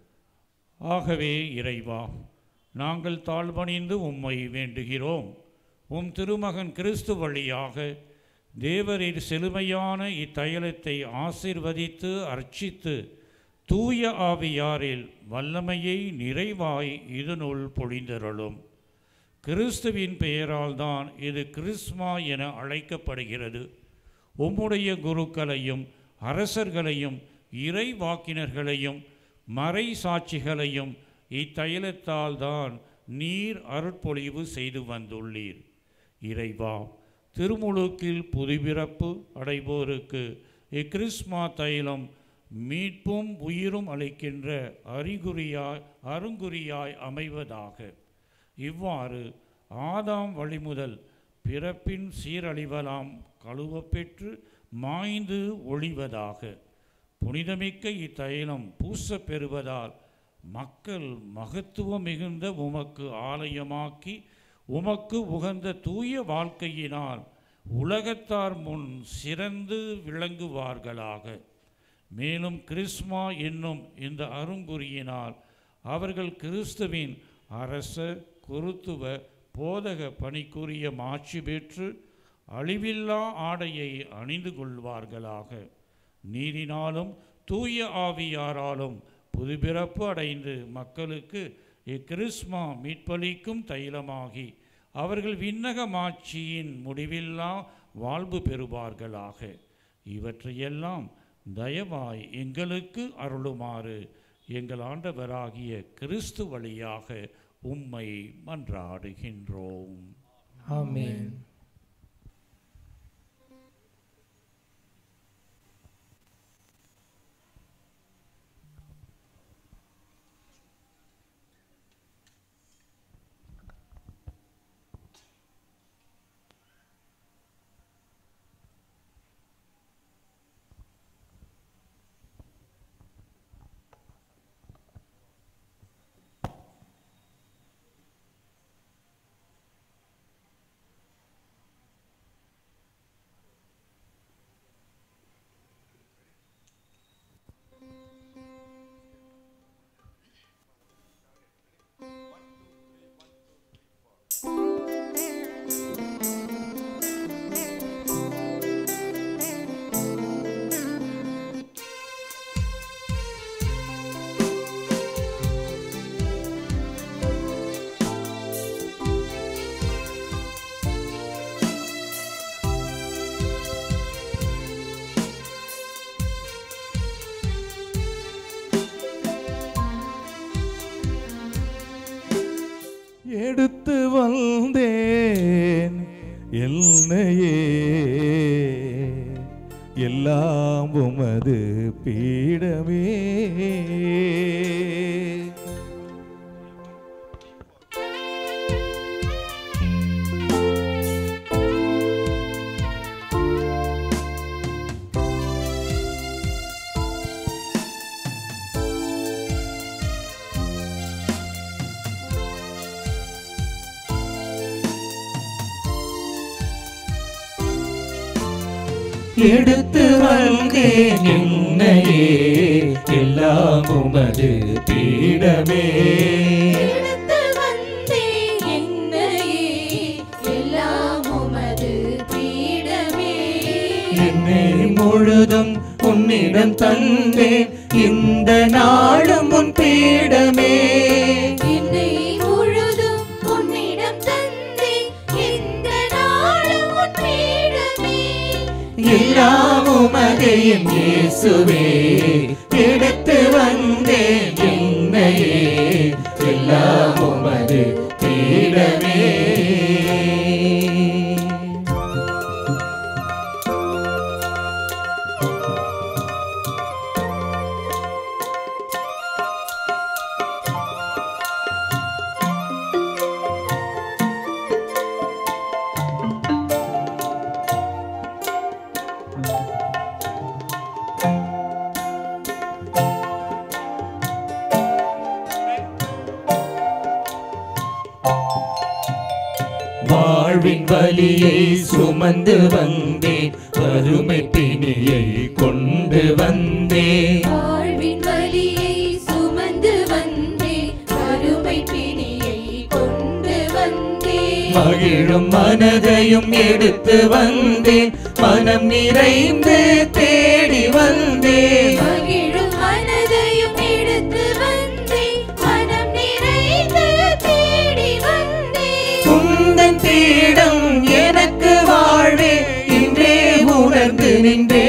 [SPEAKER 2] ஆகவே இறைவா நாங்கள் தாழ்வணிந்து உம்மை வேண்டுகிறோம் உம் திருமகன் கிறிஸ்து வழியாக தேவரின் செழுமையான இத்தைலத்தை ஆசிர்வதித்து அர்ச்சித்து தூய ஆவியாரில் வல்லமையை நிறைவாய் இதனுள் பொழிந்தருளும் கிறிஸ்துவின் பெயரால் தான் இது கிறிஸ்மா என அழைக்கப்படுகிறது உம்முடைய குருக்களையும் அரசர்களையும் இறை வாக்கினர்களையும் மறை சாட்சிகளையும் இத்தைலத்தால் தான் நீர் அருட்பொழிவு செய்து வந்துள்ளீர் இறைவா திருமுழுக்கில் புதுபிறப்பு அடைவோருக்கு இக்கிறிஸ்மா தைலம் மீட்பும் உயிரும் அளிக்கின்ற அறிகுறியாய் அருங்குறியாய் அமைவதாக இவ்வாறு ஆதாம் வழிமுதல் பிறப்பின் சீரழிவலாம் கழுவப்பெற்று மாய்ந்து ஒழிவதாக புனிதமிக்க இத்தைலம் பூசப் பெறுவதால் மக்கள் மகத்துவம் மிகுந்த உமக்கு ஆலயமாக்கி உமக்கு உகந்த தூய வாழ்க்கையினால் உலகத்தார் முன் சிறந்து விளங்குவார்களாக மேலும் கிறிஸ்மா என்னும் இந்த அருங்குறியினால் அவர்கள் கிறிஸ்துவின் அரச குருத்துவ போதக பணிக்குரிய மாட்சி பெற்று அழிவில்லா ஆடையை அணிந்து கொள்வார்களாக நீரினாலும் தூய ஆவியாராலும் புதுபிறப்பு அடைந்து மக்களுக்கு இக்கிறிஸ்மா மீட்பளிக்கும் தைலமாகி அவர்கள் விண்ணக மாட்சியின் முடிவில்லா வாழ்வு பெறுவார்களாக இவற்றையெல்லாம் தயவாய் எங்களுக்கு அருளுமாறு எங்கள் ஆண்டவராகிய கிறிஸ்து வழியாக உம்மை மன்றாடுகின்றோம்
[SPEAKER 3] ஆமென்
[SPEAKER 7] என்னையே எல்லாம் உமது பீடமே
[SPEAKER 3] எடுத்து வந்தேன் என்னையே எல்லாம் உமது பீடமே
[SPEAKER 4] எடுத்து வந்தேன் என்னையே எல்லாம் உமது பீடமே
[SPEAKER 3] என்னை முழுதும் உன்னிடம் தந்தேன் இந்த நாளும் உன் பீடமே
[SPEAKER 4] என்னை முழுதும் உன்னிடம் தந்தேன் இந்த நாளும் உன் பீடமே
[SPEAKER 3] எல்லாம் உமதே என் இயேசுவே எடுத்து வந்தேன் என்னையே எல்லாம் உமது பீடமே வாழ்வின் வலியை சுமந்து வந்தேன் வறுமை பிணியை கொண்டு வந்தேன்
[SPEAKER 4] வாழ்வின் வலியை சுமந்து வந்தேன் கருமை பிணியை கொண்டு வந்தேன்
[SPEAKER 3] மகிழும் மனதையும் எடுத்து வந்தேன் மனம் நிறைந்து தேடி வந்தேன்
[SPEAKER 4] மகிழும் மனதையும் எடுத்து வந்தேன் மனம் நிறைந்து தேடி வந்தேன்
[SPEAKER 3] குந்தன் பீடம் எனக்கு வாழ்வே இன்றே உணர்ந்து நின்றே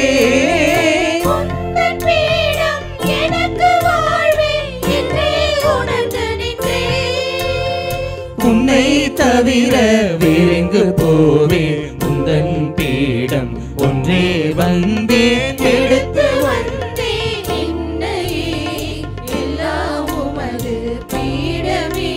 [SPEAKER 4] உந்தன் பீடம் எனக்கு வாழ்வே என்றே உணர்ந்து நின்றேன்
[SPEAKER 3] உன்னை தவிர வேறெங்கு போவேன் உந்தன் பீடம் ஒன்றே வந்தேன் எடுத்து
[SPEAKER 4] வந்தேன் என்னையே எல்லாம் உமது பீடமே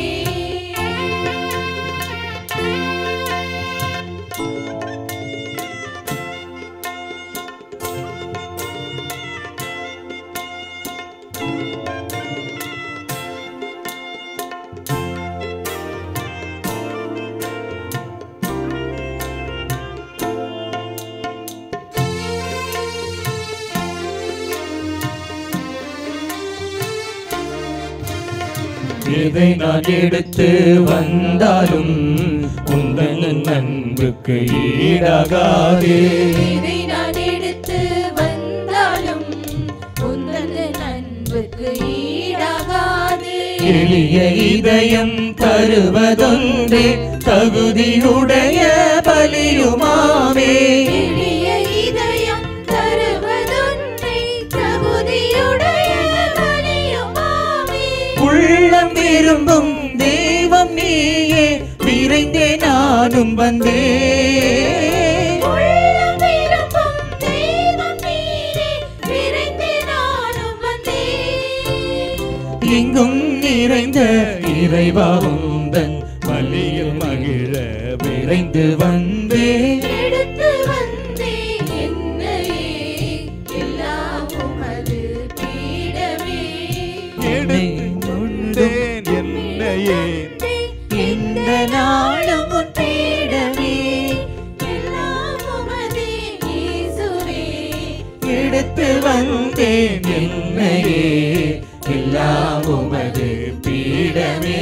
[SPEAKER 3] இதை நான் எடுத்து வந்தாலும் உந்தன் அன்புக்கு ஈடாகாதே
[SPEAKER 4] இதை நான் எடுத்து வந்தாலும் உந்தன் அன்புக்கு ஈடாகாது
[SPEAKER 3] எளிய இதயம் தருவதொன்றே தகுதியுடைய பலியுமாவே
[SPEAKER 4] எளிய இதயம் தருவதொன்றே தகுதியுடைய பலியுமாமே
[SPEAKER 3] உள்ளம் விரும்பும் தெய்வம் நீயே விரைந்தே நானும் வந்தேன்
[SPEAKER 4] உள்ளம் விரும்பும் தெய்வம் நீரே விரைந்தே நானும் வந்தேன்
[SPEAKER 3] எங்கும் நிறைந்த இறைவா உந்தன் பலியில் மகிழ விரைந்து வந்தேன்
[SPEAKER 4] எடுத்து வந்தேன் என்னையே எல்லாம் உமது பீடமே
[SPEAKER 7] எடுத்துண்டேன் என்னையே
[SPEAKER 3] இந்த நாளும் உன் பீடமே
[SPEAKER 4] எல்லாம் உமதே இயேசுவே
[SPEAKER 3] எடுத்து வந்தேன் என்னையே எல்லாம் உமது பீடமே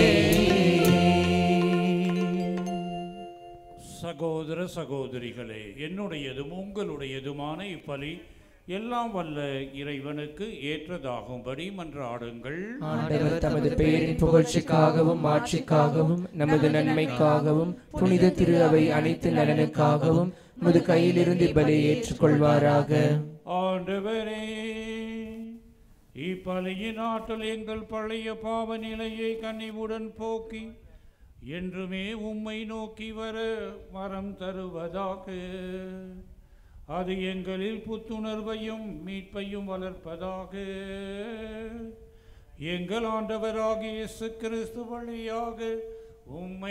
[SPEAKER 2] சகோதர சகோதரிகளே என்னுடையதும் உங்களுடையதுமான இப்பலி எல்லாம் வல்ல இறைவனுக்கு ஏற்றதாகும்படி மன்றாடுங்கள்
[SPEAKER 11] ஆண்டவர் தமது பெயரின் புகழ்ச்சிக்காகவும் மாட்சிக்காகவும் நமது நன்மைக்காகவும் புனித திரு அவை அனைத்து நலனுக்காகவும் முது கையிலிருந்து பலியை ஏற்றுக்கொள்வாராக
[SPEAKER 2] ஆண்டவரே இப்பலியின் ஆற்றல் எங்கள் பழைய பாவ நிலையை கனிவுடன் போக்கி என்றுமே உம்மை நோக்கி வர வரம் தருவதாக அது எங்களில் புத்துணர்வையும் மீட்பையும் வளர்ப்பதாக எங்கள் ஆண்டவராகிய இயேசு கிறிஸ்து வழியாக உம்மை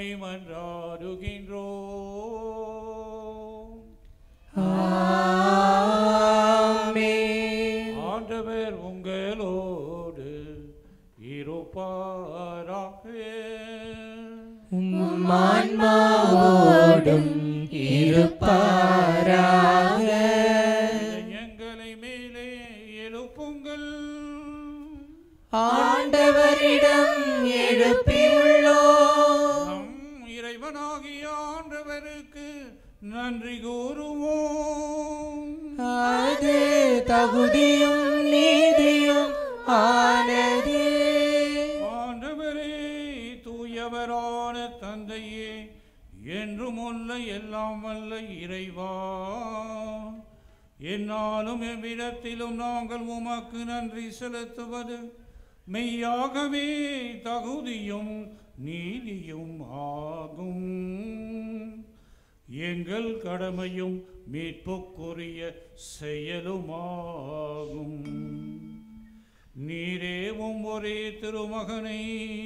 [SPEAKER 2] மன்றாடுகின்றோம் ஆண்டவர் உங்களோடு இருப்பாராக
[SPEAKER 11] உம்மான்மாவோடும் இருப்பாராக
[SPEAKER 2] எங்களை மேலே எழுப்புங்கள்
[SPEAKER 11] ஆண்டவரிடம் எழுப்பியுள்ளோம்
[SPEAKER 2] நம் இறைவனாகிய ஆண்டவருக்கு நன்றி கூறுவோம்
[SPEAKER 11] அது தகுதியும் நீதியும் ஆனது
[SPEAKER 2] ஆண்டவரே தூயவரான தந்தையே என்றும் உள்ள எல்லாம் வல்ல இறைவா என்னாலும் எவ்விடத்திலும் நாங்கள் உமக்கு நன்றி செலுத்துவது மெய்யாகவே தகுதியும் நீதியும் ஆகும் எங்கள் கடமையும் மீட்புக்குரிய செயலுமாகும் நீரே உம் ஒரே திருமகனை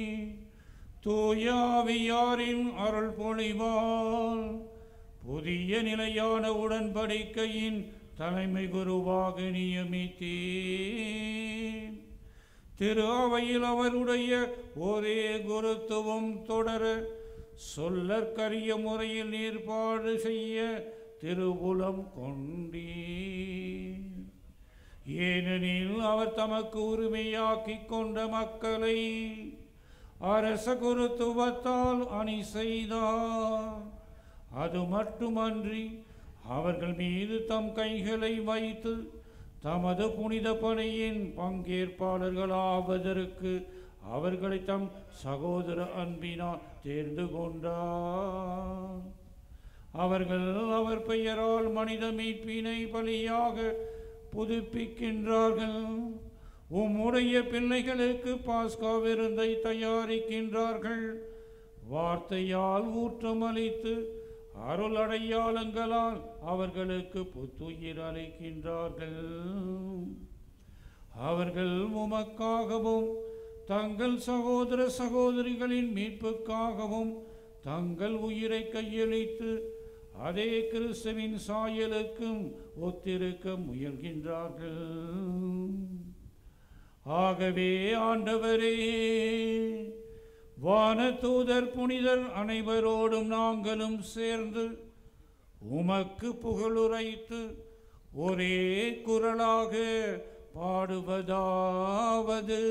[SPEAKER 2] தூயாவியாரின் அருள் பொழிவால் புதிய நிலையான உடன்படிக்கையின் தலைமை குருவாக நியமித்தீர் திரு அவையில் அவருடைய ஒரே குருத்துவம் தொடர சொல்லற்கரிய முறையில் ஏற்பாடு செய்ய திருவுளம் கொண்டீர் ஏனெனில் அவர் தமக்கு உரிமையாக்கிக் கொண்ட மக்களை அரச குருத்துவத்தால் அணி செய்தார் அது மட்டுமன்றி அவர்கள் மீது தம் கைகளை வைத்து தமது புனித பணியின் பங்கேற்பாளர்களாவதற்கு அவர்களை தம் சகோதர அன்பினால் தேர்ந்து கொண்டார் அவர்கள் அவர் பெயரால் மனித மீட்பினை பலியாக புதுப்பிக்கின்றார்கள் உம்முடைய பிள்ளைகளுக்கு பாஸ்கா விருந்தை தயாரிக்கின்றார்கள் வார்த்தையால் ஊற்றமளித்து அருள் அடையாளங்களால் அவர்களுக்கு புத்துயிர் அளிக்கின்றார்கள் அவர்கள் உமக்காகவும் தங்கள் சகோதர சகோதரிகளின் மீட்புக்காகவும் தங்கள் உயிரை கையளித்து அதே கிறிஸ்துவின் சாயலுக்கும் ஒத்திருக்க முயல்கின்றார்கள் ஆகவே ஆண்டவரே வானதூதர் புனிதர் அனைவரோடும் நாங்களும் சேர்ந்து உமக்கு புகழுரைத்து ஒரே குரலாக பாடுவதாவது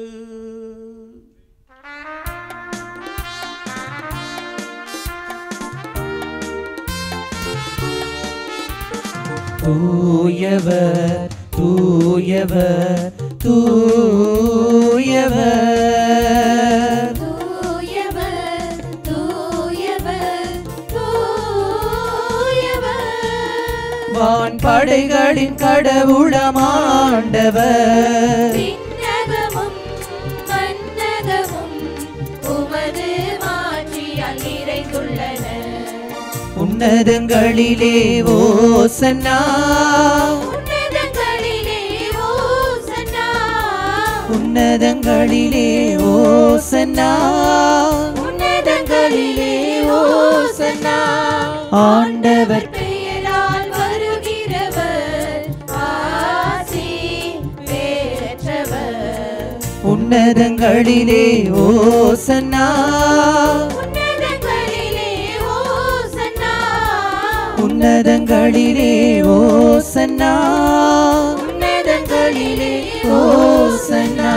[SPEAKER 11] தூயவர் தூயவர் தூயவர்
[SPEAKER 4] தூயவர் தூயவர் தூயவர்
[SPEAKER 11] வான் படைகளின் கடவுளமாண்டவர்
[SPEAKER 4] விண்ணகமும் மன்னகமும் உமது மாட்சியால் நிறைந்துள்ளன
[SPEAKER 11] உன்னதங்களிலே ஓசன்னா
[SPEAKER 4] உன்னதங்களிலே ஓசன்னா
[SPEAKER 11] உன்னதங்களிலே ஓசன்னா
[SPEAKER 4] உன்னதங்களிலே ஓசன்னா
[SPEAKER 11] ஆண்டவர்
[SPEAKER 4] பெயரால் வருகிறவர் ஆசி பெற்றவர்
[SPEAKER 11] உன்னதங்களிலே ஓசன்னா
[SPEAKER 4] உன்னதங்களிலே ஓசன்னா
[SPEAKER 11] உன்னதங்களிலே ஓசன்னா
[SPEAKER 4] உன்னதங்களிலே
[SPEAKER 11] ஓசன்னா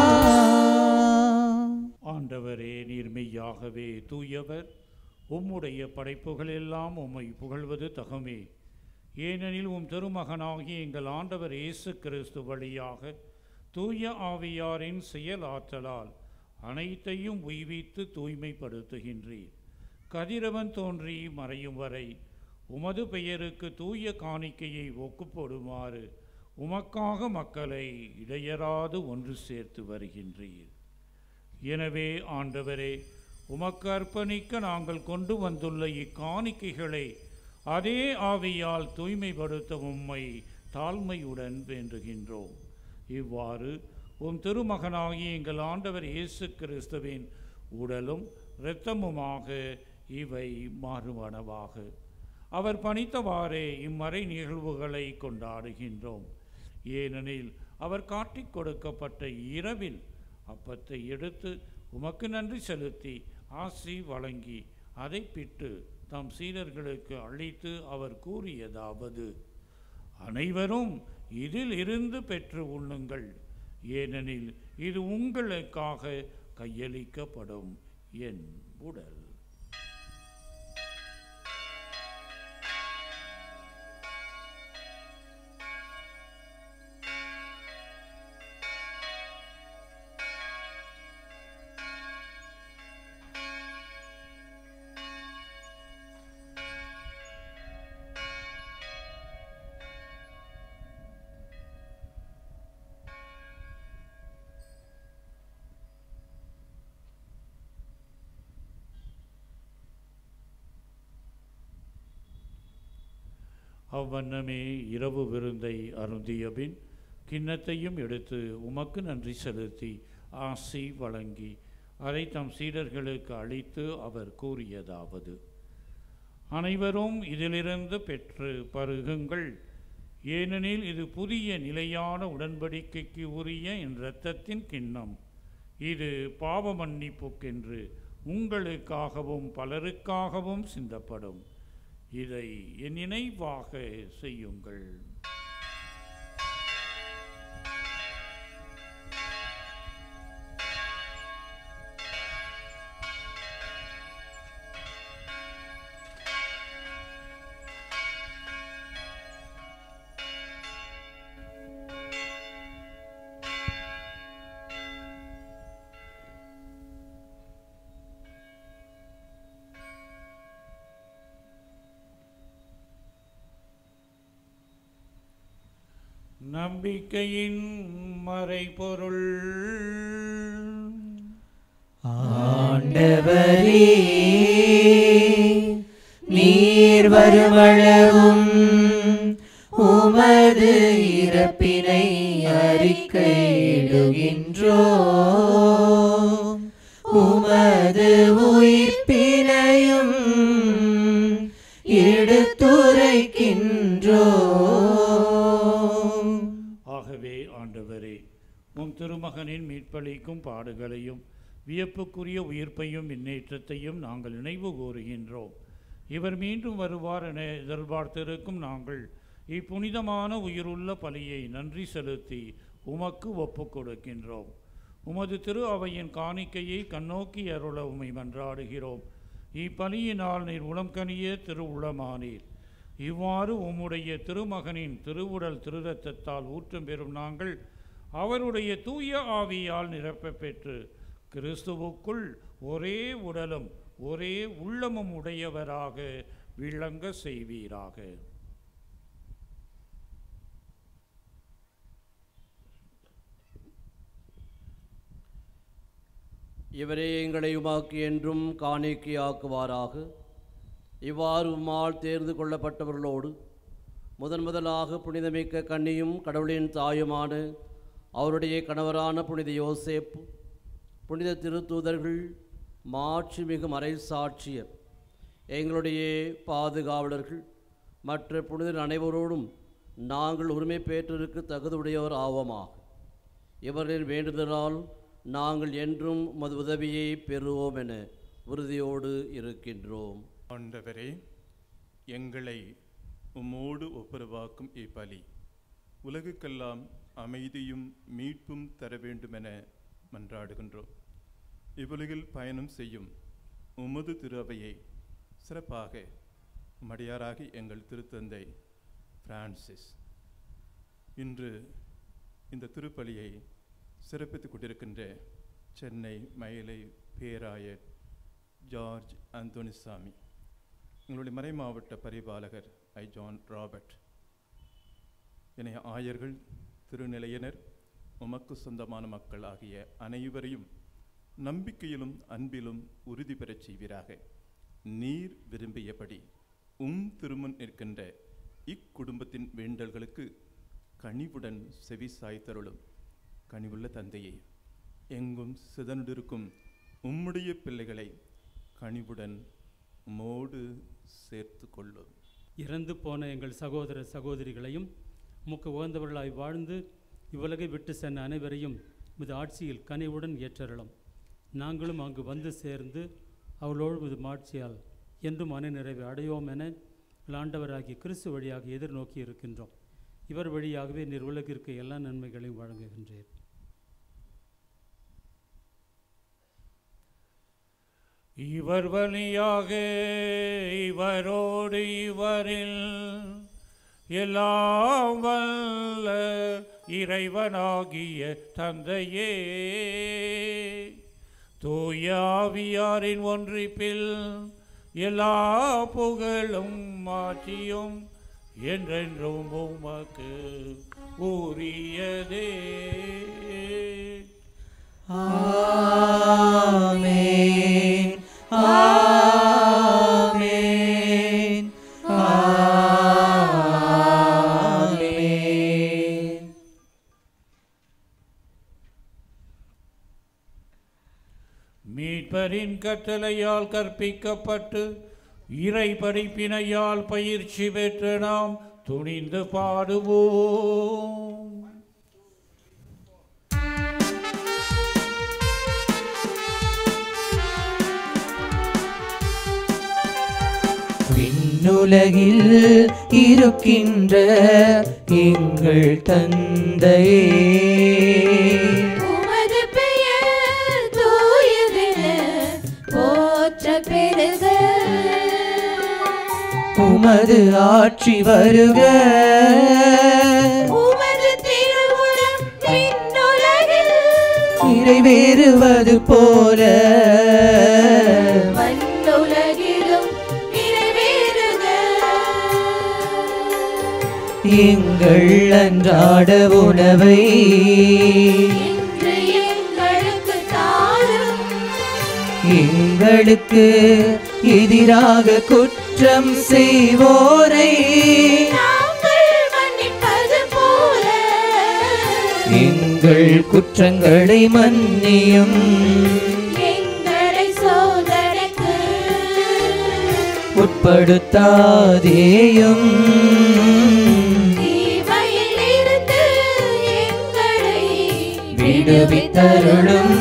[SPEAKER 2] ஆண்டவரே நீர் மெய்யாகவே தூயவர் உம்முடைய படைப்புகள் எல்லாம் உம்மை புகழ்வது தகமே ஏனெனில் உம் திருமகனாகிய எங்கள் ஆண்டவர் இயேசு கிறிஸ்து வழியாக தூய ஆவியாரின் செயல் ஆற்றலால் அனைத்தையும் உய்வித்து தூய்மைப்படுத்துகின்றீர் கதிரவன் தோன்றி மறையும் வரை உமது பெயருக்கு தூய காணிக்கையை ஒக்குப்போடுமாறு உமக்காக மக்களை இடையராது ஒன்று சேர்த்து வருகின்றீர் எனவே ஆண்டவரே உமக்கு அர்ப்பணிக்க நாங்கள் கொண்டு வந்துள்ள இக்காணிக்கைகளை அதே ஆவியால் தூய்மைப்படுத்த உம்மை தாழ்மையுடன் வேண்டுகின்றோம் இவ்வாறு உம் திருமகனாகிய எங்கள் ஆண்டவர் இயேசு கிறிஸ்துவின் உடலும் இரத்தமுமாக இவை மாறுவனவாக அவர் பணித்தவாறே இம்மறை நிகழ்வுகளை கொண்டாடுகின்றோம் ஏனெனில் அவர் காட்டிக் கொடுக்கப்பட்ட இரவில் அப்பத்தை எடுத்து உமக்கு நன்றி செலுத்தி ஆசி வழங்கி அதை பிட்டு தம் சீடர்களுக்கு அளித்து அவர் கூறியதாவது அனைவரும் இதில் இருந்து பெற்று உண்ணுங்கள் ஏனெனில் இது உங்களுக்காக கையளிக்கப்படும் என் உடல் அவ்வண்ணமே இரவு விருந்தை அருந்தியபின் கிண்ணத்தையும் எடுத்து உமக்கு நன்றி செலுத்தி ஆசி வழங்கி அதை தம் சீடர்களுக்கு அளித்து அவர் கூறியதாவது அனைவரும் இதிலிருந்து பெற்று பருகுங்கள் ஏனெனில் இது புதிய நிலையான உடன்படிக்கைக்கு உரிய என் இரத்தத்தின் கிண்ணம் இது பாவ மன்னிப்புக்கென்று உங்களுக்காகவும் பலருக்காகவும் சிந்தப்படும் இதை என் நினைவாக செய்யுங்கள் நம்பிக்கையின் மறைபொருள்
[SPEAKER 3] ஆண்டவரே நீர் வருமளவும் உமது இறப்பினை அறிக்கையிடுகின்றோ உமது உயிர்ப்பினையும் எடுத்துரைக்கின்றோ
[SPEAKER 2] ஆகவே ஆண்டவரே உம் திருமகனின் மீட்பளிக்கும் பாடுகளையும் வியப்புக்குரிய உயிர்ப்பையும் முன்னேற்றத்தையும் நாங்கள் நினைவு கூறுகின்றோம் இவர் மீண்டும் வருவார் என எதிர்பார்த்திருக்கும் நாங்கள் இப்புனிதமான உயிருள்ள பலியை நன்றி செலுத்தி உமக்கு ஒப்புக் கொடுக்கின்றோம் உமது திரு அவையின் காணிக்கையை கண்ணோக்கி அருள உமை மன்றாடுகிறோம் இப்பலியினால் நீர் உளம் கனிய திருவுளமானீர் இவ்வாறு உம்முடைய திருமகனின் திருவுடல் திருரத்தத்தால் ஊற்றம் பெறும் நாங்கள் அவருடைய தூய ஆவியால் நிரப்பப் பெற்று கிறிஸ்துவுக்குள் ஒரே உடலும் ஒரே உள்ளமும் உடையவராக விளங்க செய்வீராக
[SPEAKER 12] இவரே எங்களை உமாக்கு என்றும் காணிக்கையாக்குவாராக இவ்வாறு உம்மால் தேர்ந்து கொள்ளப்பட்டவர்களோடு முதன் முதலாக புனிதமிக்க கன்னியும் கடவுளின் தாயுமான அவருடைய கணவரான புனித யோசேப்பு புனித திருத்தூதர்கள் மாட்சிமிகு மறை சாட்சியர் எங்களுடைய பாதுகாவலர்கள் மற்ற புனிதர் அனைவரோடும் நாங்கள் உரிமை பெற்றிருக்க தகுதியுடையவர் ஆவோமாக இவர்களின் வேண்டுதலால் நாங்கள் என்றும் உமது உதவியை பெறுவோம் என உறுதியோடு இருக்கின்றோம்
[SPEAKER 13] ஆண்டவரே எங்களை உம்மோடு ஒப்புரவாக்கும் இப்பலி உலகுக்கெல்லாம் அமைதியும் மீட்பும் தர வேண்டுமென மன்றாடுகின்றோம் இவ்வுலகில் பயணம் செய்யும் உமது திரு அவையை சிறப்பாக மடியாராகி எங்கள் திருத்தந்தை பிரான்சிஸ் இன்று இந்த திருப்பலியை சிறப்பித்துக் கொண்டிருக்கின்ற சென்னை மயிலை பேராயர் ஜார்ஜ் அந்தோனிசாமி எங்களுடைய மறைமாவட்ட பரிபாலகர் ஐ ஜான் ராபர்ட் இணைய ஆயர்கள் திருநிலையினர் உமக்கு சொந்தமான மக்கள் ஆகிய அனைவரையும் நம்பிக்கையிலும் அன்பிலும் உறுதி பெறச் செய்வீராக நீர் விரும்பியபடி உம் திருமுன் நிற்கின்ற இக்குடும்பத்தின் வேண்டல்களுக்கு கனிவுடன் செவி சாய்த்தருளும் கனிவுள்ள தந்தையே எங்கும் சிதனுடிருக்கும் உம்முடைய பிள்ளைகளை கனிவுடன் உம்மோடு சேர்த்து கொள்ளும்
[SPEAKER 14] இறந்து போன எங்கள் சகோதர சகோதரிகளையும் உமக்கு உகந்தவர்களாய் வாழ்ந்து இவ்வுலகை விட்டு சென்ற அனைவரையும் இது ஆட்சியில் கனிவுடன் ஏற்றருளும் நாங்களும் அங்கு வந்து சேர்ந்து அவளோடு இது மாட்சியால் என்றும் மன நிறைவை அடையோம் என ஆண்டவராகிய கிறிஸ்து வழியாக எதிர்நோக்கி இருக்கின்றோம் இவர் வழியாகவே நீர் உலகிற்கு எல்லா நன்மைகளையும் வழங்குகின்றீர்
[SPEAKER 2] இவர் வழியாக இவரோடு இவரில் எல்லாம் வல்ல இறைவனாகிய தந்தையே தூயாவியாரின் ஒன்றிப்பில் எல்லா புகழும் மாற்றியும் என்றென்றும் உமக்கு உரியதே
[SPEAKER 3] ஆமென் ஆமென் ஆமென்
[SPEAKER 2] மீட்பரின் கட்டளையால் கற்பிக்கப்பட்டு இறை படிப்பினையால் பயிற்சி பெற்ற நாம் துணிந்து பாடுவோம்
[SPEAKER 3] விண்ணுலகில் இருக்கின்ற எங்கள் தந்தையே
[SPEAKER 4] உமது பெயர் தூயதென போற்ற பெருக
[SPEAKER 3] உமது ஆட்சி வருக
[SPEAKER 4] உமது திருவுளம் விண்ணுலகில்
[SPEAKER 3] நிறைவேறுவது போல
[SPEAKER 4] மண்ணுலகிலும் நிறைவேறுக
[SPEAKER 3] எங்கள் அன்றாட உணவை
[SPEAKER 4] இன்று எங்களுக்கு தாரும்
[SPEAKER 3] எங்களுக்கு எதிராக குற்றம் செய்வோரை
[SPEAKER 4] நாங்கள் மன்னிப்பது போல
[SPEAKER 3] எங்கள் குற்றங்களை மன்னியும்
[SPEAKER 4] எங்களை சோதனைக்கு
[SPEAKER 3] உட்படுத்தாதேயும்
[SPEAKER 4] தீமையில் இருந்து எங்களை
[SPEAKER 3] விடுவித்தருளும்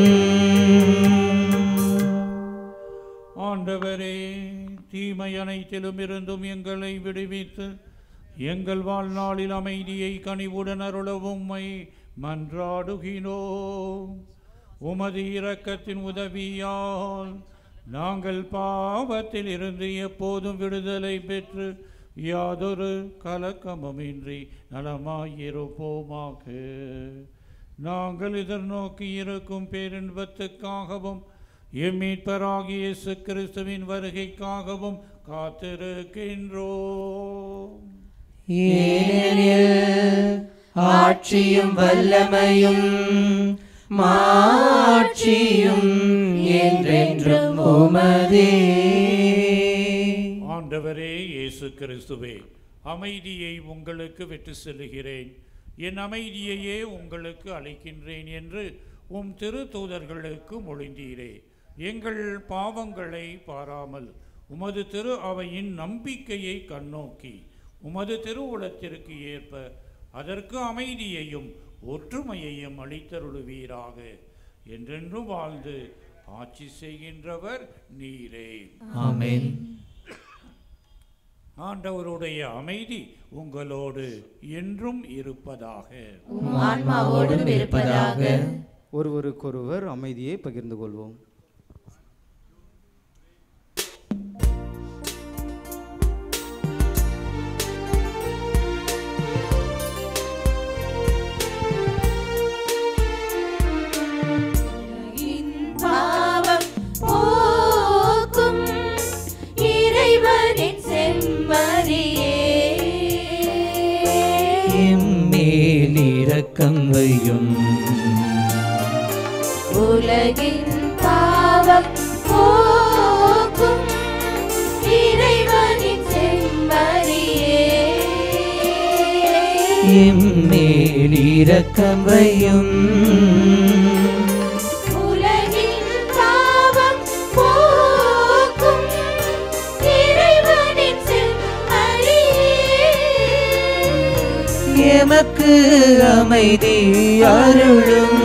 [SPEAKER 2] ஆண்டவரே தீமை அனைத்திலும் இருந்தும் எங்களை விடுவித்து எங்கள் வாழ்நாளில் அமைதியை கனிவுடன் அருளவும் உம்மை மன்றாடுகினோம் உமது இரக்கத்தின் உதவியால் நாங்கள் பாவத்தில் இருந்து எப்போதும் விடுதலை பெற்று யாதொரு கலக்கமுமின்றி நலமாயிருப்போமாக நாங்கள் எதிர்நோக்கி இருக்கும் பேரின்பத்துக்காகவும் எம் மீட்பராகிய இயேசு கிறிஸ்துவின் வருகைக்காகவும் காத்திருக்கின்றோம்
[SPEAKER 3] ஏனெனில் ஆட்சியும் வல்லமையும் மாட்சியும் என்றென்றும் உமதே
[SPEAKER 2] ஆண்டவரே இயேசு கிறிஸ்துவே அமைதியை உங்களுக்கு விட்டு செல்லுகிறேன் என் அமைதியையே உங்களுக்கு அளிக்கின்றேன் என்று உம் திரு தூதர்களுக்கு மொழிந்தீரே எங்கள் பாவங்களை பாராமல் உமது திரு அவையின் நம்பிக்கையை கண்ணோக்கி உமது திருவுளத்திற்கு ஏற்ப அதற்கு அமைதியையும் ஒற்றுமையையும் அளித்தருளுவீராக என்றென்றும் வாழ்ந்து ஆட்சி செய்கின்றவர் நீரே
[SPEAKER 3] ஆமென்.
[SPEAKER 2] ஆண்டவருடைய அமைதி உங்களோடு என்றும் இருப்பதாக
[SPEAKER 4] உம் ஆன்மாவோடும் இருப்பதாக.
[SPEAKER 10] ஒருவருக்கொருவர் அமைதியை பகிர்ந்து கொள்வோம்
[SPEAKER 4] பாவம் போக்கும் இறைவனின் செம்மறியே
[SPEAKER 3] எம்மேல் இரக்கம் வையும்
[SPEAKER 4] உலகின் பாவம் போக்கும் இறைவனின் செம்மறியே
[SPEAKER 3] எம்மேல் இரக்கம் வையும்
[SPEAKER 4] உலகின் பாவம் போக்கும் இறைவனின் செம்மறியே
[SPEAKER 3] எமக்கு அமைதி அருளும்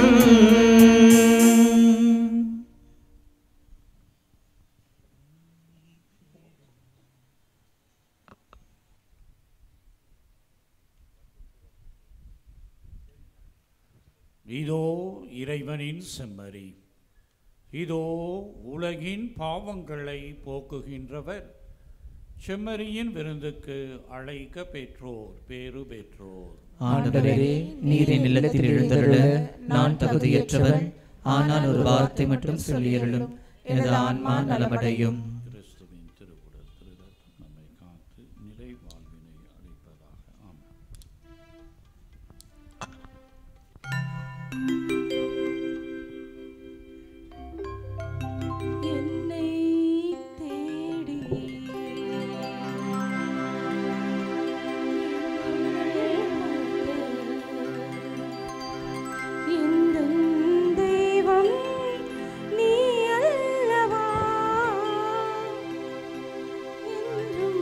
[SPEAKER 2] இதோ இறைவனின் செம்மறி இதோ உலகின் பாவங்களை போக்குகின்றவர் செம்மறியின் விருந்துக்கு அழைக்க பெற்றோர் பேறு பெற்றோர்
[SPEAKER 3] ஆண்டவரே நீரின் நிலத்தில் எழுந்தருள நான் தகுதியற்றவன் ஆனால் ஒரு வார்த்தை மட்டும் சொல்லியருளும் எனது ஆன்மா நலமடையும்
[SPEAKER 2] கிறிஸ்துவின் திருவுடல் திருரத்தம் நம்மை காத்து நிலை வாழ்வினை அளிப்பதாக ஆமென்
[SPEAKER 4] என்னை தேடி எந்தன் தெய்வம் நீ அல்லவா என்றும்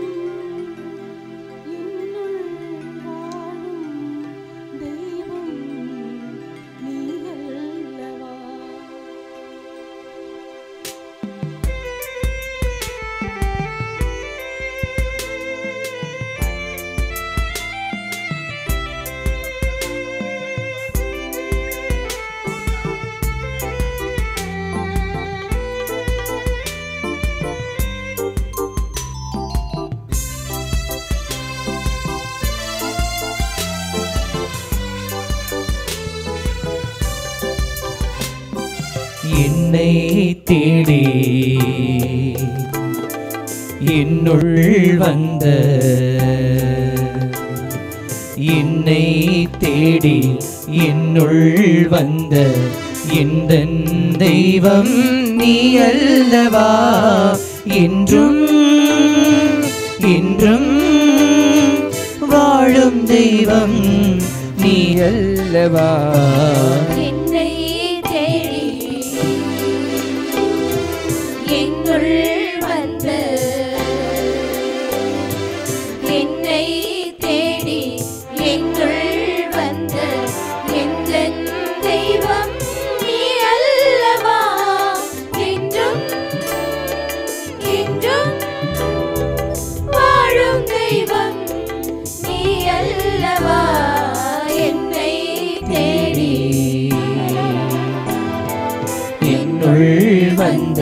[SPEAKER 4] என்னுள் வாழும் தெய்வம் நீ அல்லவா
[SPEAKER 3] என்னை தேடி என்னுள் வந்த என்னை தேடி என்னுள் வந்த எந்த தெய்வம் நீ அல்லவா என்றும் என்றும் வாழும் தெய்வம் நீ அல்லவா
[SPEAKER 4] என்னை தேடி என்னுள் வந்த என்னை தேடி என்னுள் வந்த எந்தன் தெய்வம் நீ அல்லவா என்றும் என்றும் வாழும் தெய்வம் நீ அல்லவா என்னை தேடி
[SPEAKER 3] என்னுள் வந்த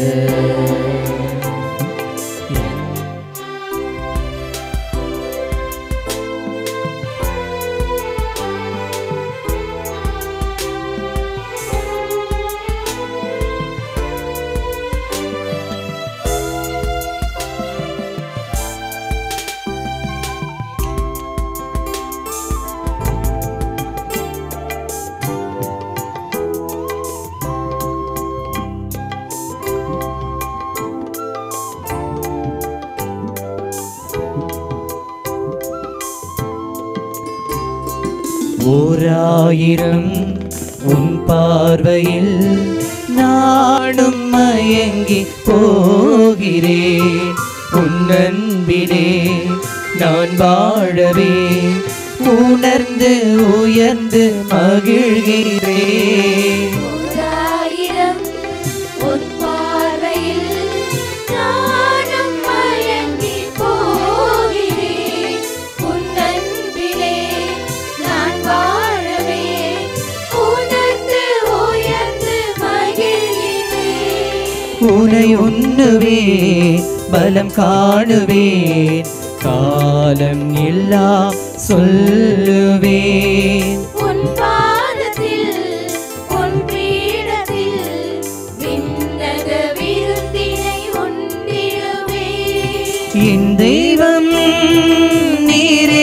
[SPEAKER 3] ஓராயிரம் உன் பார்வையில் நானும் மயங்கி போகிறேன் உன் அன்பிலே நான் வாழவே உணர்ந்து உயர்ந்து மகிழ்கிறேன்
[SPEAKER 4] ஓராயிரம் உன் பார்வையில் நானும் மயங்கி போகிறேன் உன் அன்பிலே நான் வாழவே உணர்ந்து உயர்ந்து மகிழ்கிறேன்
[SPEAKER 3] உனை உண்ணுவே பலம் காணுவேன் காலம் எல்லாம் சொல்லுவேன்
[SPEAKER 4] உன் பாதத்தில் உன் பீடத்தில் விண்ணக விருந்தினை உண்டிடுவேன்
[SPEAKER 3] என் தெய்வம் நீரே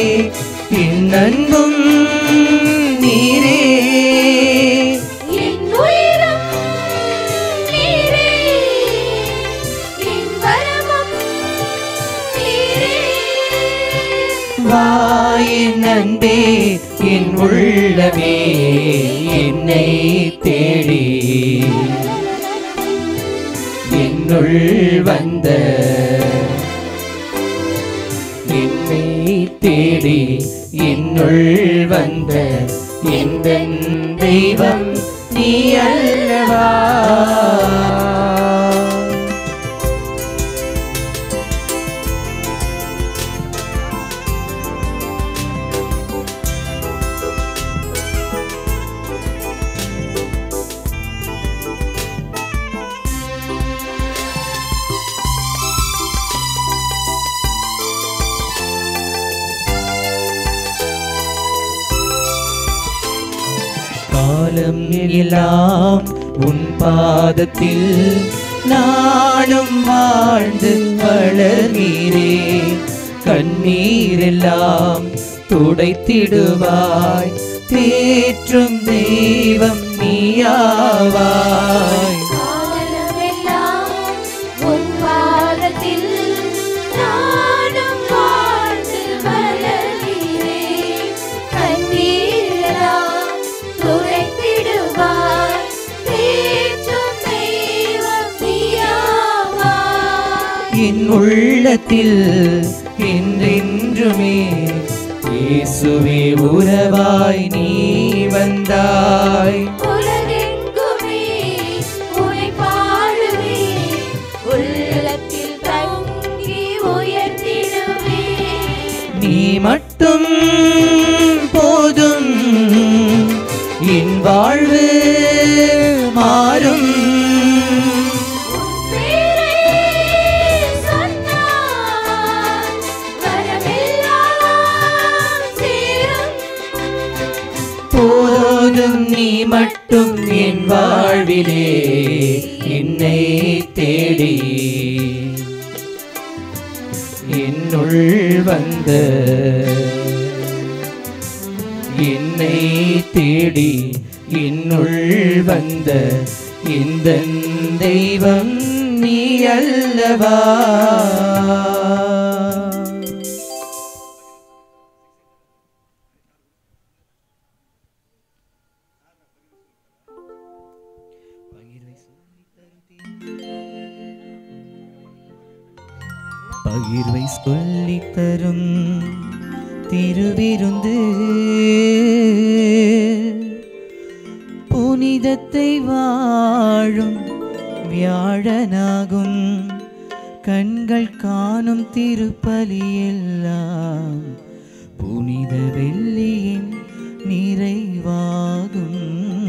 [SPEAKER 3] என் அன்பும் நீரே
[SPEAKER 4] என்
[SPEAKER 3] வா என் அன்பே என் உள்ளமே என்னை தேடி என்னுள் வந்த என்னை தேடி என்னுள் வந்த எந்த தெய்வம் நீ அல்லவா காலம் எல்லாம் உன் பாதத்தில் நானும் வாழ்ந்து வளர்கிறேன் கண்ணீரெல்லாம் துடைத்திடுவாய் தேற்றும் தெய்வம் நீயாவாய்
[SPEAKER 4] காலமெல்லாம் உன் பாதத்தில் நானும் வாழ்ந்து வளர்கிறேன். கண்ணீரெல்லாம் துடைத்திடுவாய். தேற்றும் தெய்வம் நீயாவாய்.
[SPEAKER 3] என் உள்ளத்தில் என்றென்றுமே இயேசுவே உறவாய் நீ வந்தாய்
[SPEAKER 4] உலகெங்குமே உனை பாடுவேன். உள்ளத்தில் தங்கி உயர்த்திடுவேன்
[SPEAKER 3] நீ மட்டும் போதும் என் வாழ்வு மாறும் போதும் நீ மட்டும் என் வாழ்விலே என்னை தேடி என்னுள் வந்த என்னை தேடி என்னுள் வந்த இந்த தெய்வம் நீ அல்லவா பகிர்வை சொல்லித் தரும் திருவிருந்து புனிதத்தை வாழும் வியாழனாகும் கண்கள் காணும் திருப்பலி எல்லாம் புனித வெள்ளியின் நிறைவாகும்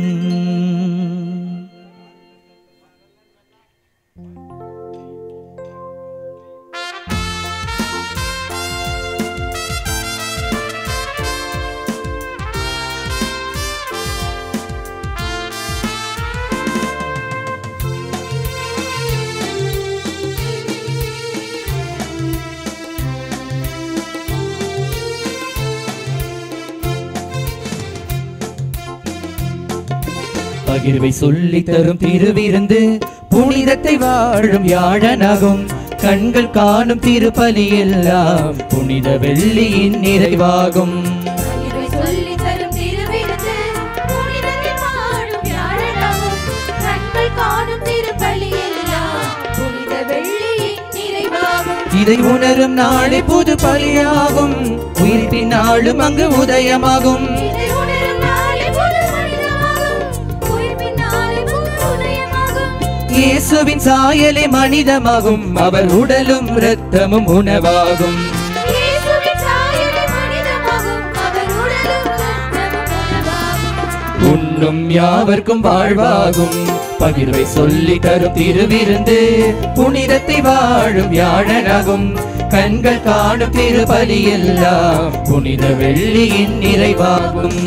[SPEAKER 3] பகிர்வை சொல்லித் தரும் திருவிருந்து புனிதத்தை வாழும் யாழனாகும் கண்கள் காணும் திருப்பலி எல்லாம் புனித வெள்ளியின் நிறைவாகும்
[SPEAKER 4] இவை சொல்லித் தரும் திருவிருந்து, புனிதத்தில் வாழும் வியாழனாகும். கண்கள் காணும் திருப்பலி எல்லாம் புனித வெள்ளியின் நிறைவாகும்.
[SPEAKER 3] இதை உணரும் நாளை புது பலியாகும் உயிர்ப்பின் நாளும் அங்கு உதயமாகும்
[SPEAKER 4] இதை உணரும் நாளை புது மனிதமாகும். உயிர்ப்பின் நாளை புது உதயமாகும்.
[SPEAKER 3] இயேசுவின் சாயலே மனிதமாகும் அவர் உடலும் இரத்தமும் உணவாகும்
[SPEAKER 4] இயேசுவின் சாயலே மனிதமாகும். அவர் உடலும் இரத்தமும் உணவாகும்.
[SPEAKER 3] உண்ணும் யாவர்க்கும் வாழ்வாகும் பகிர்வை சொல்லி தரும் திருவிருந்து புனிதத்தை வாழும் யாழனாகும் கண்கள் காணும் திருப்பலி எல்லாம் புனித வெள்ளியின் நிறைவாகும்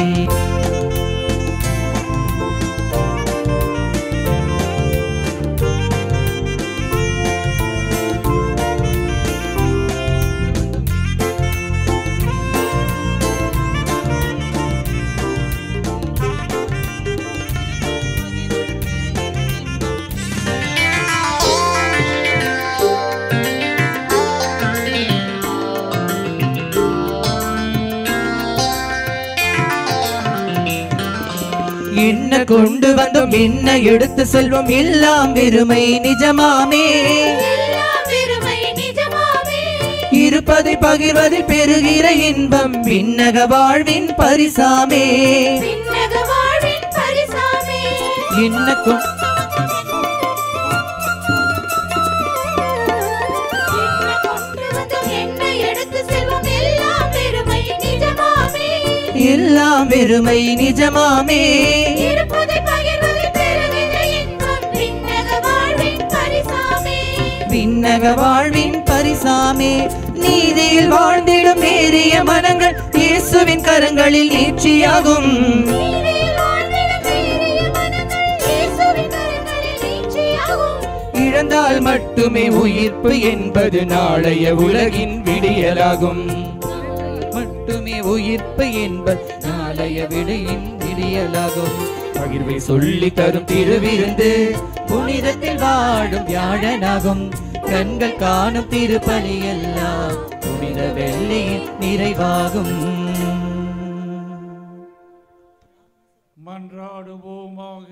[SPEAKER 3] என்ன கொண்டு வந்தோம் என்ன எடுத்து செல்வோம் எல்லாம் வெறுமை நிஜமாமே
[SPEAKER 4] எல்லாம் வெறுமை நிஜமாமே
[SPEAKER 3] இருப்பதை பகிர்வதில் பெறுகிற இன்பம் விண்ணக வாழ்வின் பரிசாமே
[SPEAKER 4] விண்ணக வாழ்வின் பரிசாமே
[SPEAKER 3] என்ன கொ-
[SPEAKER 4] என்ன கொண்டு வந்தோம் என்ன எடுத்து செல்வோம் எல்லாம் வெறுமை நிஜமாமே
[SPEAKER 3] எல்லாம் வெறுமை நிஜமாமே
[SPEAKER 4] இருப்பதை பகிர்வதில் பெறுகின்ற இன்பம் விண்ணக வாழ்வின் பரிசாமே
[SPEAKER 3] விண்ணக வாழ்வின் பரிசாமே நீதியில் வாழ்ந்திடும் நேரிய மனங்கள் இயேசுவின் கரங்களில் நீட்சியாகும்
[SPEAKER 4] நீதியில் வாழ்ந்திடும் நேரிய மனங்கள் இயேசுவின் கரங்களில் நீட்சியாகும்.
[SPEAKER 3] இழந்தால் மட்டுமே உயிர்ப்பு என்பது நாளைய உலகின் விடியலாகும் மட்டுமே உயிர்ப்பு என்பது நாளைய விடியின் விடியலாகும் பகிர்வை சொல்லி தரும் திருவிருந்து புனிதத்தில் வாழும் வியாழனாகும் கண்கள் காணும் திருப்பலி எல்லாம் புனித வெள்ளியின் நிறைவாகும்
[SPEAKER 2] மன்றாடுவோமாக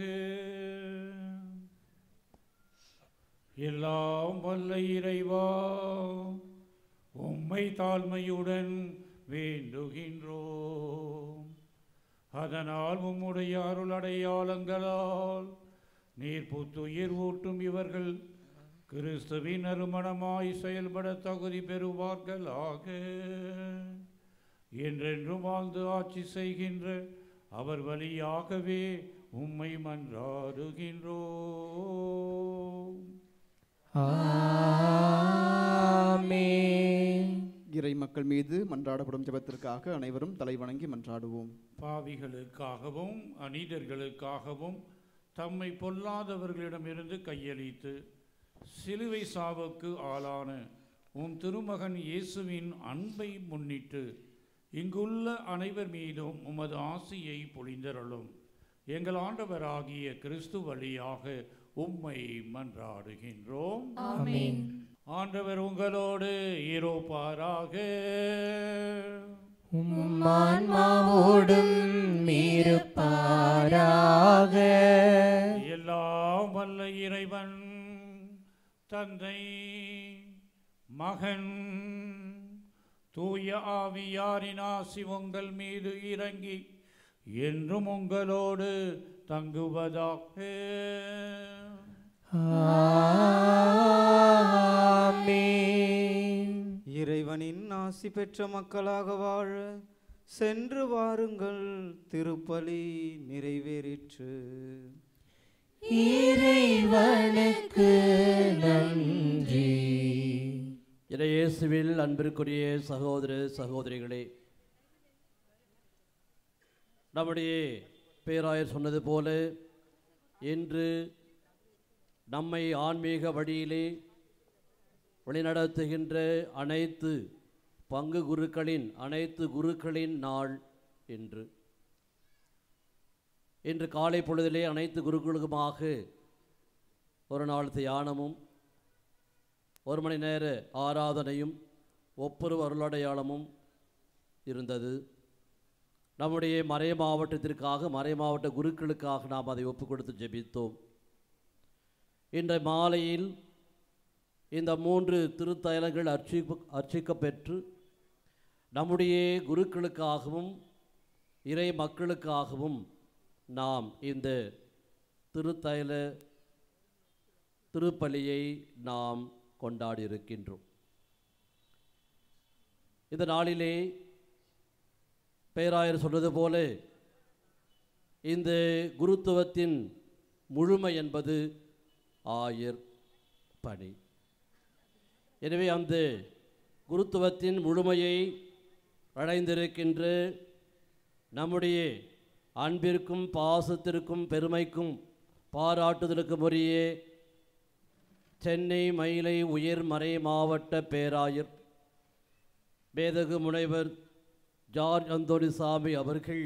[SPEAKER 2] எல்லாம் வல்ல இறைவா உம்மை தாழ்மையுடன் வேண்டுகின்றோம் அதனால் உம்முடைய அருள் அடையாளங்களால் நீர் புத்துயிர் ஊட்டும் இவர்கள் கிறிஸ்துவின் நறுமணமாய் செயல்பட தகுதி பெறுவார்களாக என்றென்றும் வாழ்ந்து ஆட்சி செய்கின்ற அவர் வழியாகவே உம்மை மன்றாடுகின்றோம்
[SPEAKER 15] இறை மக்கள் மீது மன்றாடப்படும் ஜெபத்திற்காக அனைவரும் தலைவணங்கி மன்றாடுவோம்
[SPEAKER 2] பாவிகளுக்காகவும் அநீதர்களுக்காகவும் தம்மை பொல்லாதவர்களிடமிருந்து கையளித்து சிலுவை சாவுக்கு ஆளான உம் திருமகன் இயேசுவின் அன்பை முன்னிட்டு இங்குள்ள அனைவர் மீதும் உமது ஆசியை பொழிந்தருளும் எங்கள் ஆண்டவராகிய கிறிஸ்து வழியாக உம்மை மன்றாடுகின்றோம்
[SPEAKER 4] ஆமென்.
[SPEAKER 2] ஆண்டவர் உங்களோடு இருப்பாராக
[SPEAKER 3] உம்மான்மாவோடும் இருப்பாராக
[SPEAKER 2] எல்லாம் வல்ல இறைவன் தந்தை மகன் தூய ஆவியாரின் ஆசி உங்கள் மீது இறங்கி என்றும் உங்களோடு தங்குவதாக
[SPEAKER 10] இறைவனின் ஆசி பெற்ற மக்களாக வாழ சென்று வாருங்கள் திருப்பலி நிறைவேறிற்று
[SPEAKER 3] இறைவனுக்கு நன்றி
[SPEAKER 12] இறையேசுவில் அன்பிற்குரிய சகோதர சகோதரிகளே நம்முடைய பேராயர் சொன்னது போல இன்று நம்மை ஆன்மீக வழியிலே வழிநடத்துகின்ற அனைத்து பங்கு குருக்களின் அனைத்து குருக்களின் நாள் என்று இன்று காலை பொழுதிலே அனைத்து குருக்களுக்குமாக ஒரு நாள் தியானமும் ஒரு மணி நேர ஆராதனையும் ஒப்புரவு அருளடையாளமும் இருந்தது நம்முடைய மறை மாவட்டத்திற்காக மறை மாவட்ட குருக்களுக்காக நாம் அதை ஒப்பு கொடுத்து ஜெபித்தோம் இன்றைய மாலையில் இந்த மூன்று திருத்தலங்கள் அர்ச்சிப்பு அர்ச்சிக்கப்பெற்று நம்முடைய குருக்களுக்காகவும் இறை மக்களுக்காகவும் நாம் இந்த திருத்தல திருப்பலியை நாம் கொண்டாடி இருக்கின்றோம் இந்த நாளிலே பேராயர் சொன்னது போல இந்த குருத்துவத்தின் முழுமை என்பது ஆயர் பணி எனவே அந்த குருத்துவத்தின் முழுமையை அடைந்திருக்கின்ற நம்முடைய அன்பிற்கும் பாசத்திற்கும் பெருமைக்கும் பாராட்டுதலுக்கும் உரிய சென்னை மயிலை உயர்மறை மாவட்ட பேராயர் வேதகு முனைவர் ஜார்ஜ் அந்தோனிசாமி அவர்கள்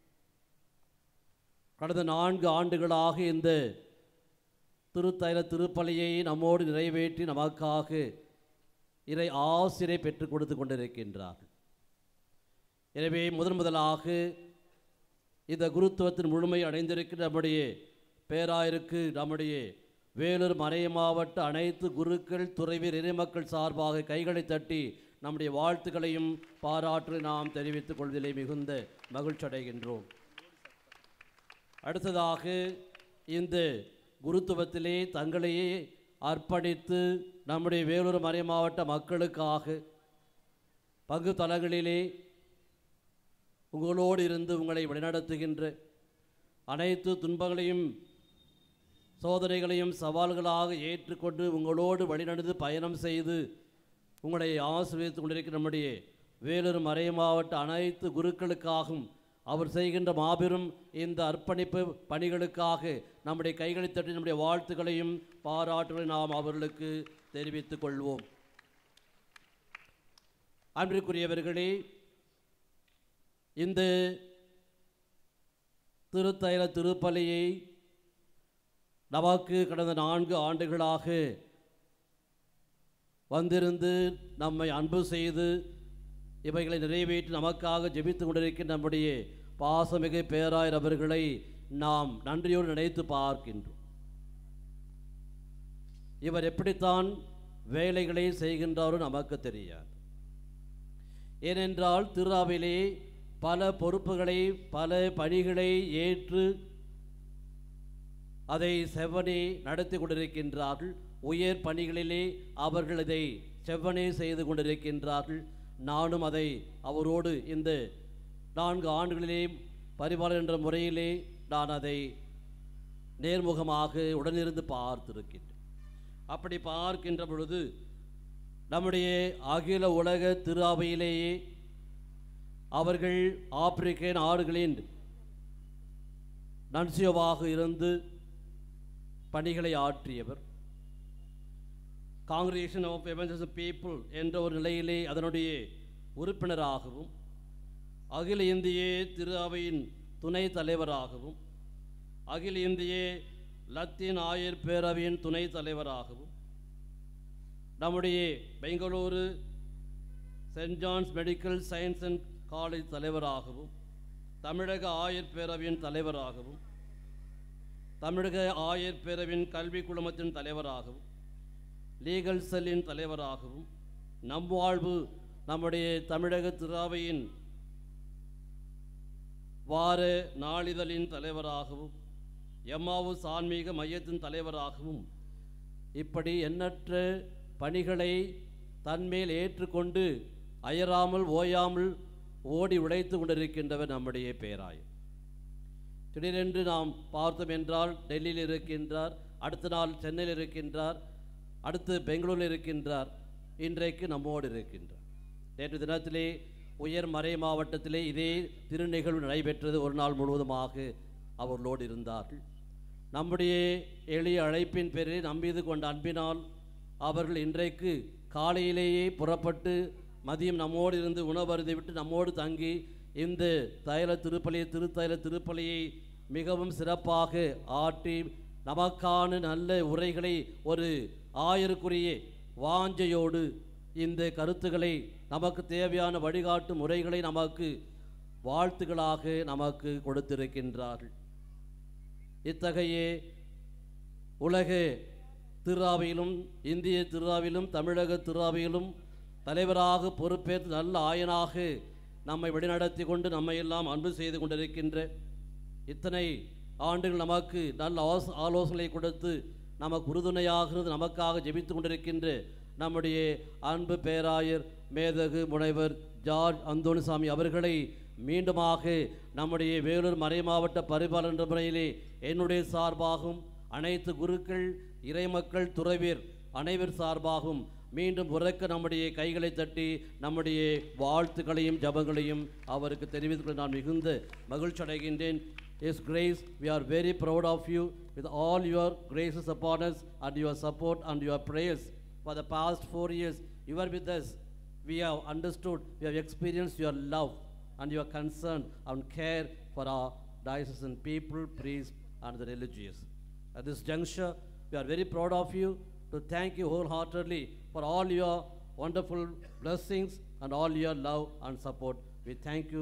[SPEAKER 12] கடந்த நான்கு ஆண்டுகளாக இந்த திருத்தல திருப்பலியை நம்மோடு நிறைவேற்றி நமக்காக இறை ஆசிரியை பெற்றுக் கொடுத்து கொண்டிருக்கின்றார் எனவே முதன் முதலாக இந்த குருத்துவத்தின் முழுமை அடைந்திருக்கிற நம்முடைய பேராயருக்கு நம்முடைய வேலூர் மறைய மாவட்ட அனைத்து குருக்கள் துறைவீர் இறைமக்கள் சார்பாக கைகளை தட்டி நம்முடைய வாழ்த்துக்களையும் பாராற்று நாம் தெரிவித்துக் கொள்வதிலே மிகுந்த மகிழ்ச்சி அடைகின்றோம் அடுத்ததாக இந்த குருத்துவத்திலே தங்களையே அர்ப்பணித்து நம்முடைய வேலூர் மறை மாவட்ட மக்களுக்காக பங்கு தலங்களிலே உங்களோடு இருந்து உங்களை வழிநடத்துகின்ற அனைத்து துன்பங்களையும் சோதனைகளையும் சவால்களாக ஏற்றுக்கொண்டு உங்களோடு வழிநடந்து பயணம் செய்து உங்களை ஆசிர்வதித்துக் கொண்டிருக்கிற நம்முடைய வேலூர் மறை மாவட்ட அனைத்து குருக்களுக்காகவும் அவர் செய்கின்ற மாபெரும் இந்த அர்ப்பணிப்பு பணிகளுக்காக நம்முடைய கைகளை தட்டி நம்முடைய வாழ்த்துக்களையும் பாராட்டுகளை நாம் அவர்களுக்கு தெரிவித்துக் கொள்வோம் அன்பிற்குரியவர்களே இந்த திருத்தைல திருப்பலியை நமக்கு கடந்த நான்கு ஆண்டுகளாக வந்திருந்து நம்மை அன்பு செய்து இவைகளை நிறைவேற்றி நமக்காக ஜெபித்து கொண்டிருக்கின்ற நம்முடைய பாசமிகு பேராயர் அவர்களை நாம் நன்றியோடு நினைத்து பார்க்கின்றோம் இவர் எப்படித்தான் வேலைகளை செய்கின்றாரோ நமக்கு தெரியாது ஏனென்றால் திருவாவிலே பல பொறுப்புகளை பல பணிகளை ஏற்று அதை செவ்வனே நடத்தி கொண்டிருக்கின்றார்கள் உயர் பணிகளிலே அவர்கள் இதை செவ்வனே செய்து கொண்டிருக்கின்றார்கள் நானும் அதை அவரோடு இந்த நான்கு ஆண்டுகளிலே பரிபாலன் என்ற முறையிலே நான் அதை நேர்முகமாக உடனிருந்து பார்த்திருக்கின்றேன் அப்படி பார்க்கின்ற பொழுது நம்முடைய அகில உலக திருஅவையிலேயே அவர்கள் ஆப்பிரிக்க நாடுகளின் நன்சியோவாக இருந்து பணிகளை ஆற்றியவர் காங்கிரேஷன் ஆஃப் எவஞ்சஸ் பீப்புள் என்ற ஒரு நிலையிலே அதனுடைய உறுப்பினராகவும் அகில இந்திய திரு அவையின் துணைத் தலைவராகவும் அகில இந்திய லத்தீன் ஆயர் பேரவையின் துணைத் தலைவராகவும் நம்முடைய Bengaluru St John's medical science and college தலைவராகவும் தமிழக ஆயர் பேரவையின் தலைவராகவும் தமிழக ஆயர் பேரவையின் கல்வி குழுமத்தின் தலைவராகவும் லீகல் செல்லின் தலைவராகவும் நம் வாழ்வு நம்முடைய தமிழக திராவையின் வார நாளிதழின் தலைவராகவும் எம்மாவு ஆன்மீக மையத்தின் தலைவராகவும் இப்படி எண்ணற்ற பணிகளை தன்மேல் ஏற்றுக்கொண்டு அயராமல் ஓயாமல் ஓடி உழைத்து கொண்டிருக்கின்றவர் நம்முடைய பேராயர் திடீரென்று நாம் பார்த்தோம் என்றால் டெல்லியில் இருக்கின்றார் அடுத்த நாள் சென்னையில் இருக்கின்றார் அடுத்து பெங்களூரில் இருக்கின்றார் இன்றைக்கு நம்மோடு இருக்கின்றார் நேற்று தினத்திலே உயர் மறை மாவட்டத்திலே இதே திருநிகழ்வு நடைபெற்றது ஒரு நாள் முழுவதுமாக அவர்களோடு இருந்தார்கள் நம்முடைய எளிய அழைப்பின் பேரில் நம்பீது கொண்ட அன்பினால் அவர்கள் இன்றைக்கு காலையிலேயே புறப்பட்டு மதியம் நம்மோடு இருந்து உணவருந்தி விட்டு நம்மோடு தங்கி இந்த தைல திருப்பலியை திருத்தைல திருப்பலியை மிகவும் சிறப்பாக ஆற்றி நமக்கான நல்ல உரைகளை ஒரு ஆயருக்குரிய வாஞ்சையோடு இந்த கருத்துக்களை நமக்கு தேவையான வழிகாட்டு முறைகளை நமக்கு வாழ்த்துக்களாக நமக்கு கொடுத்திருக்கின்றார்கள் இத்தகைய உலக திருவாவியிலும் இந்திய திருவாவிலும் தமிழக திருவாவியிலும் தலைவராக பொறுப்பேற்று நல்ல ஆயனாக நம்மை வழிநடத்தி கொண்டு நம்மை எல்லாம் அன்பு செய்து கொண்டிருக்கின்ற இத்தனை ஆண்டுகள் நமக்கு நல்ல ஆஸ் ஆலோசனை கொடுத்து நமக்கு உறுதுணையாகிறது நமக்காக ஜெபித்து கொண்டிருக்கின்ற நம்முடைய அன்பு பேராயர் மேதகு முனைவர் ஜார்ஜ் அந்தோணிசாமி அவர்களை மீண்டுமாக நம்முடைய வேலூர் மறை மாவட்ட பரிபாலன் என்ற முறையிலே என்னுடைய சார்பாகவும் அனைத்து குருக்கள் இறைமக்கள் துறவீர் அனைவர் சார்பாகவும் மீண்டும் உறக்க நம்முடைய கைகளை தட்டி நம்முடைய வாழ்த்துக்களையும் ஜபங்களையும் அவருக்கு தெரிவித்துக் கொள்ள நான் மிகுந்த மகிழ்ச்சி அடைகின்றேன் His grace, we are very proud of you with all your graces upon us and your support and your prayers. For the past four years, you were with us. We have understood, we have experienced your love and your concern and care for our diocesan people, priests, and the religious. At this juncture, we are very proud of you to thank you wholeheartedly for all your wonderful blessings and all your love and support. We thank you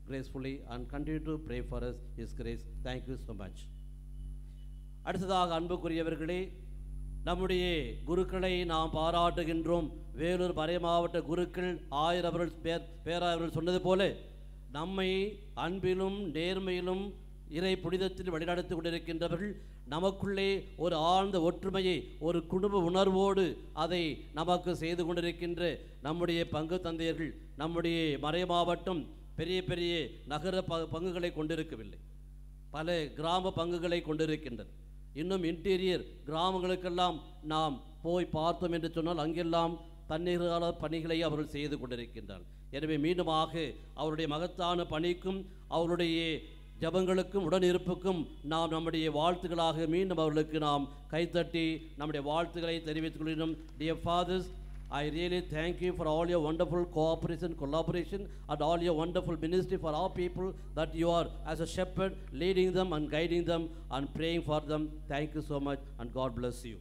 [SPEAKER 12] gracefully and continue to pray for us His grace. Thank you so much. அடுத்ததாக அன்புக்குரியவர்களே நம்முடைய குருக்களை நாம் பாராட்டுகின்றோம் வேலூர் மறை மாவட்ட குருக்கள் ஆயிரம் அவர்கள் பேர் பேராயவர்கள் சொன்னது போல நம்மை அன்பிலும் நேர்மையிலும் இறை புனிதத்தில் வழிநடத்தி கொண்டிருக்கின்றவர்கள் நமக்குள்ளே ஒரு ஆழ்ந்த ஒற்றுமையை ஒரு குடும்ப உணர்வோடு அதை நமக்கு செய்து கொண்டிருக்கின்ற நம்முடைய பங்கு தந்தையர்கள் நம்முடைய மறை மாவட்டம் பெரிய பெரிய நகர ப பங்குகளை கொண்டிருக்கவில்லை பல கிராம பங்குகளை கொண்டிருக்கின்றது இன்னும் இன்டீரியர் கிராமங்களுக்கெல்லாம் நாம் போய் பார்த்தோம் என்று சொன்னால் அங்கெல்லாம் தண்ணீரால பணிகளை அவர்கள் செய்து கொண்டிருக்கின்றார்கள் எனவே மீண்டுமாக அவருடைய மகத்தான பணிக்கும் அவருடைய ஜபங்களுக்கும் உடனிருப்புக்கும் நாம் நம்முடைய வாழ்த்துக்களாக மீண்டும் அவர்களுக்கு நாம் கைத்தட்டி நம்முடைய வாழ்த்துக்களை தெரிவித்துக் கொள்கிறோம் dear fathers I really thank you for all your wonderful cooperation, collaboration, and all your wonderful ministry for our people that you are as a shepherd leading them and guiding them and praying for them. Thank you so much and God bless you.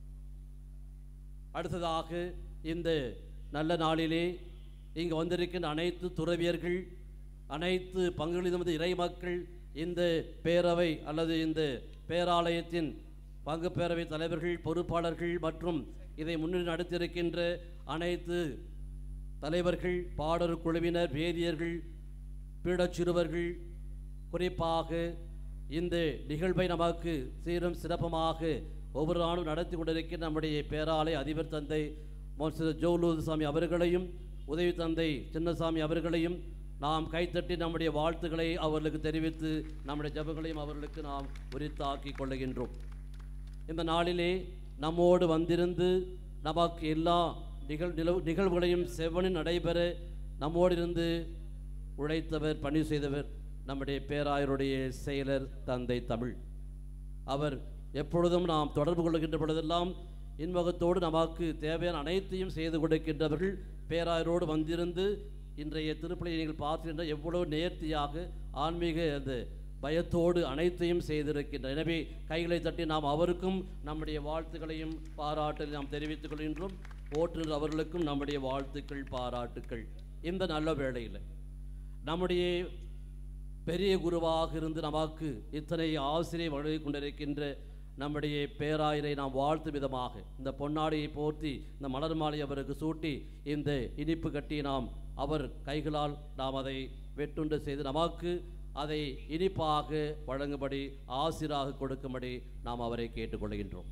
[SPEAKER 12] அடுத்ததாக இந்த நல்ல நாளிலே இங்கு வந்திருக்கின்ற அனைத்து துறவியர்கள் அனைத்து பங்குகளிலும் வந்து இறை மக்கள் இந்த பேரவை அல்லது இந்த பேராலயத்தின் பங்கு பேரவை தலைவர்கள் பொறுப்பாளர்கள் மற்றும் இதை முன்னிட்டு நடத்தியிருக்கின்ற அனைத்து தலைவர்கள் பாடர் குழுவினர் வேதியர்கள் பீடச் சிறுவர்கள் குறிப்பாக இந்த நிகழ்வை நமக்கு சீரும் சிறப்பமாக ஒவ்வொரு நாளும் நடத்தி கொண்டிருக்கின்ற நம்முடைய பேராலய அதிபர் தந்தை மோசர் ஜோலூதுசாமி அவர்களையும் உதவி தந்தை சின்னசாமி அவர்களையும் நாம் கைத்தட்டி நம்முடைய வாழ்த்துக்களை அவர்களுக்கு தெரிவித்து நம்முடைய ஜபங்களையும் அவர்களுக்கு நாம் உரித்தாக்கி கொள்ளுகின்றோம் இந்த நாளிலே நம்மோடு வந்திருந்து நமக்கு எல்லா நிகழ் நிலவு நிகழ்வுகளையும் செவ்வனில் நடைபெற நம்மோடு இருந்து உழைத்தவர் பணி செய்தவர் நம்முடைய பேராயருடைய செயலர் தந்தை தமிழ் அவர் எப்பொழுதும் நாம் தொடர்பு கொள்கின்ற பொழுதெல்லாம் இன்முகத்தோடு நமக்கு தேவையான அனைத்தையும் செய்து கொடுக்கின்றவர்கள் பேராயரோடு வந்திருந்து இன்றைய திருப்பலியை நீங்கள் பார்க்கின்ற எவ்வளவு நேர்த்தியாக ஆன்மீக அந்த பயத்தோடு அனைத்தையும் செய்திருக்கின்ற எனவே கைகளை தட்டி நாம் அவருக்கும் நம்முடைய வாழ்த்துக்களையும் பாராட்டலை நாம் தெரிவித்துக் கொள்கின்றோம் ஓட்டுநர் அவர்களுக்கும் நம்முடைய வாழ்த்துக்கள் பாராட்டுக்கள் இந்த நல்ல வேளையில் நம்முடைய பெரிய குருவாக இருந்து நமக்கு இத்தனை ஆசிரியை வழங்கி கொண்டிருக்கின்ற நம்முடைய பேராயரை நாம் வாழ்த்தும் விதமாக இந்த பொன்னாடியை போர்த்தி இந்த மலர் மாலை அவருக்கு சூட்டி இந்த இனிப்பு கட்டி நாம் அவர் கைகளால் நாம் அதை வெட்டுண்டு செய்து நமக்கு அதை இனிப்பாக வழங்கும்படி ஆசிராக கொடுக்கும்படி நாம் அவரை கேட்டுக்கொள்கின்றோம்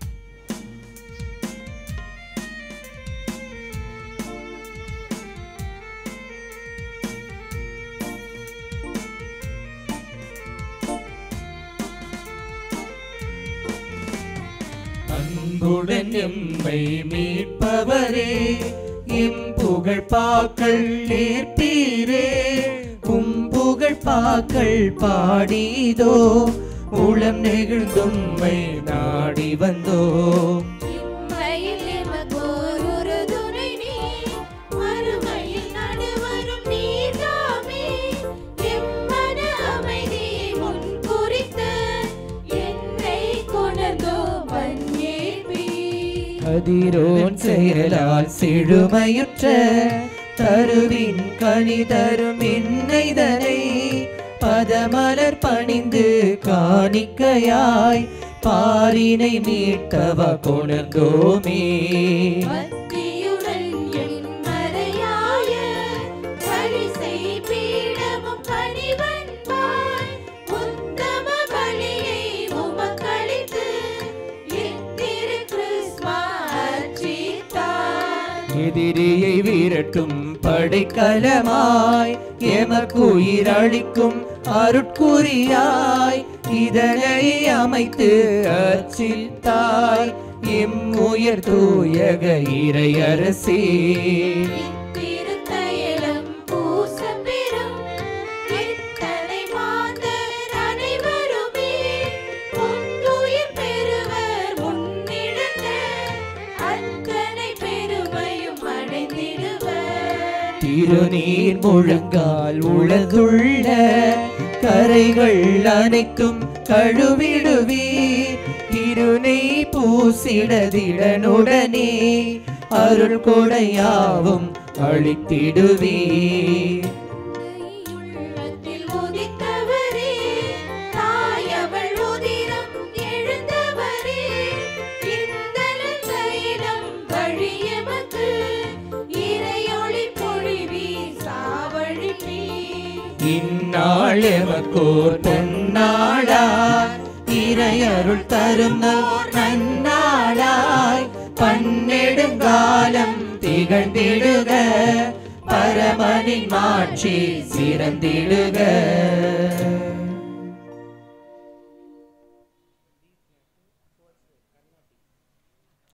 [SPEAKER 3] அன்புடன் எம்மை மீட்பவரே எம் புகழ் பாக்கள் ஏற்பீரே உம் புகழ் பாக்கள் பாடிதோ உளம் நெகிழ்ந்தும்மை நாடி வந்தோ
[SPEAKER 4] இம்மையில் எமக்கோர் ஒரு துணை நீர், மறுமையில் நடுவரும் நீர்தாமே. எம்மன அமைதியை முன்குறித்து, என்னை கொணர்ந்தோ மன்னேற்பீர்.
[SPEAKER 3] கதிரோன் செயலால் செழுமையுற்ற தருவின் கனி தரும் என்னைதனை பதமலர் பணிந்து காணிக்கையாய் பாரினை மீட்டவ கொணர்ந்தோமே
[SPEAKER 4] பக்தியுடன் என் மறையாய பரிசை பீடமும் பணிவன்பாய் உத்தம பலியை உமக்களித்து என் திரு கிறிஸ்மா அர்ச்சித்தார்
[SPEAKER 3] எதிரியை விரட்டும் படைக்கலமாய் எமக்குயிர் அளிக்கும் அருட்குறியாய் இதனை அமைத்து அச்சித்தாய் எம் உயர் தூயக இறையரசே
[SPEAKER 4] திருத்தயலம் பூசம் பெறும் இத்தனை மாந்தர் அனைவருமே புத்துயிர் பெறுவர் முன்னிழந்த அத்தனை பெருமையும் அடைந்திடுவர்
[SPEAKER 3] திருநீர் முழங்கால் உலகுள்ள கரைகள் அனைத்தும் கழுவிடுவீர் இருநை பூசிடதிடனுடனே அருள் கொடையாவும் அளித்திடுவீர் இந்நாள் எமக்கோர் பொன்னாளாய் இறையருள் தரும் ஓர் நன்னாளாய் பன்னெடுங்காலம் திகழ்ந்திடுக பரமனின் மாட்சி சிறந்திடுக